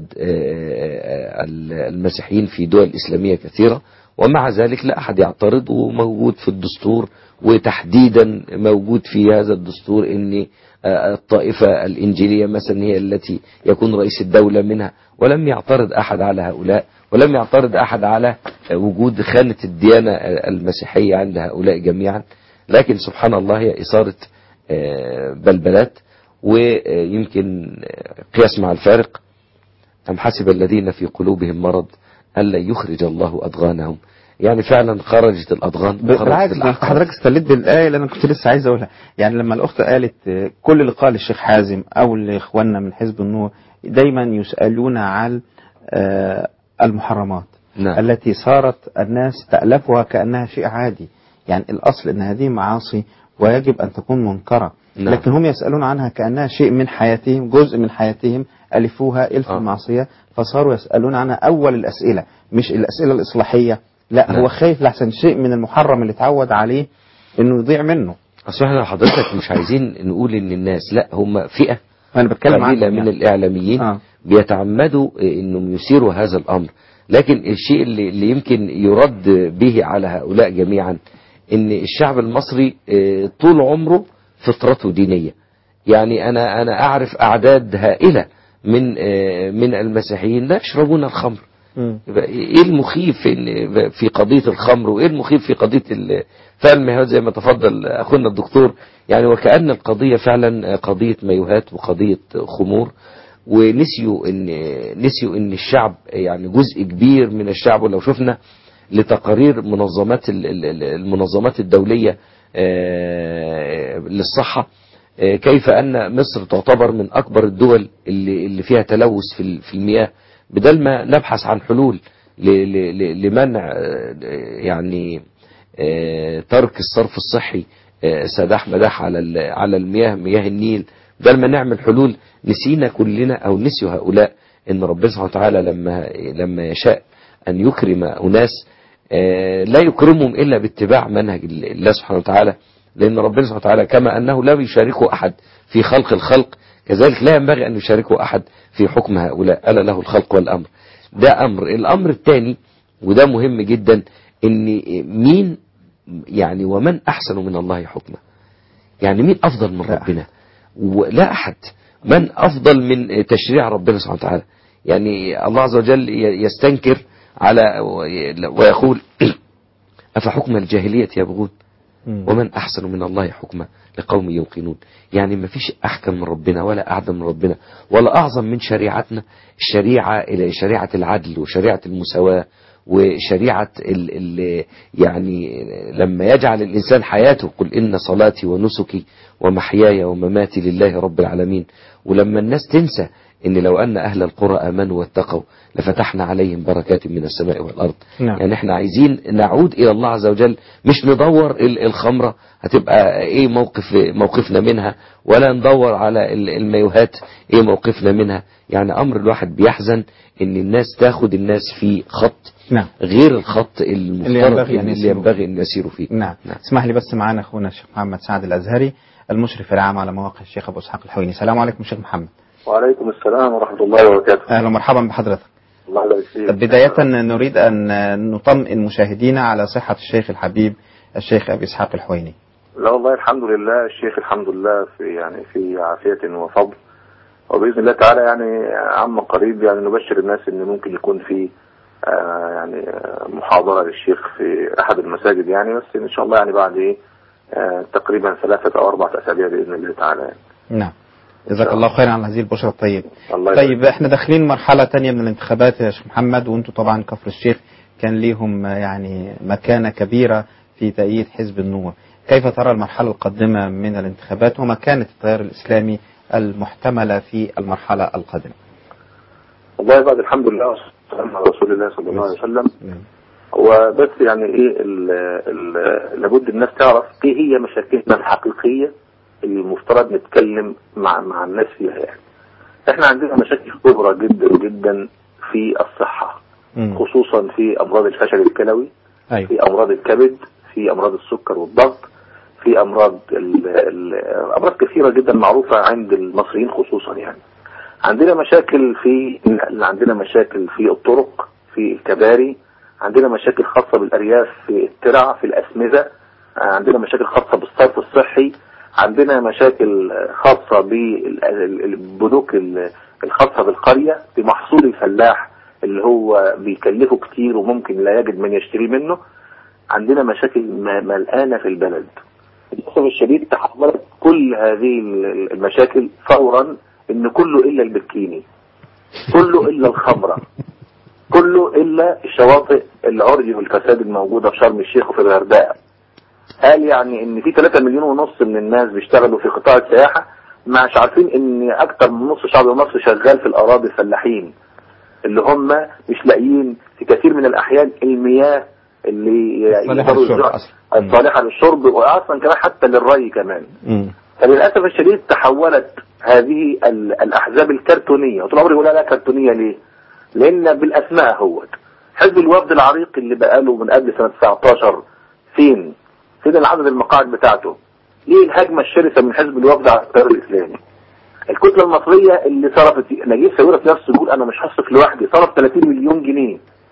[SPEAKER 4] آه، ال- المسيحيين في دول إسلامية كثيرة ومع ذلك لا أحد يعترض وموجود في الدستور وتحديدا موجود في هذا الدستور أن آه، الطائفة الإنجيلية مثلا هي التي يكون رئيس الدولة منها ولم يعترض أحد على هؤلاء ولم يعترض أحد على آه، وجود خانة الديانة آه، المسيحية عند هؤلاء جميعا لكن سبحان الله هي إثارة آه، بلبلات ويمكن آه، قياس مع الفارق أم حسب الذين في قلوبهم مرض ألا يخرج الله أضغانهم يعني فعلا خرجت الأضغان وخرجت
[SPEAKER 1] بالعكس ده
[SPEAKER 4] الأحقاد.
[SPEAKER 1] حضرتك استلت بالآية اللي أنا كنت لسه عايز أقولها يعني لما الأخت قالت آه، كل اللي قال الشيخ حازم أو لإخواننا من حزب النور دايما يسألون عن آه، المحرمات
[SPEAKER 4] نعم.
[SPEAKER 1] التي صارت الناس تألفها كأنها شيء عادي يعني الأصل أن هذه معاصي ويجب أن تكون منكرة
[SPEAKER 4] نعم.
[SPEAKER 1] لكن هم يسألون عنها كأنها شيء من حياتهم جزء من حياتهم ألفوها ألف
[SPEAKER 4] آه.
[SPEAKER 1] المعصية فصاروا يسألون عنها أول الأسئلة مش الأسئلة الإصلاحية لا
[SPEAKER 4] نعم.
[SPEAKER 1] هو خايف لحسن شيء من المحرم اللي اتعود عليه انه يضيع منه
[SPEAKER 4] اصل احنا حضرتك مش عايزين نقول ان الناس لا هم فئه
[SPEAKER 1] انا بتكلم
[SPEAKER 4] قليله
[SPEAKER 1] عنهم
[SPEAKER 4] من
[SPEAKER 1] يعني.
[SPEAKER 4] الاعلاميين
[SPEAKER 1] آه.
[SPEAKER 4] بيتعمدوا انهم يثيروا هذا الامر لكن الشيء اللي, اللي يمكن يرد به على هؤلاء جميعا ان الشعب المصري آه، طول عمره فطرته دينية يعني انا انا اعرف اعداد هائلة من آه، من المسيحيين لا يشربون الخمر يبقى ايه المخيف في إن- في قضيه الخمر وايه المخيف في قضيه ال- فعلا المايوهات زي ما تفضل اخونا الدكتور يعني وكأن القضيه فعلا قضيه مايوهات وقضيه خمور ونسيوا ان نسيوا ان الشعب يعني جزء كبير من الشعب ولو شفنا لتقارير منظمات ال- ال- ال- المنظمات الدوليه آه، للصحه آه، كيف ان مصر تعتبر من اكبر الدول اللي اللي فيها تلوث في ال- في المياه بدل ما نبحث عن حلول ل- ل- ل- لمنع آه، يعني آه، ترك الصرف الصحي آه، سداح مداح على ال- على المياه مياه النيل بدل ما نعمل حلول نسينا كلنا او نسيوا هؤلاء ان ربنا سبحانه وتعالى لما لما يشاء ان يكرم اناس آه، لا يكرمهم الا باتباع منهج الله سبحانه وتعالى لان ربنا سبحانه وتعالى كما انه لا يشاركه احد في خلق الخلق كذلك لا ينبغي ان يشاركه احد في حكم هؤلاء الا له الخلق والامر ده امر الامر الثاني وده مهم جدا ان مين يعني ومن احسن من الله حكما يعني مين افضل من ربنا ولا احد من افضل من تشريع ربنا سبحانه وتعالى يعني الله عز وجل يستنكر على ويقول افحكم الجاهليه يبغون ومن احسن من الله حكما لقوم يوقنون يعني ما فيش احكم من ربنا ولا اعظم من ربنا ولا اعظم من شريعتنا الشريعه الى شريعه العدل وشريعه المساواه وشريعه ال ال يعني لما يجعل الانسان حياته قل ان صلاتي ونسكي ومحياي ومماتي لله رب العالمين ولما الناس تنسى ان لو ان اهل القرى امنوا واتقوا لفتحنا عليهم بركات من السماء والارض
[SPEAKER 1] نعم.
[SPEAKER 4] يعني احنا عايزين نعود الى الله عز وجل مش ندور ال- الخمره هتبقى ايه موقف موقفنا منها ولا ندور على ال- المايوهات ايه موقفنا منها يعني امر الواحد بيحزن ان الناس تاخد الناس في خط
[SPEAKER 1] نعم
[SPEAKER 4] غير الخط المفترض
[SPEAKER 1] ينبغي أن
[SPEAKER 4] اللي
[SPEAKER 1] يسيروا
[SPEAKER 4] ينبغي ان يسيروا فيه
[SPEAKER 1] نعم اسمح لي بس معنا اخونا الشيخ محمد سعد الازهري المشرف العام على مواقع الشيخ ابو اسحاق الحويني السلام عليكم شيخ محمد
[SPEAKER 5] وعليكم السلام ورحمة الله وبركاته
[SPEAKER 1] اهلا ومرحبا بحضرتك
[SPEAKER 5] الله يبارك فيك
[SPEAKER 1] بداية نريد أن نطمئن مشاهدينا على صحة الشيخ الحبيب الشيخ أبي إسحاق الحويني
[SPEAKER 5] لا والله الحمد لله الشيخ الحمد لله في يعني في عافية وفضل وبإذن الله تعالى يعني عما قريب يعني نبشر الناس إن ممكن يكون في آه يعني آه محاضرة للشيخ في أحد المساجد يعني بس إن شاء الله يعني بعد إيه آه تقريبا ثلاثة أو أربعة أسابيع بإذن الله تعالى يعني.
[SPEAKER 1] نعم جزاك الله خيرا على هذه البشرى الطيبة
[SPEAKER 5] الله
[SPEAKER 1] طيب احنا داخلين مرحلة تانية من الانتخابات يا شيخ محمد وانتوا طبعا كفر الشيخ كان ليهم يعني مكانة كبيرة في تأييد حزب النور كيف ترى المرحلة القادمة من الانتخابات ومكانة التيار الإسلامي المحتملة في المرحلة القادمة
[SPEAKER 5] والله بعد الحمد لله والسلام على رسول الله صلى الله عليه وسلم وبس يعني ايه ال ال لابد الناس تعرف ايه هي مشاكلنا الحقيقيه اللي المفترض نتكلم مع مع الناس فيها يعني. احنا عندنا مشاكل كبرى جدا جدا في الصحه خصوصا في امراض الفشل الكلوي
[SPEAKER 1] أيوة.
[SPEAKER 5] في امراض الكبد في امراض السكر والضغط في امراض ال ال امراض كثيره جدا معروفه عند المصريين خصوصا يعني عندنا مشاكل في عندنا مشاكل في الطرق في الكباري عندنا مشاكل خاصة بالأرياف في الترع في الأسمدة عندنا مشاكل خاصة بالصرف الصحي عندنا مشاكل خاصة بالبنوك الخاصة بالقرية بمحصول الفلاح اللي هو بيكلفه كتير وممكن لا يجد من يشتري منه عندنا مشاكل م- ملقانة في البلد للأسف الشديد تحولت كل هذه المشاكل فورا ان كله الا البكيني كله الا الخمره كله الا شواطئ العري والفساد الموجوده في شرم الشيخ وفي الغردقه قال يعني ان في 3 مليون ونص من الناس بيشتغلوا في قطاع السياحه مش عارفين ان اكتر من نص شعب مصر شغال في الاراضي الفلاحين اللي هم مش لاقيين في كثير من الاحيان المياه اللي
[SPEAKER 1] صالحة
[SPEAKER 5] يقدروا
[SPEAKER 1] للشرب
[SPEAKER 5] يزرعوا-
[SPEAKER 1] أصلا.
[SPEAKER 5] الصالحه للشرب واصلا كمان حتى للري كمان
[SPEAKER 1] مم.
[SPEAKER 5] فللاسف الشديد تحولت هذه ال- الاحزاب الكرتونيه وطول عمري بقول لها كرتونيه ليه؟ لان بالاسماء هوت حزب الوفد العريق اللي بقاله من قبل سنه 19 فين؟ فين العدد المقاعد بتاعته؟ ليه الهجمه الشرسه من حزب الوفد على التيار الاسلامي؟ الكتله المصريه اللي صرفت نجيب ساويرس نفسه يقول انا مش هصرف لوحدي صرف 30 مليون جنيه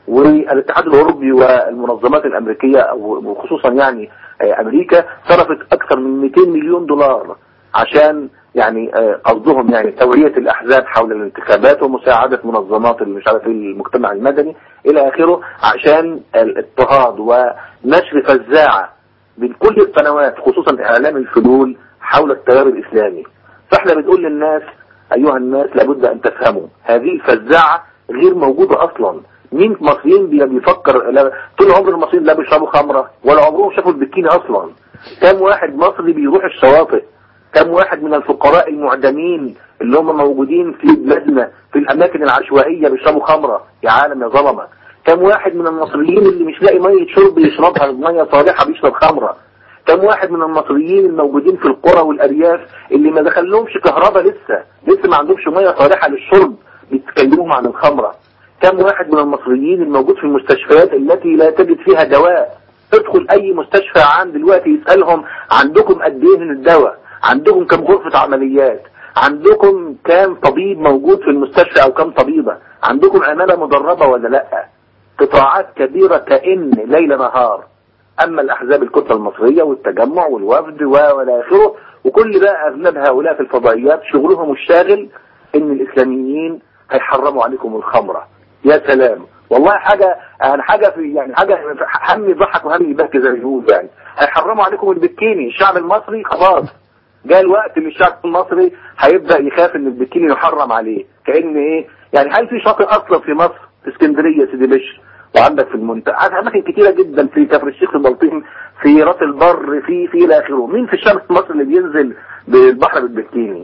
[SPEAKER 5] والاتحاد الاوروبي والمنظمات الامريكيه وخصوصا يعني آه، امريكا صرفت اكثر من 200 مليون دولار عشان يعني آه، قصدهم يعني توعية الأحزاب حول الانتخابات ومساعدة منظمات اللي مش عارف إيه المجتمع المدني إلى آخره عشان الاضطهاد ونشر فزاعة من كل القنوات خصوصا إعلام الفلول حول التيار الإسلامي فإحنا بنقول للناس أيها الناس لابد أن تفهموا هذه الفزاعة غير موجودة أصلا مين مصريين بي- بيفكر لا طول عمر المصريين لا بيشربوا خمرة ولا عمرهم شافوا البكيني أصلا كم واحد مصري بيروح الشواطئ كم واحد من الفقراء المعدمين اللي هم موجودين في بلادنا في الأماكن العشوائية بيشربوا خمرة يا عالم يا ظلمة كم واحد من المصريين اللي مش لاقي مية شرب يشربها مية صالحة بيشرب خمرة كم واحد من المصريين الموجودين في القرى والأرياف اللي ما دخلهمش كهرباء لسه لسه ما عندهمش مية صالحة للشرب بيتكلموا عن الخمرة كم واحد من المصريين الموجود في المستشفيات التي لا تجد فيها دواء ادخل اي مستشفى عام دلوقتي يسألهم عندكم قد ايه من الدواء عندكم كم غرفة عمليات عندكم كام طبيب موجود في المستشفى او كم طبيبة عندكم عمالة مدربة ولا لا قطاعات كبيرة كأن ليل نهار اما الاحزاب الكتلة المصرية والتجمع والوفد و- والى اخره وكل بقى اغلب هؤلاء في الفضائيات شغلهم الشاغل ان الاسلاميين هيحرموا عليكم الخمرة يا سلام والله حاجة يعني حاجة في يعني حاجة هم يضحك وهم يبكي زي ما بيقول يعني هيحرموا عليكم البكيني الشعب المصري خلاص جاء الوقت اللي الشعب المصري هيبدأ يخاف ان البكيني يحرم عليه كأن ايه يعني هل في شاطئ اصلا في مصر في اسكندرية سيدي بشر وعندك في المنطقة عندك اماكن كتيرة جدا في كفر الشيخ في بلطيم في راس البر في في الى اخره مين في الشمس مصر اللي بينزل بالبحر بالبكيني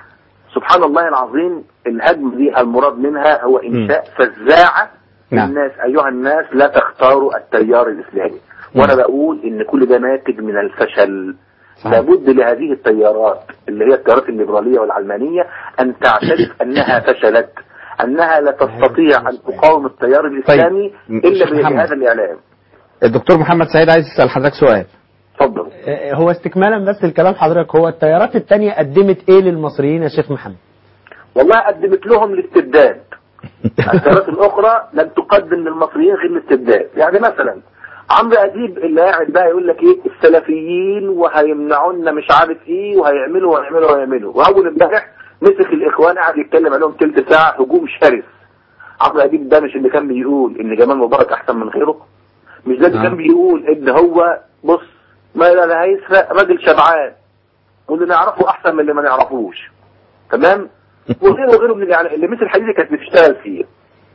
[SPEAKER 5] سبحان الله العظيم الهجم دي المراد منها هو انشاء فزاعة
[SPEAKER 1] نعم.
[SPEAKER 5] الناس ايها الناس لا تختاروا التيار الاسلامي وانا بقول ان كل ده ناتج من الفشل لابد لهذه التيارات اللي هي التيارات الليبرالية والعلمانية ان تعترف انها فشلت انها لا تستطيع ان تقاوم التيار الاسلامي
[SPEAKER 1] طيب.
[SPEAKER 5] الا
[SPEAKER 1] شيخ محمد.
[SPEAKER 5] بهذا الاعلام
[SPEAKER 1] الدكتور محمد سعيد عايز يسأل حضرتك سؤال
[SPEAKER 5] اتفضل
[SPEAKER 20] آه، هو استكمالا بس الكلام حضرتك هو التيارات التانية قدمت ايه للمصريين يا شيخ محمد
[SPEAKER 5] والله قدمت لهم الاستبداد التيارات الاخرى لم تقدم للمصريين غير الاستبداد يعني مثلا عمرو اديب اللي قاعد بقى يقول لك ايه السلفيين وهيمنعونا مش عارف ايه وهيعملوا وهيعملوا وهيعملوا واول امبارح مسك الاخوان قاعد يتكلم عليهم تلت ساعه هجوم شرس عمرو اديب ده مش اللي كان بيقول ان جمال مبارك احسن من غيره مش ده اللي
[SPEAKER 1] آه.
[SPEAKER 5] كان بيقول ان هو بص ما لا هيسرق راجل شبعان واللي نعرفه احسن من اللي ما نعرفوش تمام وغيره وغيره من يعني اللي مثل الحديث كانت بتشتغل فيه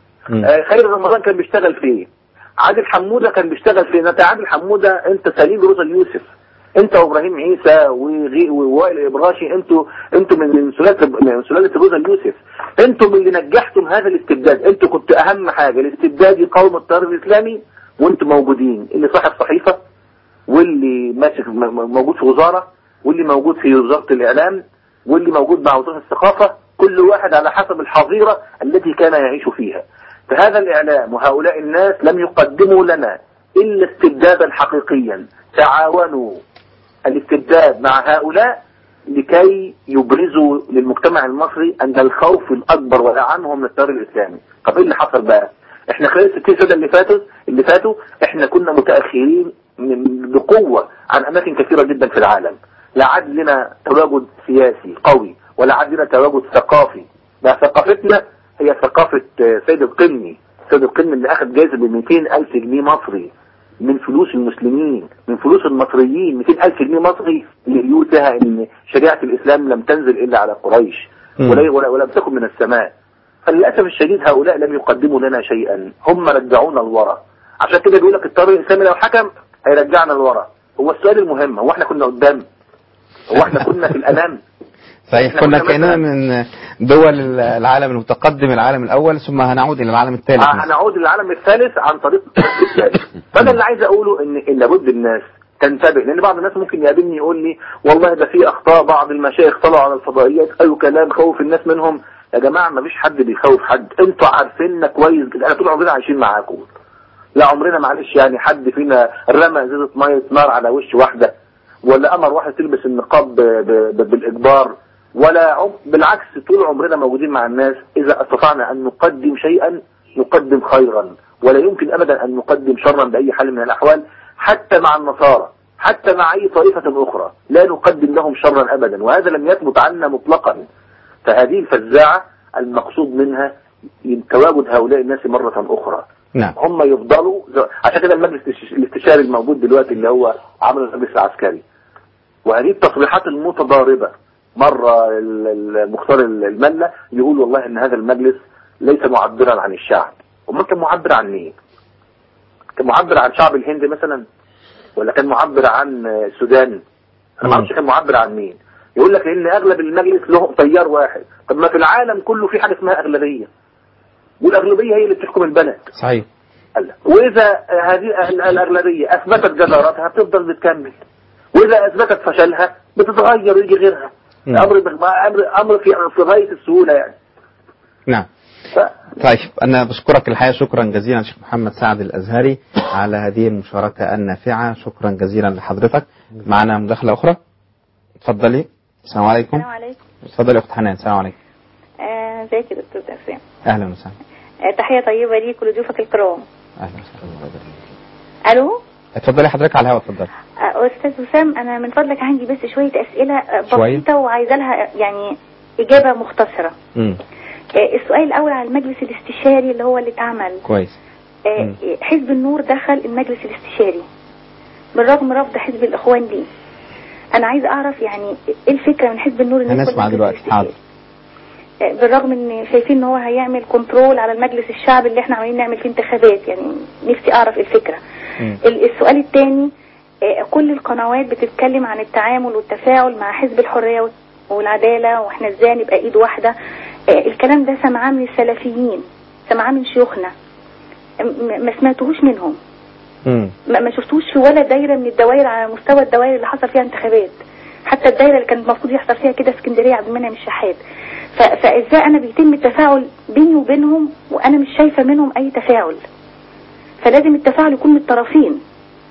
[SPEAKER 5] آه خير رمضان كان بيشتغل فيه عادل حمودة كان بيشتغل فيه انت عادل حمودة انت سليم روزا يوسف انت وابراهيم عيسى وغي- ووائل ابراشي انتوا انتوا من من سلاله من سلاله روزا يوسف انتوا من اللي نجحتم هذا الاستبداد انتوا كنت اهم حاجه الاستبداد يقاوم التيار الاسلامي وانتوا موجودين اللي صاحب صحيفه واللي ماسك م- م- موجود في وزاره واللي موجود في وزاره الاعلام واللي موجود مع وزاره الثقافه كل واحد على حسب الحظيره التي كان يعيش فيها فهذا الاعلام وهؤلاء الناس لم يقدموا لنا الا استبدادا حقيقيا تعاونوا الاستبداد مع هؤلاء لكي يبرزوا للمجتمع المصري ان الخوف الاكبر والاعم من التيار الاسلامي طب ايه اللي حصل بقى احنا خلال الستين سنه اللي فاتوا اللي فاتوا احنا كنا متاخرين من بقوه عن اماكن كثيره جدا في العالم لا عاد لنا تواجد سياسي قوي ولا عاد لنا تواجد ثقافي ده ثقافتنا هي ثقافه آه، سيد القني سيد القني اللي اخذ جائزه ب 200 الف جنيه مصري من فلوس المسلمين من فلوس المصريين 200 ألف جنيه مصري اللي يقول فيها ان شريعة الإسلام لم تنزل إلا على قريش
[SPEAKER 1] مم.
[SPEAKER 5] ولا ولا- ولم تكن من السماء فللأسف الشديد هؤلاء لم يقدموا لنا شيئا هم رجعونا لورا عشان كده بيقول لك الطريق الإسلامي لو حكم هيرجعنا لورا هو السؤال المهم هو احنا كنا قدام هو احنا كنا في الأمام
[SPEAKER 1] صحيح
[SPEAKER 5] إحنا
[SPEAKER 1] كنا
[SPEAKER 5] كنا
[SPEAKER 1] كأننا
[SPEAKER 5] مثلاً-
[SPEAKER 1] من دول العالم المتقدم العالم الأول ثم هنعود إلى العالم الثالث
[SPEAKER 5] آه، هنعود للعالم الثالث عن طريق الطريق الثالث فانا اللي عايز اقوله ان ان لابد الناس تنتبه لان بعض الناس ممكن يقابلني يقول لي والله ده في اخطاء بعض المشايخ طلعوا على الفضائيات قالوا كلام خوف الناس منهم يا جماعه ما فيش حد بيخوف حد انتوا عارفيننا كويس جدا احنا طول عمرنا عايشين معاكم لا عمرنا معلش يعني حد فينا رمى ازازه ميه نار على وش واحده ولا امر واحد تلبس النقاب ب- ب- ب- بالاجبار ولا عم بالعكس طول عمرنا موجودين مع الناس اذا استطعنا ان نقدم شيئا نقدم خيرا ولا يمكن ابدا ان نقدم شرا باي حال من الاحوال حتى مع النصارى حتى مع اي طائفة اخرى لا نقدم لهم شرا ابدا وهذا لم يثبت عنا مطلقا فهذه الفزاعة المقصود منها تواجد هؤلاء الناس مرة اخرى
[SPEAKER 1] نعم
[SPEAKER 5] هم يفضلوا عشان كده المجلس الاستشاري الموجود دلوقتي اللي هو عمل المجلس العسكري وهذه التصريحات المتضاربة مرة ال- ال- المختار الملة يقول والله ان هذا المجلس ليس معبرا عن الشعب امال كان معبر عن مين كان معبر عن شعب الهند مثلا ولا كان معبر عن السودان انا ما اعرفش كان معبر عن مين يقول لك ان اغلب المجلس لهم تيار واحد طب ما في العالم كله في حاجه اسمها اغلبيه والاغلبيه هي اللي بتحكم البلد
[SPEAKER 1] صحيح
[SPEAKER 5] قال لك. واذا هذه ال- الاغلبيه اثبتت جدارتها بتفضل بتكمل واذا اثبتت فشلها بتتغير ويجي غيرها
[SPEAKER 1] نعم.
[SPEAKER 5] امر امر امر في في غايه السهوله يعني
[SPEAKER 1] نعم طيب أنا بشكرك الحقيقة شكرا جزيلا شيخ محمد سعد الأزهري على هذه المشاركة النافعة شكرا جزيلا لحضرتك معنا مداخلة أخرى اتفضلي السلام عليكم
[SPEAKER 7] السلام عليكم
[SPEAKER 1] اتفضلي يا أخت حنان السلام عليكم
[SPEAKER 7] آه، ازيك يا دكتور تقسيم
[SPEAKER 1] أهلا وسهلا
[SPEAKER 7] آه، تحية طيبة ليك ولضيوفك الكرام
[SPEAKER 1] أهلا وسهلا
[SPEAKER 7] ألو
[SPEAKER 1] اتفضلي حضرتك على الهواء اتفضلي
[SPEAKER 7] آه، أستاذ وسام أنا من فضلك عندي بس شوية أسئلة آه،
[SPEAKER 1] شوية؟
[SPEAKER 7] بسيطة وعايزة لها يعني إجابة مختصرة
[SPEAKER 1] مم.
[SPEAKER 7] آه، السؤال الأول على المجلس الاستشاري اللي هو اللي اتعمل
[SPEAKER 1] كويس
[SPEAKER 7] آه،
[SPEAKER 1] مم.
[SPEAKER 7] حزب النور دخل المجلس الاستشاري بالرغم من رفض حزب الإخوان ليه أنا عايزة أعرف يعني إيه الفكرة من حزب النور إنه يدخل
[SPEAKER 1] هنسمع
[SPEAKER 7] المجلس
[SPEAKER 1] دلوقتي حاضر
[SPEAKER 7] آه، بالرغم ان شايفين ان هو هيعمل كنترول على المجلس الشعبي اللي احنا عمالين نعمل فيه انتخابات يعني نفسي اعرف الفكره ال- السؤال الثاني كل القنوات بتتكلم عن التعامل والتفاعل مع حزب الحريه وال- والعداله واحنا ازاي نبقى ايد واحده آه، الكلام ده سمعاه من السلفيين سمعاه من شيوخنا م- ما سمعتهوش منهم
[SPEAKER 1] مم.
[SPEAKER 7] ما ما شفتوش في ولا دايره من الدوائر على مستوى الدوائر اللي حصل فيها انتخابات حتى الدايره اللي كان المفروض يحصل فيها كده اسكندريه عبد المنعم الشحات ف- فازاي انا بيتم التفاعل بيني وبينهم وانا مش شايفه منهم اي تفاعل فلازم التفاعل يكون من الطرفين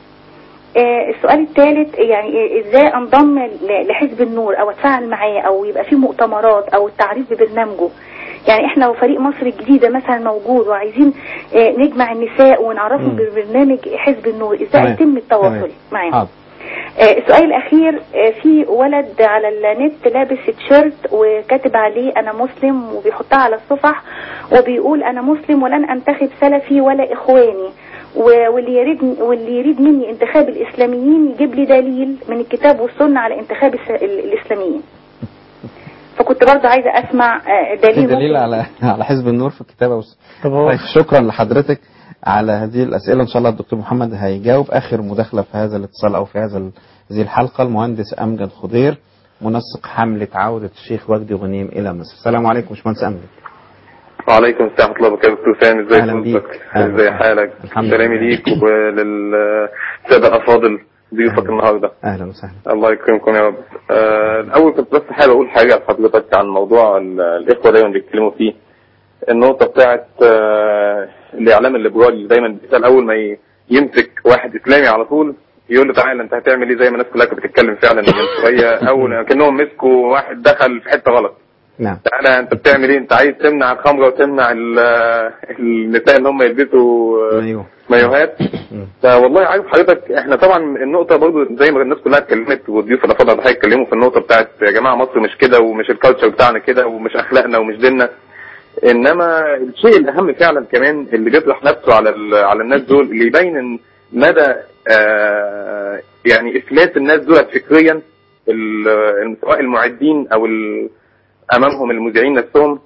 [SPEAKER 7] آه، السؤال الثالث يعني آه، ازاي انضم ل- لحزب النور او اتفاعل معاه او يبقى في مؤتمرات او التعريف ببرنامجه يعني احنا لو فريق مصر الجديدة مثلا موجود وعايزين آه، نجمع النساء ونعرفهم
[SPEAKER 1] مم.
[SPEAKER 7] ببرنامج حزب النور ازاي
[SPEAKER 1] تمام.
[SPEAKER 7] يتم التواصل
[SPEAKER 1] تمام.
[SPEAKER 7] معاهم
[SPEAKER 1] حاضر
[SPEAKER 7] آه، السؤال الأخير آه، في ولد على النت لابس تيشيرت وكاتب عليه أنا مسلم وبيحطها على الصفح وبيقول أنا مسلم ولن أنتخب سلفي ولا إخواني و- واللي يريد واللي يريد مني انتخاب الإسلاميين يجيب لي دليل من الكتاب والسنة على انتخاب الس- ال- الإسلاميين فكنت برضه عايزة أسمع آه،
[SPEAKER 1] في
[SPEAKER 7] دليل
[SPEAKER 1] دليل
[SPEAKER 7] ممكن-
[SPEAKER 1] على على حزب النور في الكتابة والس...
[SPEAKER 7] طب هو-
[SPEAKER 1] طيب شكرا لحضرتك على هذه الأسئلة إن شاء الله الدكتور محمد هيجاوب آخر مداخلة في هذا الاتصال أو في هذا ال- هذه الحلقة المهندس أمجد خضير منسق حملة عودة الشيخ وجدي غنيم إلى مصر السلام عليكم باشمهندس أمجد
[SPEAKER 8] وعليكم السلام ورحمة الله وبركاته دكتور سامي ازي
[SPEAKER 1] أهلا بيك.
[SPEAKER 8] حضرتك
[SPEAKER 1] أهلا
[SPEAKER 8] ازي حالك
[SPEAKER 1] الحمد
[SPEAKER 8] سلامي
[SPEAKER 1] لله.
[SPEAKER 8] ليك وللسادة الأفاضل ضيوفك النهاردة
[SPEAKER 1] أهلا وسهلا
[SPEAKER 8] الله يكرمكم يا رب آه، الأول كنت بس حابب أقول حاجة لحضرتك عن موضوع ال- الإخوة دايما بيتكلموا فيه النقطة بتاعت آه، الإعلام الليبرالي اللي دايما بيسأل أول ما ي- يمسك واحد إسلامي على طول يقول له تعالى أنت هتعمل إيه زي ما الناس كلها كانت بتتكلم فعلا من شوية أول كأنهم مسكوا واحد دخل في حتة غلط
[SPEAKER 1] نعم
[SPEAKER 8] تعالى انت بتعمل ايه انت عايز تمنع الخمره وتمنع ال- النساء ان هم يلبسوا
[SPEAKER 1] مايو
[SPEAKER 8] مايوهات فوالله عارف حضرتك احنا طبعا النقطه برضو زي ما الناس كلها اتكلمت والضيوف الافاضل اللي هيتكلموا في النقطه بتاعت يا جماعه مصر مش كده ومش الكالتشر بتاعنا كده ومش اخلاقنا ومش ديننا انما الشيء الاهم فعلا كمان اللي بيطرح نفسه على ال- على الناس دول اللي يبين إن مدى آه يعني افلاس الناس دول فكريا ال- سواء المعدين او ال- امامهم المذيعين نفسهم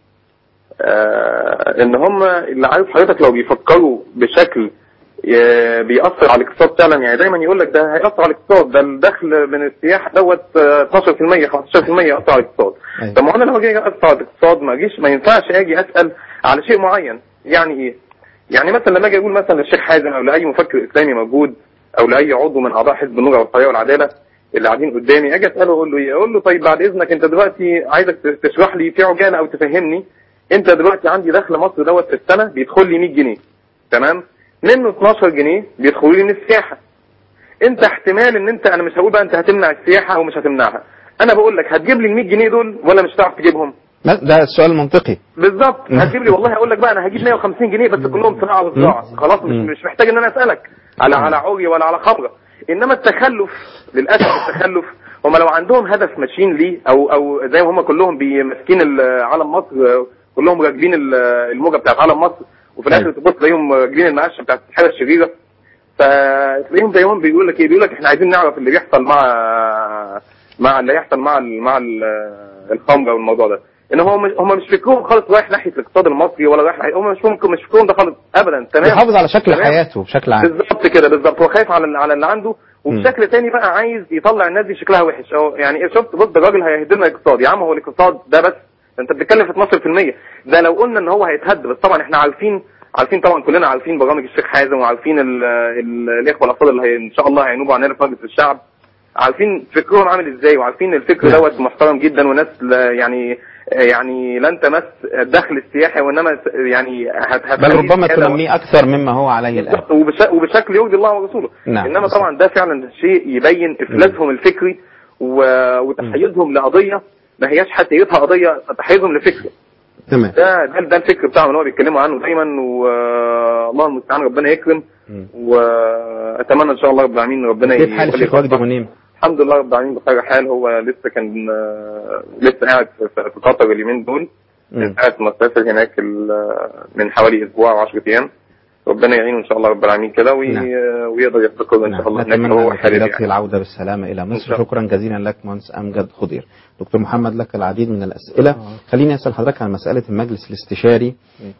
[SPEAKER 8] آه ان هم اللي عارف حضرتك لو بيفكروا بشكل ي- بيأثر على الاقتصاد فعلا يعني دايما يقول لك ده هيأثر على الاقتصاد ده الدخل من السياحه دوت آه، 12% 15% يأثر على الاقتصاد طب ما انا لما اجي اقطع الاقتصاد ما اجيش ما ينفعش اجي اسال على شيء معين يعني ايه؟ يعني مثلا لما اجي اقول مثلا للشيخ حازم او لاي مفكر اسلامي موجود او لاي عضو من اعضاء حزب النور والحريه والعداله اللي قاعدين قدامي اجي اساله اقول له ايه؟ اقول له طيب بعد اذنك انت دلوقتي عايزك تشرح لي في عجاله او تفهمني انت دلوقتي عندي دخل مصر دوت في السنه بيدخل لي 100 جنيه تمام؟ منه 12 جنيه بيدخلوا لي من السياحه انت احتمال ان انت انا مش هقول بقى انت هتمنع السياحه او مش هتمنعها انا بقول لك هتجيب لي ال 100 جنيه دول ولا مش هتعرف تجيبهم
[SPEAKER 1] ما- ده السؤال المنطقي
[SPEAKER 8] بالظبط هتجيب لي والله هقول لك بقى انا هجيب 150 جنيه بس كلهم صناعه وزراعه خلاص مش مش محتاج ان انا اسالك على على عري ولا على خمره انما التخلف للاسف التخلف هم لو عندهم هدف ماشيين ليه او او زي ما هم كلهم ماسكين ال- علم مصر آه، كلهم راكبين ال- الموجه بتاعت علم مصر وفي الاخر تبص تلاقيهم راكبين المقشه بتاعت الحاله الشريره فتلاقيهم زيهم بيقول لك ايه بيقول لك احنا عايزين نعرف اللي بيحصل مع مع اللي هيحصل مع ال مع ال الخمره والموضوع ده ان هم مش هم مش فكرهم خالص رايح ناحيه الاقتصاد المصري ولا رايح ناحية- هم مش ممكن مش فكرهم ده خالص ابدا تمام
[SPEAKER 1] بيحافظ على شكل
[SPEAKER 8] تمام؟
[SPEAKER 1] حياته بشكل عام
[SPEAKER 8] بالظبط كده بالظبط هو خايف على على اللي عنده وبشكل تاني بقى عايز يطلع الناس دي شكلها وحش او يعني ايه شفت بص ده الراجل هيهدلنا الاقتصاد يا عم هو الاقتصاد ده بس ده انت بتتكلم في 12% ده لو قلنا ان هو هيتهد بس طبعا احنا عارفين عارفين طبعا كلنا عارفين برامج الشيخ حازم وعارفين ال- ال- الاخوه الافاضل اللي هي ان شاء الله هينوبوا عننا في مجلس الشعب عارفين فكرهم عامل ازاي وعارفين الفكر دوت محترم جدا وناس لا- يعني يعني لن تمس الدخل السياحي وانما س- يعني هت هت
[SPEAKER 1] بل ربما تنميه اكثر مما هو عليه الان
[SPEAKER 8] وبش- وبشكل يرضي الله ورسوله
[SPEAKER 1] نعم.
[SPEAKER 8] انما طبعا ده فعلا شيء يبين افلاسهم الفكري و- وتحيزهم لقضيه ما هياش حتيتها قضيه تحيزهم لفكر
[SPEAKER 1] تمام
[SPEAKER 8] ده ده, ده الفكر بتاعهم اللي هو بيتكلموا عنه دايما والله المستعان ربنا يكرم واتمنى ان شاء الله رب العالمين ربنا
[SPEAKER 1] كيف حال
[SPEAKER 8] يولي
[SPEAKER 1] الشيخ وجدي غنيم
[SPEAKER 8] الحمد لله رب العالمين بخير حال هو لسه كان آه، لسه قاعد في في قطر اليومين دول قاعد في مسافر هناك ال- من حوالي اسبوع او 10 ايام ربنا يعينه ان شاء الله رب العالمين كده وي...
[SPEAKER 1] نعم.
[SPEAKER 8] ويقدر يستقر ان شاء الله هناك
[SPEAKER 1] نتمنى
[SPEAKER 8] هو حابب
[SPEAKER 1] لفضيلته
[SPEAKER 8] يعني
[SPEAKER 1] العودة بالسلامة إلى مصر شكرا جزيلا لك مهندس أمجد خضير دكتور محمد لك العديد من الأسئلة خليني أسأل حضرتك عن مسألة المجلس الاستشاري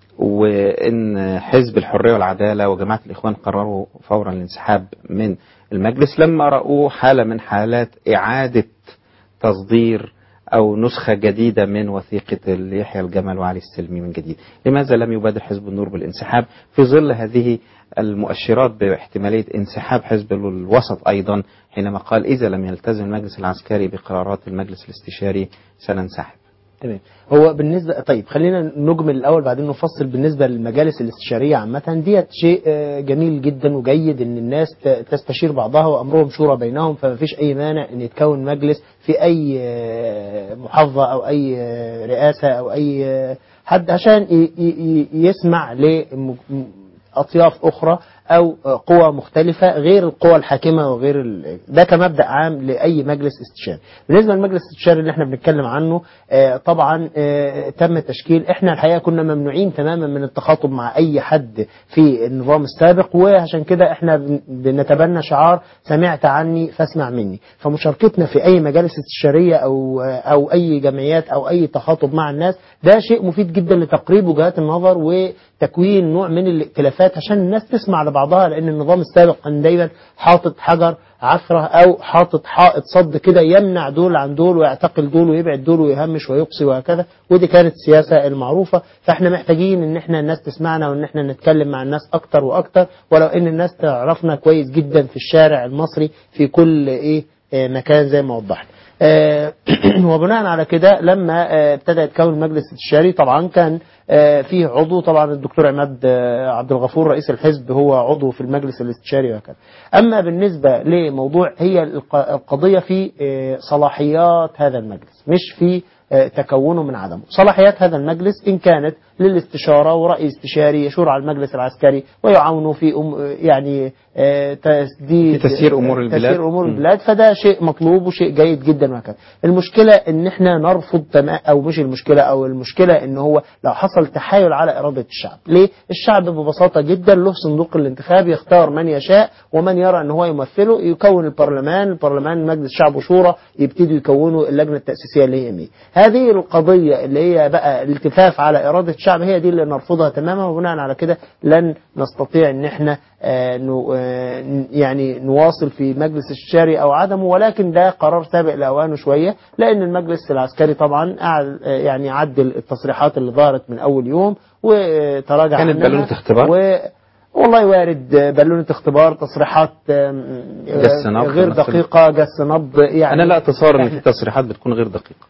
[SPEAKER 1] وإن حزب الحرية والعدالة وجماعة الإخوان قرروا فورا الانسحاب من المجلس لما رأوا حالة من حالات إعادة تصدير أو نسخة جديدة من وثيقة يحيى الجمل وعلي السلمي من جديد لماذا لم يبادر حزب النور بالانسحاب في ظل هذه المؤشرات باحتمالية انسحاب حزب الوسط أيضا حينما قال إذا لم يلتزم المجلس العسكري بقرارات المجلس الاستشاري سننسحب
[SPEAKER 20] تمام هو بالنسبه طيب خلينا نجمل الاول بعدين نفصل بالنسبه للمجالس الاستشاريه عامه ديت شيء آه، جميل جدا وجيد ان الناس ت- تستشير بعضها وامرهم شورى بينهم فما فيش اي مانع ان يتكون مجلس في اي آه، محافظه او اي آه، رئاسه او اي آه، حد عشان ي- ي- ي- يسمع لاطياف اخرى او قوى مختلفه غير القوى الحاكمه وغير ال... ده كمبدا عام لاي مجلس استشاري بالنسبه للمجلس الاستشاري اللي احنا بنتكلم عنه آه، طبعا آه، تم تشكيل احنا الحقيقه كنا ممنوعين تماما من التخاطب مع اي حد في النظام السابق وعشان كده احنا بن- بنتبنى شعار سمعت عني فاسمع مني فمشاركتنا في اي مجالس استشاريه او او اي جمعيات او اي تخاطب مع الناس ده شيء مفيد جدا لتقريب وجهات النظر وتكوين نوع من الائتلافات عشان الناس تسمع لبعضها لان النظام السابق كان دايما حاطط حجر عثرة او حاطط حائط صد كده يمنع دول عن دول ويعتقل دول ويبعد دول ويهمش ويقصي وهكذا ودي كانت السياسة المعروفة فاحنا محتاجين ان احنا الناس تسمعنا وان احنا نتكلم مع الناس اكتر واكتر ولو ان الناس تعرفنا كويس جدا في الشارع المصري في كل ايه آه، مكان زي ما وضحنا آه، وبناء على كده لما آه، ابتدى يتكون المجلس الاستشاري طبعا كان آه، فيه عضو طبعا الدكتور عماد آه، عبد الغفور رئيس الحزب هو عضو في المجلس الاستشاري وهكذا اما بالنسبه لموضوع هي الق- القضيه في آه، صلاحيات هذا المجلس مش في آه، تكونه من عدمه صلاحيات هذا المجلس إن كانت للاستشارة ورأي استشاري يشور على المجلس العسكري ويعاونه في أم يعني آه، تسديد
[SPEAKER 1] في تسيير أمور البلاد.
[SPEAKER 20] تسيير أمور البلاد فده شيء مطلوب وشيء جيد جدا وهكذا المشكلة ان احنا نرفض تمام او مش المشكلة او المشكلة ان هو لو حصل تحايل على إرادة الشعب ليه الشعب ببساطة جدا له صندوق الانتخاب يختار من يشاء ومن يرى ان هو يمثله يكون البرلمان البرلمان مجلس شعب وشورى يبتدوا يكونوا اللجنة التأسيسية اللي هي مين هذه القضية اللي هي بقى الالتفاف على إرادة الشعب هي دي اللي نرفضها تماما وبناء على كده لن نستطيع ان احنا آه، نو- آه، ن- يعني نواصل في مجلس الشاري او عدمه ولكن ده قرار سابق لاوانه شويه لان المجلس العسكري طبعا قعد آه، يعني عدل التصريحات اللي ظهرت من اول يوم وتراجع
[SPEAKER 1] كانت
[SPEAKER 20] عنها.
[SPEAKER 1] بالونة اختبار؟
[SPEAKER 20] و والله وارد آه، بالونة اختبار تصريحات آم، آه،
[SPEAKER 1] جس نبض
[SPEAKER 20] غير
[SPEAKER 1] مثلاً.
[SPEAKER 20] دقيقة جس نبض يعني
[SPEAKER 1] أنا لا أتصور أن في تصريحات بتكون غير دقيقة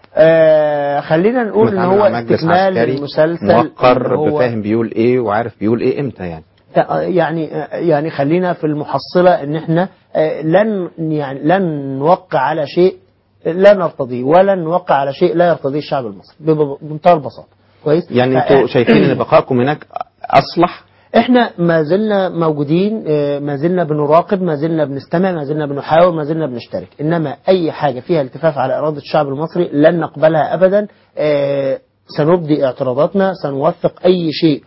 [SPEAKER 20] آه خلينا نقول ان
[SPEAKER 1] بنتعامل
[SPEAKER 20] هو
[SPEAKER 1] مع مجلس
[SPEAKER 20] استكمال
[SPEAKER 1] عسكري
[SPEAKER 20] المسلسل
[SPEAKER 1] موقر
[SPEAKER 20] إن هو-
[SPEAKER 1] بفاهم بيقول إيه وعارف بيقول إيه إمتى يعني
[SPEAKER 20] يعني يعني خلينا في المحصلة ان احنا آه، لن يعني لن نوقع على شيء لا نرتضيه ولا نوقع على شيء لا يرتضيه الشعب المصري بب- بمنتهى البساطه كويس
[SPEAKER 1] يعني انتوا شايفين ان بقائكم هناك اصلح
[SPEAKER 20] احنا ما زلنا موجودين آه، ما زلنا بنراقب ما زلنا بنستمع ما زلنا بنحاول ما زلنا بنشترك انما اي حاجه فيها التفاف على اراده الشعب المصري لن نقبلها ابدا آه، سنبدي اعتراضاتنا سنوثق اي شيء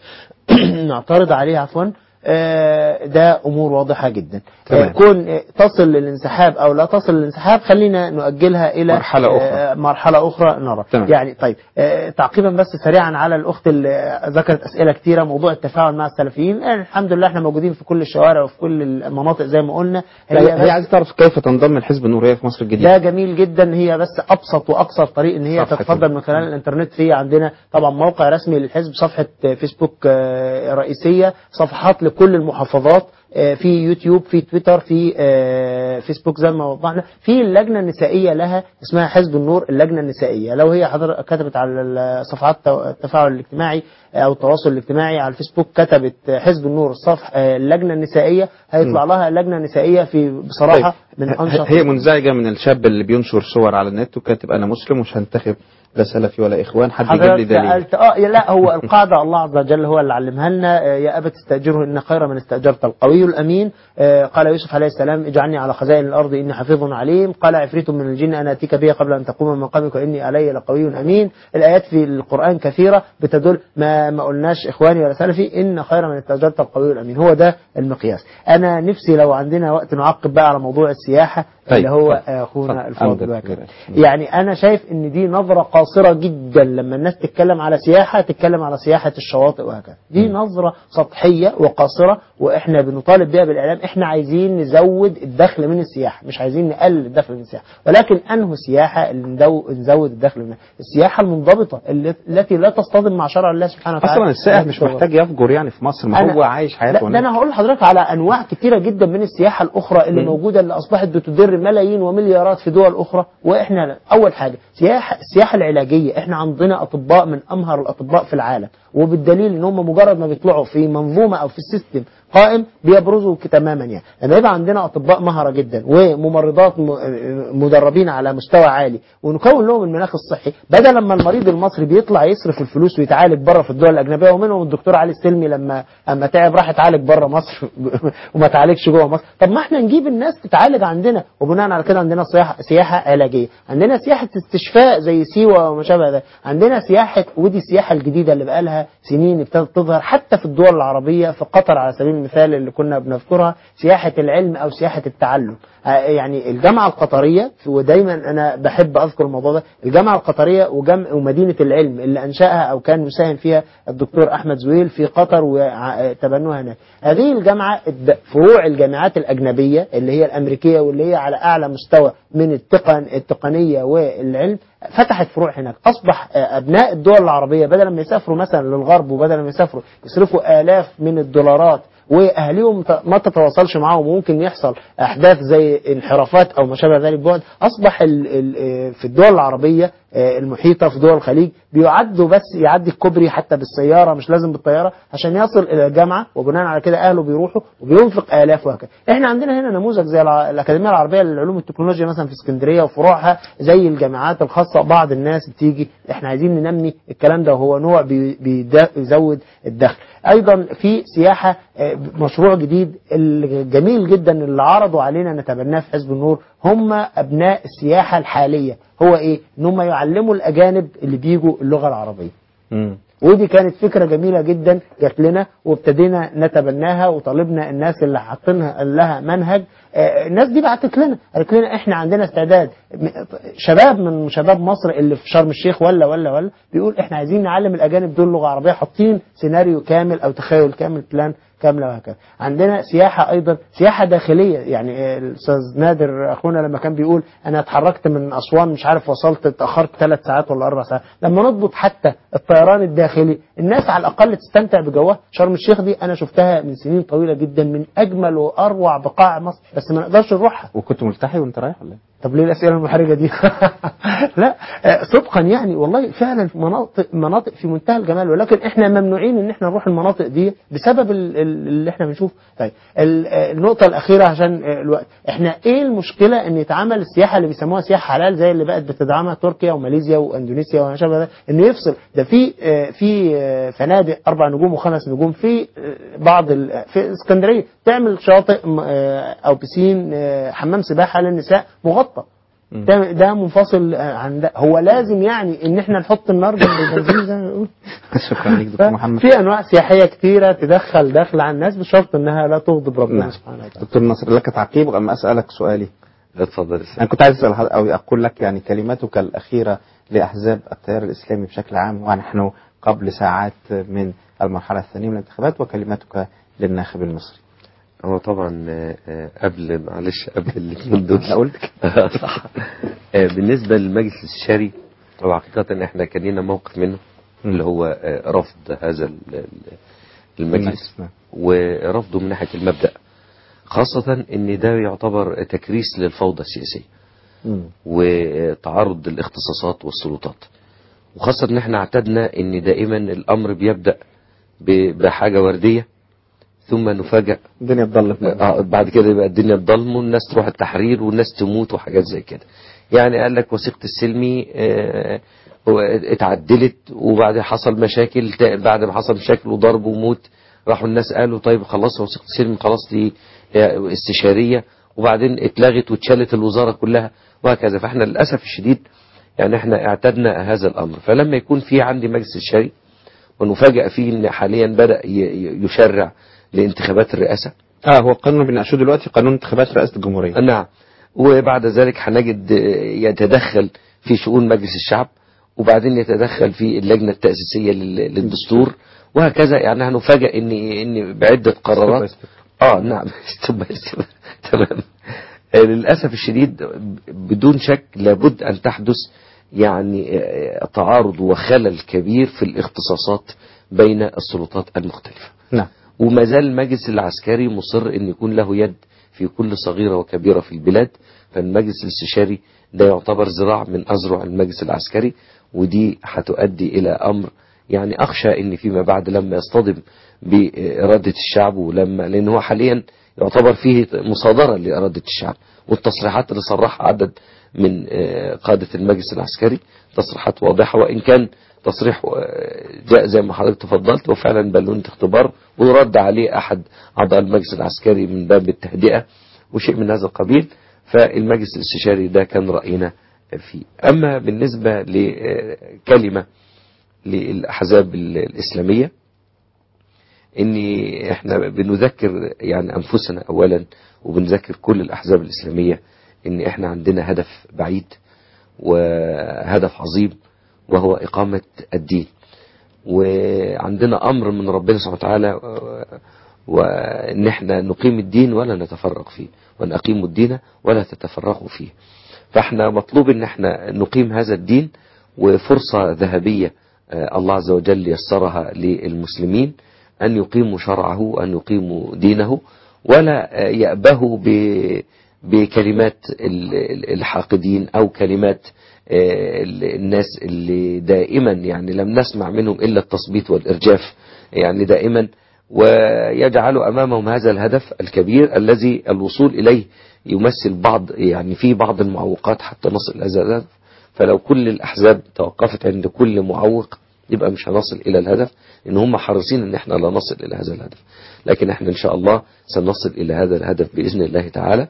[SPEAKER 20] نعترض عليه عفوا آه، ده امور واضحه جدا
[SPEAKER 1] تمام.
[SPEAKER 20] آه، كون آه، تصل للانسحاب او لا تصل للانسحاب خلينا نؤجلها الى
[SPEAKER 1] مرحلة أخرى.
[SPEAKER 20] آه، مرحله اخرى نرى
[SPEAKER 1] تمام.
[SPEAKER 20] يعني طيب آه، تعقيبا بس سريعا على الاخت اللي ذكرت اسئله كثيره موضوع التفاعل مع السلفيين آه، الحمد لله احنا موجودين في كل الشوارع وفي كل المناطق زي ما قلنا
[SPEAKER 1] هي,
[SPEAKER 20] بس-
[SPEAKER 1] هي عايزه تعرف كيف تنضم الحزب النوريه في مصر الجديده
[SPEAKER 20] ده جميل جدا هي بس ابسط واقصر طريق ان هي
[SPEAKER 1] صفحة
[SPEAKER 20] تتفضل من خلال الانترنت في عندنا طبعا موقع رسمي للحزب صفحه فيسبوك آه، رئيسيه صفحات لكل المحافظات آه، في يوتيوب في تويتر في آه، فيسبوك زي ما وضحنا في اللجنه النسائيه لها اسمها حزب النور اللجنه النسائيه لو هي حضر كتبت على ال- صفحات التو- التفاعل الاجتماعي او التواصل الاجتماعي على الفيسبوك كتبت حزب النور الصفح آه، اللجنه النسائيه هيطلع لها لجنه نسائيه في بصراحه من
[SPEAKER 1] طيب.
[SPEAKER 20] انشط
[SPEAKER 1] هي منزعجه من الشاب اللي بينشر صور على النت وكاتب انا مسلم ومش هنتخب لا سلفي ولا اخوان حد يجيب لي
[SPEAKER 20] حضرتك
[SPEAKER 1] دليل
[SPEAKER 20] سألت اه لا هو القاعدة الله عز وجل هو اللي علمها لنا آه، يا أبت استأجره إن خير من استأجرت القوي الأمين آه، قال يوسف عليه السلام اجعلني على خزائن الأرض إني حفيظ عليم قال عفريت من الجن أنا أتيك به قبل أن تقوم من مقامك وإني علي لقوي أمين الآيات في القرآن كثيرة بتدل ما ما قلناش إخواني ولا سلفي إن خير من استأجرت القوي الأمين هو ده المقياس أنا نفسي لو عندنا وقت نعقب بقى على موضوع السياحة
[SPEAKER 1] طيب.
[SPEAKER 20] اللي هو
[SPEAKER 1] اتفضل.
[SPEAKER 20] آه، أخونا
[SPEAKER 1] اتفضل.
[SPEAKER 20] الفاضل
[SPEAKER 1] عندك.
[SPEAKER 20] وهكذا يعني انا شايف ان دي نظرة قاصرة جدا لما الناس تتكلم على سياحة تتكلم على سياحة الشواطئ وهكذا دي نظرة سطحية وقاصرة واحنا بنطالب بها بالاعلام احنا عايزين نزود الدخل من السياحة مش عايزين نقلل الدخل من السياحة ولكن انه سياحة اللي ندو- نزود الدخل منها السياحة المنضبطة اللي- التي لا تصطدم مع شرع الله سبحانه وتعالى
[SPEAKER 1] اصلا السائح مش محتاج يفجر يعني في مصر ما
[SPEAKER 20] أنا-
[SPEAKER 1] هو عايش حياته
[SPEAKER 20] لا ده
[SPEAKER 1] هناك.
[SPEAKER 20] انا هقول لحضرتك على انواع كتيره جدا من السياحه الاخرى اللي
[SPEAKER 1] مم.
[SPEAKER 20] موجوده اللي اصبحت بتدر ملايين ومليارات في دول اخرى واحنا لا. اول حاجه سياحه السياحه العلاجيه احنا عندنا اطباء من امهر الاطباء في العالم وبالدليل ان هم مجرد ما بيطلعوا في منظومه او في السيستم قائم بيبرزوا تماما يعني لما يبقى عندنا اطباء مهره جدا وممرضات م- مدربين على مستوى عالي ونكون لهم المناخ الصحي بدل لما المريض المصري بيطلع يصرف الفلوس ويتعالج بره في الدول الاجنبيه ومنهم الدكتور علي السلمي لما اما تعب راح اتعالج بره مصر وما تعالجش جوه مصر طب ما احنا نجيب الناس تتعالج عندنا وبناء على كده عندنا سياحه سياحه علاجيه عندنا سياحه استشفاء زي سيوه وما شابه ذلك عندنا سياحه ودي السياحه الجديده اللي بقى لها سنين ابتدت تظهر حتى في الدول العربيه في قطر على سبيل المثال اللي كنا بنذكرها سياحه العلم او سياحه التعلم آه، يعني الجامعه القطريه ودايما انا بحب اذكر الموضوع ده الجامعه القطريه وجم ومدينه العلم اللي انشاها او كان مساهم فيها الدكتور احمد زويل في قطر وتبنوها هناك هذه الجامعه الد- فروع الجامعات الاجنبيه اللي هي الامريكيه واللي هي على اعلى مستوى من التقن التقنيه والعلم فتحت فروع هناك اصبح آه، ابناء الدول العربيه بدل ما يسافروا مثلا للغرب وبدل ما يسافروا يصرفوا الاف من الدولارات واهاليهم ت- ما تتواصلش معاهم وممكن يحصل احداث زي انحرافات او ما شابه ذلك بعد اصبح ال ال آه، في الدول العربيه آه، المحيطه في دول الخليج بيعدوا بس يعدي الكوبري حتى بالسياره مش لازم بالطياره عشان يصل الى الجامعه وبناء على كده اهله بيروحوا وبينفق الاف وهكذا احنا عندنا هنا نموذج زي الع- الاكاديميه العربيه للعلوم والتكنولوجيا مثلا في اسكندريه وفروعها زي الجامعات الخاصه بعض الناس بتيجي احنا عايزين ننمي الكلام ده وهو نوع بي- بيدا- بيزود الدخل ايضا في سياحه آه، مشروع جديد الجميل جدا اللي عرضوا علينا نتبناه في حزب النور هم ابناء السياحه الحاليه هو ايه ان هم يعلموا الاجانب اللي بيجوا اللغه العربيه
[SPEAKER 1] مم.
[SPEAKER 20] ودي كانت فكرة جميلة جدا جات لنا وابتدينا نتبناها وطالبنا الناس اللي حاطينها لها منهج آه، الناس دي بعتت لنا قالت لنا احنا عندنا استعداد م- شباب من شباب مصر اللي في شرم الشيخ ولا ولا ولا بيقول احنا عايزين نعلم الاجانب دول لغة عربية حاطين سيناريو كامل او تخيل كامل بلان كاملة وهكذا عندنا سياحة أيضا سياحة داخلية يعني آه، الأستاذ نادر أخونا لما كان بيقول أنا اتحركت من أسوان مش عارف وصلت اتأخرت ثلاث ساعات ولا أربع ساعات لما نضبط حتى الطيران الداخلي الناس على الأقل تستمتع بجوها شرم الشيخ دي أنا شفتها من سنين طويلة جدا من أجمل وأروع بقاع مصر بس ما نقدرش نروحها
[SPEAKER 1] وكنت ملتحي وانت رايح ولا إيه؟
[SPEAKER 20] طب ليه الاسئله المحرجه دي لا آه، صدقا يعني والله فعلا في مناطق مناطق في منتهى الجمال ولكن احنا ممنوعين ان احنا نروح المناطق دي بسبب ال- ال- اللي احنا بنشوفه طيب ال- آه، النقطه الاخيره عشان آه، الوقت احنا ايه المشكله ان يتعمل السياحه اللي بيسموها سياحه حلال زي اللي بقت بتدعمها تركيا وماليزيا واندونيسيا وما شابه ذلك انه يفصل ده في آه، في آه، فنادق اربع نجوم وخمس نجوم في آه، بعض ال- في اسكندريه تعمل شاطئ م- آه، او بسين آه، حمام سباحه للنساء مغطى ده ده منفصل آه، عن ده هو لازم يعني ان احنا نحط النار جنب البنزين زي ما بنقول
[SPEAKER 1] شكرا لك دكتور محمد
[SPEAKER 20] في انواع سياحيه كتيره تدخل دخل على الناس بشرط انها لا تغضب ربنا
[SPEAKER 1] نعم.
[SPEAKER 20] سبحانه وتعالى
[SPEAKER 1] دكتور نصر لك تعقيب أما أسألك سؤالي
[SPEAKER 4] اتفضل
[SPEAKER 1] أنا كنت عايز أسأل حض- أو أقول لك يعني كلمتك الأخيرة لأحزاب التيار الإسلامي بشكل عام ونحن قبل ساعات من المرحلة الثانية من الانتخابات وكلمتك للناخب المصري
[SPEAKER 4] هو طبعا آه، آه، قبل معلش قبل الاثنين دول
[SPEAKER 1] أنا قلت
[SPEAKER 4] آه، صح آه، بالنسبة للمجلس الاستشاري هو حقيقة احنا كان لنا موقف منه اللي هو آه، رفض هذا ال- ال- المجلس
[SPEAKER 1] نعم.
[SPEAKER 4] ورفضه من ناحية المبدأ خاصة ان ده يعتبر تكريس للفوضى السياسية وتعارض الاختصاصات والسلطات وخاصة ان احنا اعتدنا ان دائما الامر بيبدأ ب- بحاجة وردية ثم نفاجأ
[SPEAKER 1] الدنيا تضلم
[SPEAKER 4] آه بعد كده يبقى الدنيا تضلم والناس تروح التحرير والناس تموت وحاجات زي كده يعني قال لك وثيقة السلمي آه، هو اتعدلت وبعد حصل مشاكل تا- بعد ما حصل مشاكل وضرب وموت راحوا الناس قالوا طيب خلاص وثيقة السلمي خلاص دي آه، استشارية وبعدين اتلغت واتشالت الوزارة كلها وهكذا فاحنا للأسف الشديد يعني احنا اعتدنا هذا الأمر فلما يكون في عندي مجلس استشاري ونفاجأ فيه ان حاليا بدأ ي- ي- يشرع لانتخابات الرئاسة
[SPEAKER 1] اه هو القانون اللي بنناقشه دلوقتي قانون انتخابات رئاسة الجمهورية
[SPEAKER 4] نعم وبعد ذلك هنجد يتدخل في شؤون مجلس الشعب وبعدين يتدخل في اللجنة التأسيسية لل- للدستور وهكذا يعني هنفاجئ ان ان بعدة قرارات اه نعم ستيب باي ستيب تمام آه، للأسف الشديد بدون شك لابد أن تحدث يعني آه، تعارض وخلل كبير في الاختصاصات بين السلطات المختلفة
[SPEAKER 1] نعم
[SPEAKER 4] وما زال المجلس العسكري مصر ان يكون له يد في كل صغيرة وكبيرة في البلاد فالمجلس الاستشاري ده يعتبر ذراع من أذرع المجلس العسكري ودي هتؤدي إلى أمر يعني أخشى ان فيما بعد لما يصطدم بإرادة الشعب ولما لأن هو حاليا يعتبر فيه مصادرة لإرادة الشعب والتصريحات اللي صرحها عدد من آه، قادة المجلس العسكري تصريحات واضحة وإن كان تصريح آه، جاء زي ما حضرتك تفضلت وفعلا بالونة اختبار ورد عليه أحد أعضاء المجلس العسكري من باب التهدئة وشيء من هذا القبيل فالمجلس الاستشاري ده كان رأينا فيه أما بالنسبة لكلمة للأحزاب الإسلامية ان احنا بنذكر يعني انفسنا اولا وبنذكر كل الاحزاب الاسلاميه ان احنا عندنا هدف بعيد وهدف عظيم وهو اقامه الدين وعندنا امر من ربنا سبحانه وتعالى و- وان احنا نقيم الدين ولا نتفرق فيه وان اقيموا الدين ولا تتفرقوا فيه فاحنا مطلوب ان احنا نقيم هذا الدين وفرصه ذهبيه آه، الله عز وجل يسرها للمسلمين أن يقيموا شرعه وأن يقيموا دينه ولا يأبهوا ب- بكلمات ال- ال- الحاقدين أو كلمات آه، ال- الناس اللي دائما يعني لم نسمع منهم إلا التصبيط والإرجاف يعني دائما ويجعلوا أمامهم هذا الهدف الكبير الذي الوصول إليه يمثل بعض يعني في بعض المعوقات حتى نصل إلى هذا الهدف فلو كل الأحزاب توقفت عند كل معوق يبقى مش هنصل إلى الهدف إن هم حريصين إن إحنا لا نصل إلى هذا الهدف لكن إحنا إن شاء الله سنصل إلى هذا الهدف بإذن الله تعالى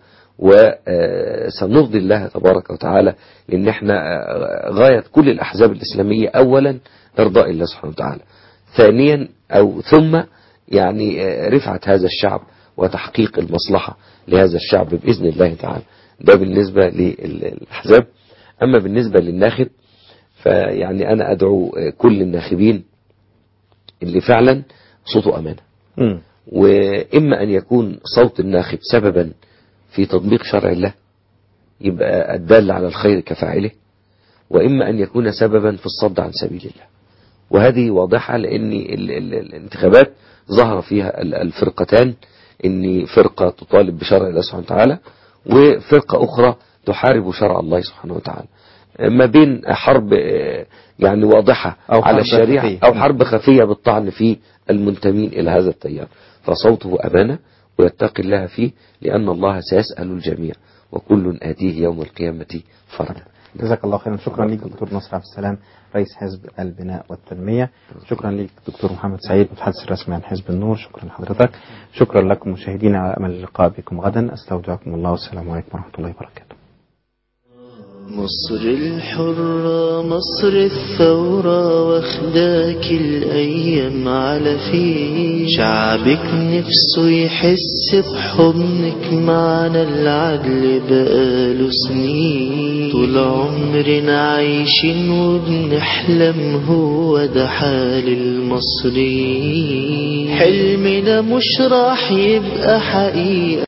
[SPEAKER 4] وسنرضي الله تبارك وتعالى لأن إحنا آه، غاية كل الأحزاب الإسلامية أولا إرضاء الله سبحانه وتعالى ثانيا أو ثم يعني آه، رفعة هذا الشعب وتحقيق المصلحة لهذا الشعب بإذن الله تعالى ده بالنسبة للأحزاب أما بالنسبة للناخب فيعني أنا أدعو آه، كل الناخبين اللي فعلا صوته أمانة
[SPEAKER 1] مم.
[SPEAKER 4] وإما أن يكون صوت الناخب سببا في تطبيق شرع الله يبقى الدال على الخير كفاعله وإما أن يكون سببا في الصد عن سبيل الله وهذه واضحة لأن ال- ال- الانتخابات ظهر فيها ال- الفرقتان إن فرقة تطالب بشرع الله سبحانه وتعالى وفرقة أخرى تحارب شرع الله سبحانه وتعالى ما بين حرب آه، يعني واضحة
[SPEAKER 1] أو
[SPEAKER 4] على
[SPEAKER 1] حرب
[SPEAKER 4] الشريعة
[SPEAKER 1] خفية.
[SPEAKER 4] أو حرب خفية بالطعن في المنتمين إلى هذا التيار فصوته أمانة ويتقي الله فيه لأن الله سيسأل الجميع وكل آتيه يوم القيامة فردا
[SPEAKER 1] جزاك الله خيرا شكرا لك دكتور نصر عبد السلام رئيس حزب البناء والتنمية شكرا لك دكتور محمد سعيد متحدث الرسمي عن حزب النور شكرا لحضرتك شكرا لكم مشاهدينا على أمل اللقاء بكم غدا أستودعكم الله والسلام عليكم ورحمة الله وبركاته
[SPEAKER 13] مصر الحرة مصر الثورة واخداك الأيام على فيه شعبك نفسه يحس بحضنك معنا العدل بقاله سنين طول عمرنا عايشين وبنحلم هو ده حال المصريين حلمنا مش راح يبقى حقيقة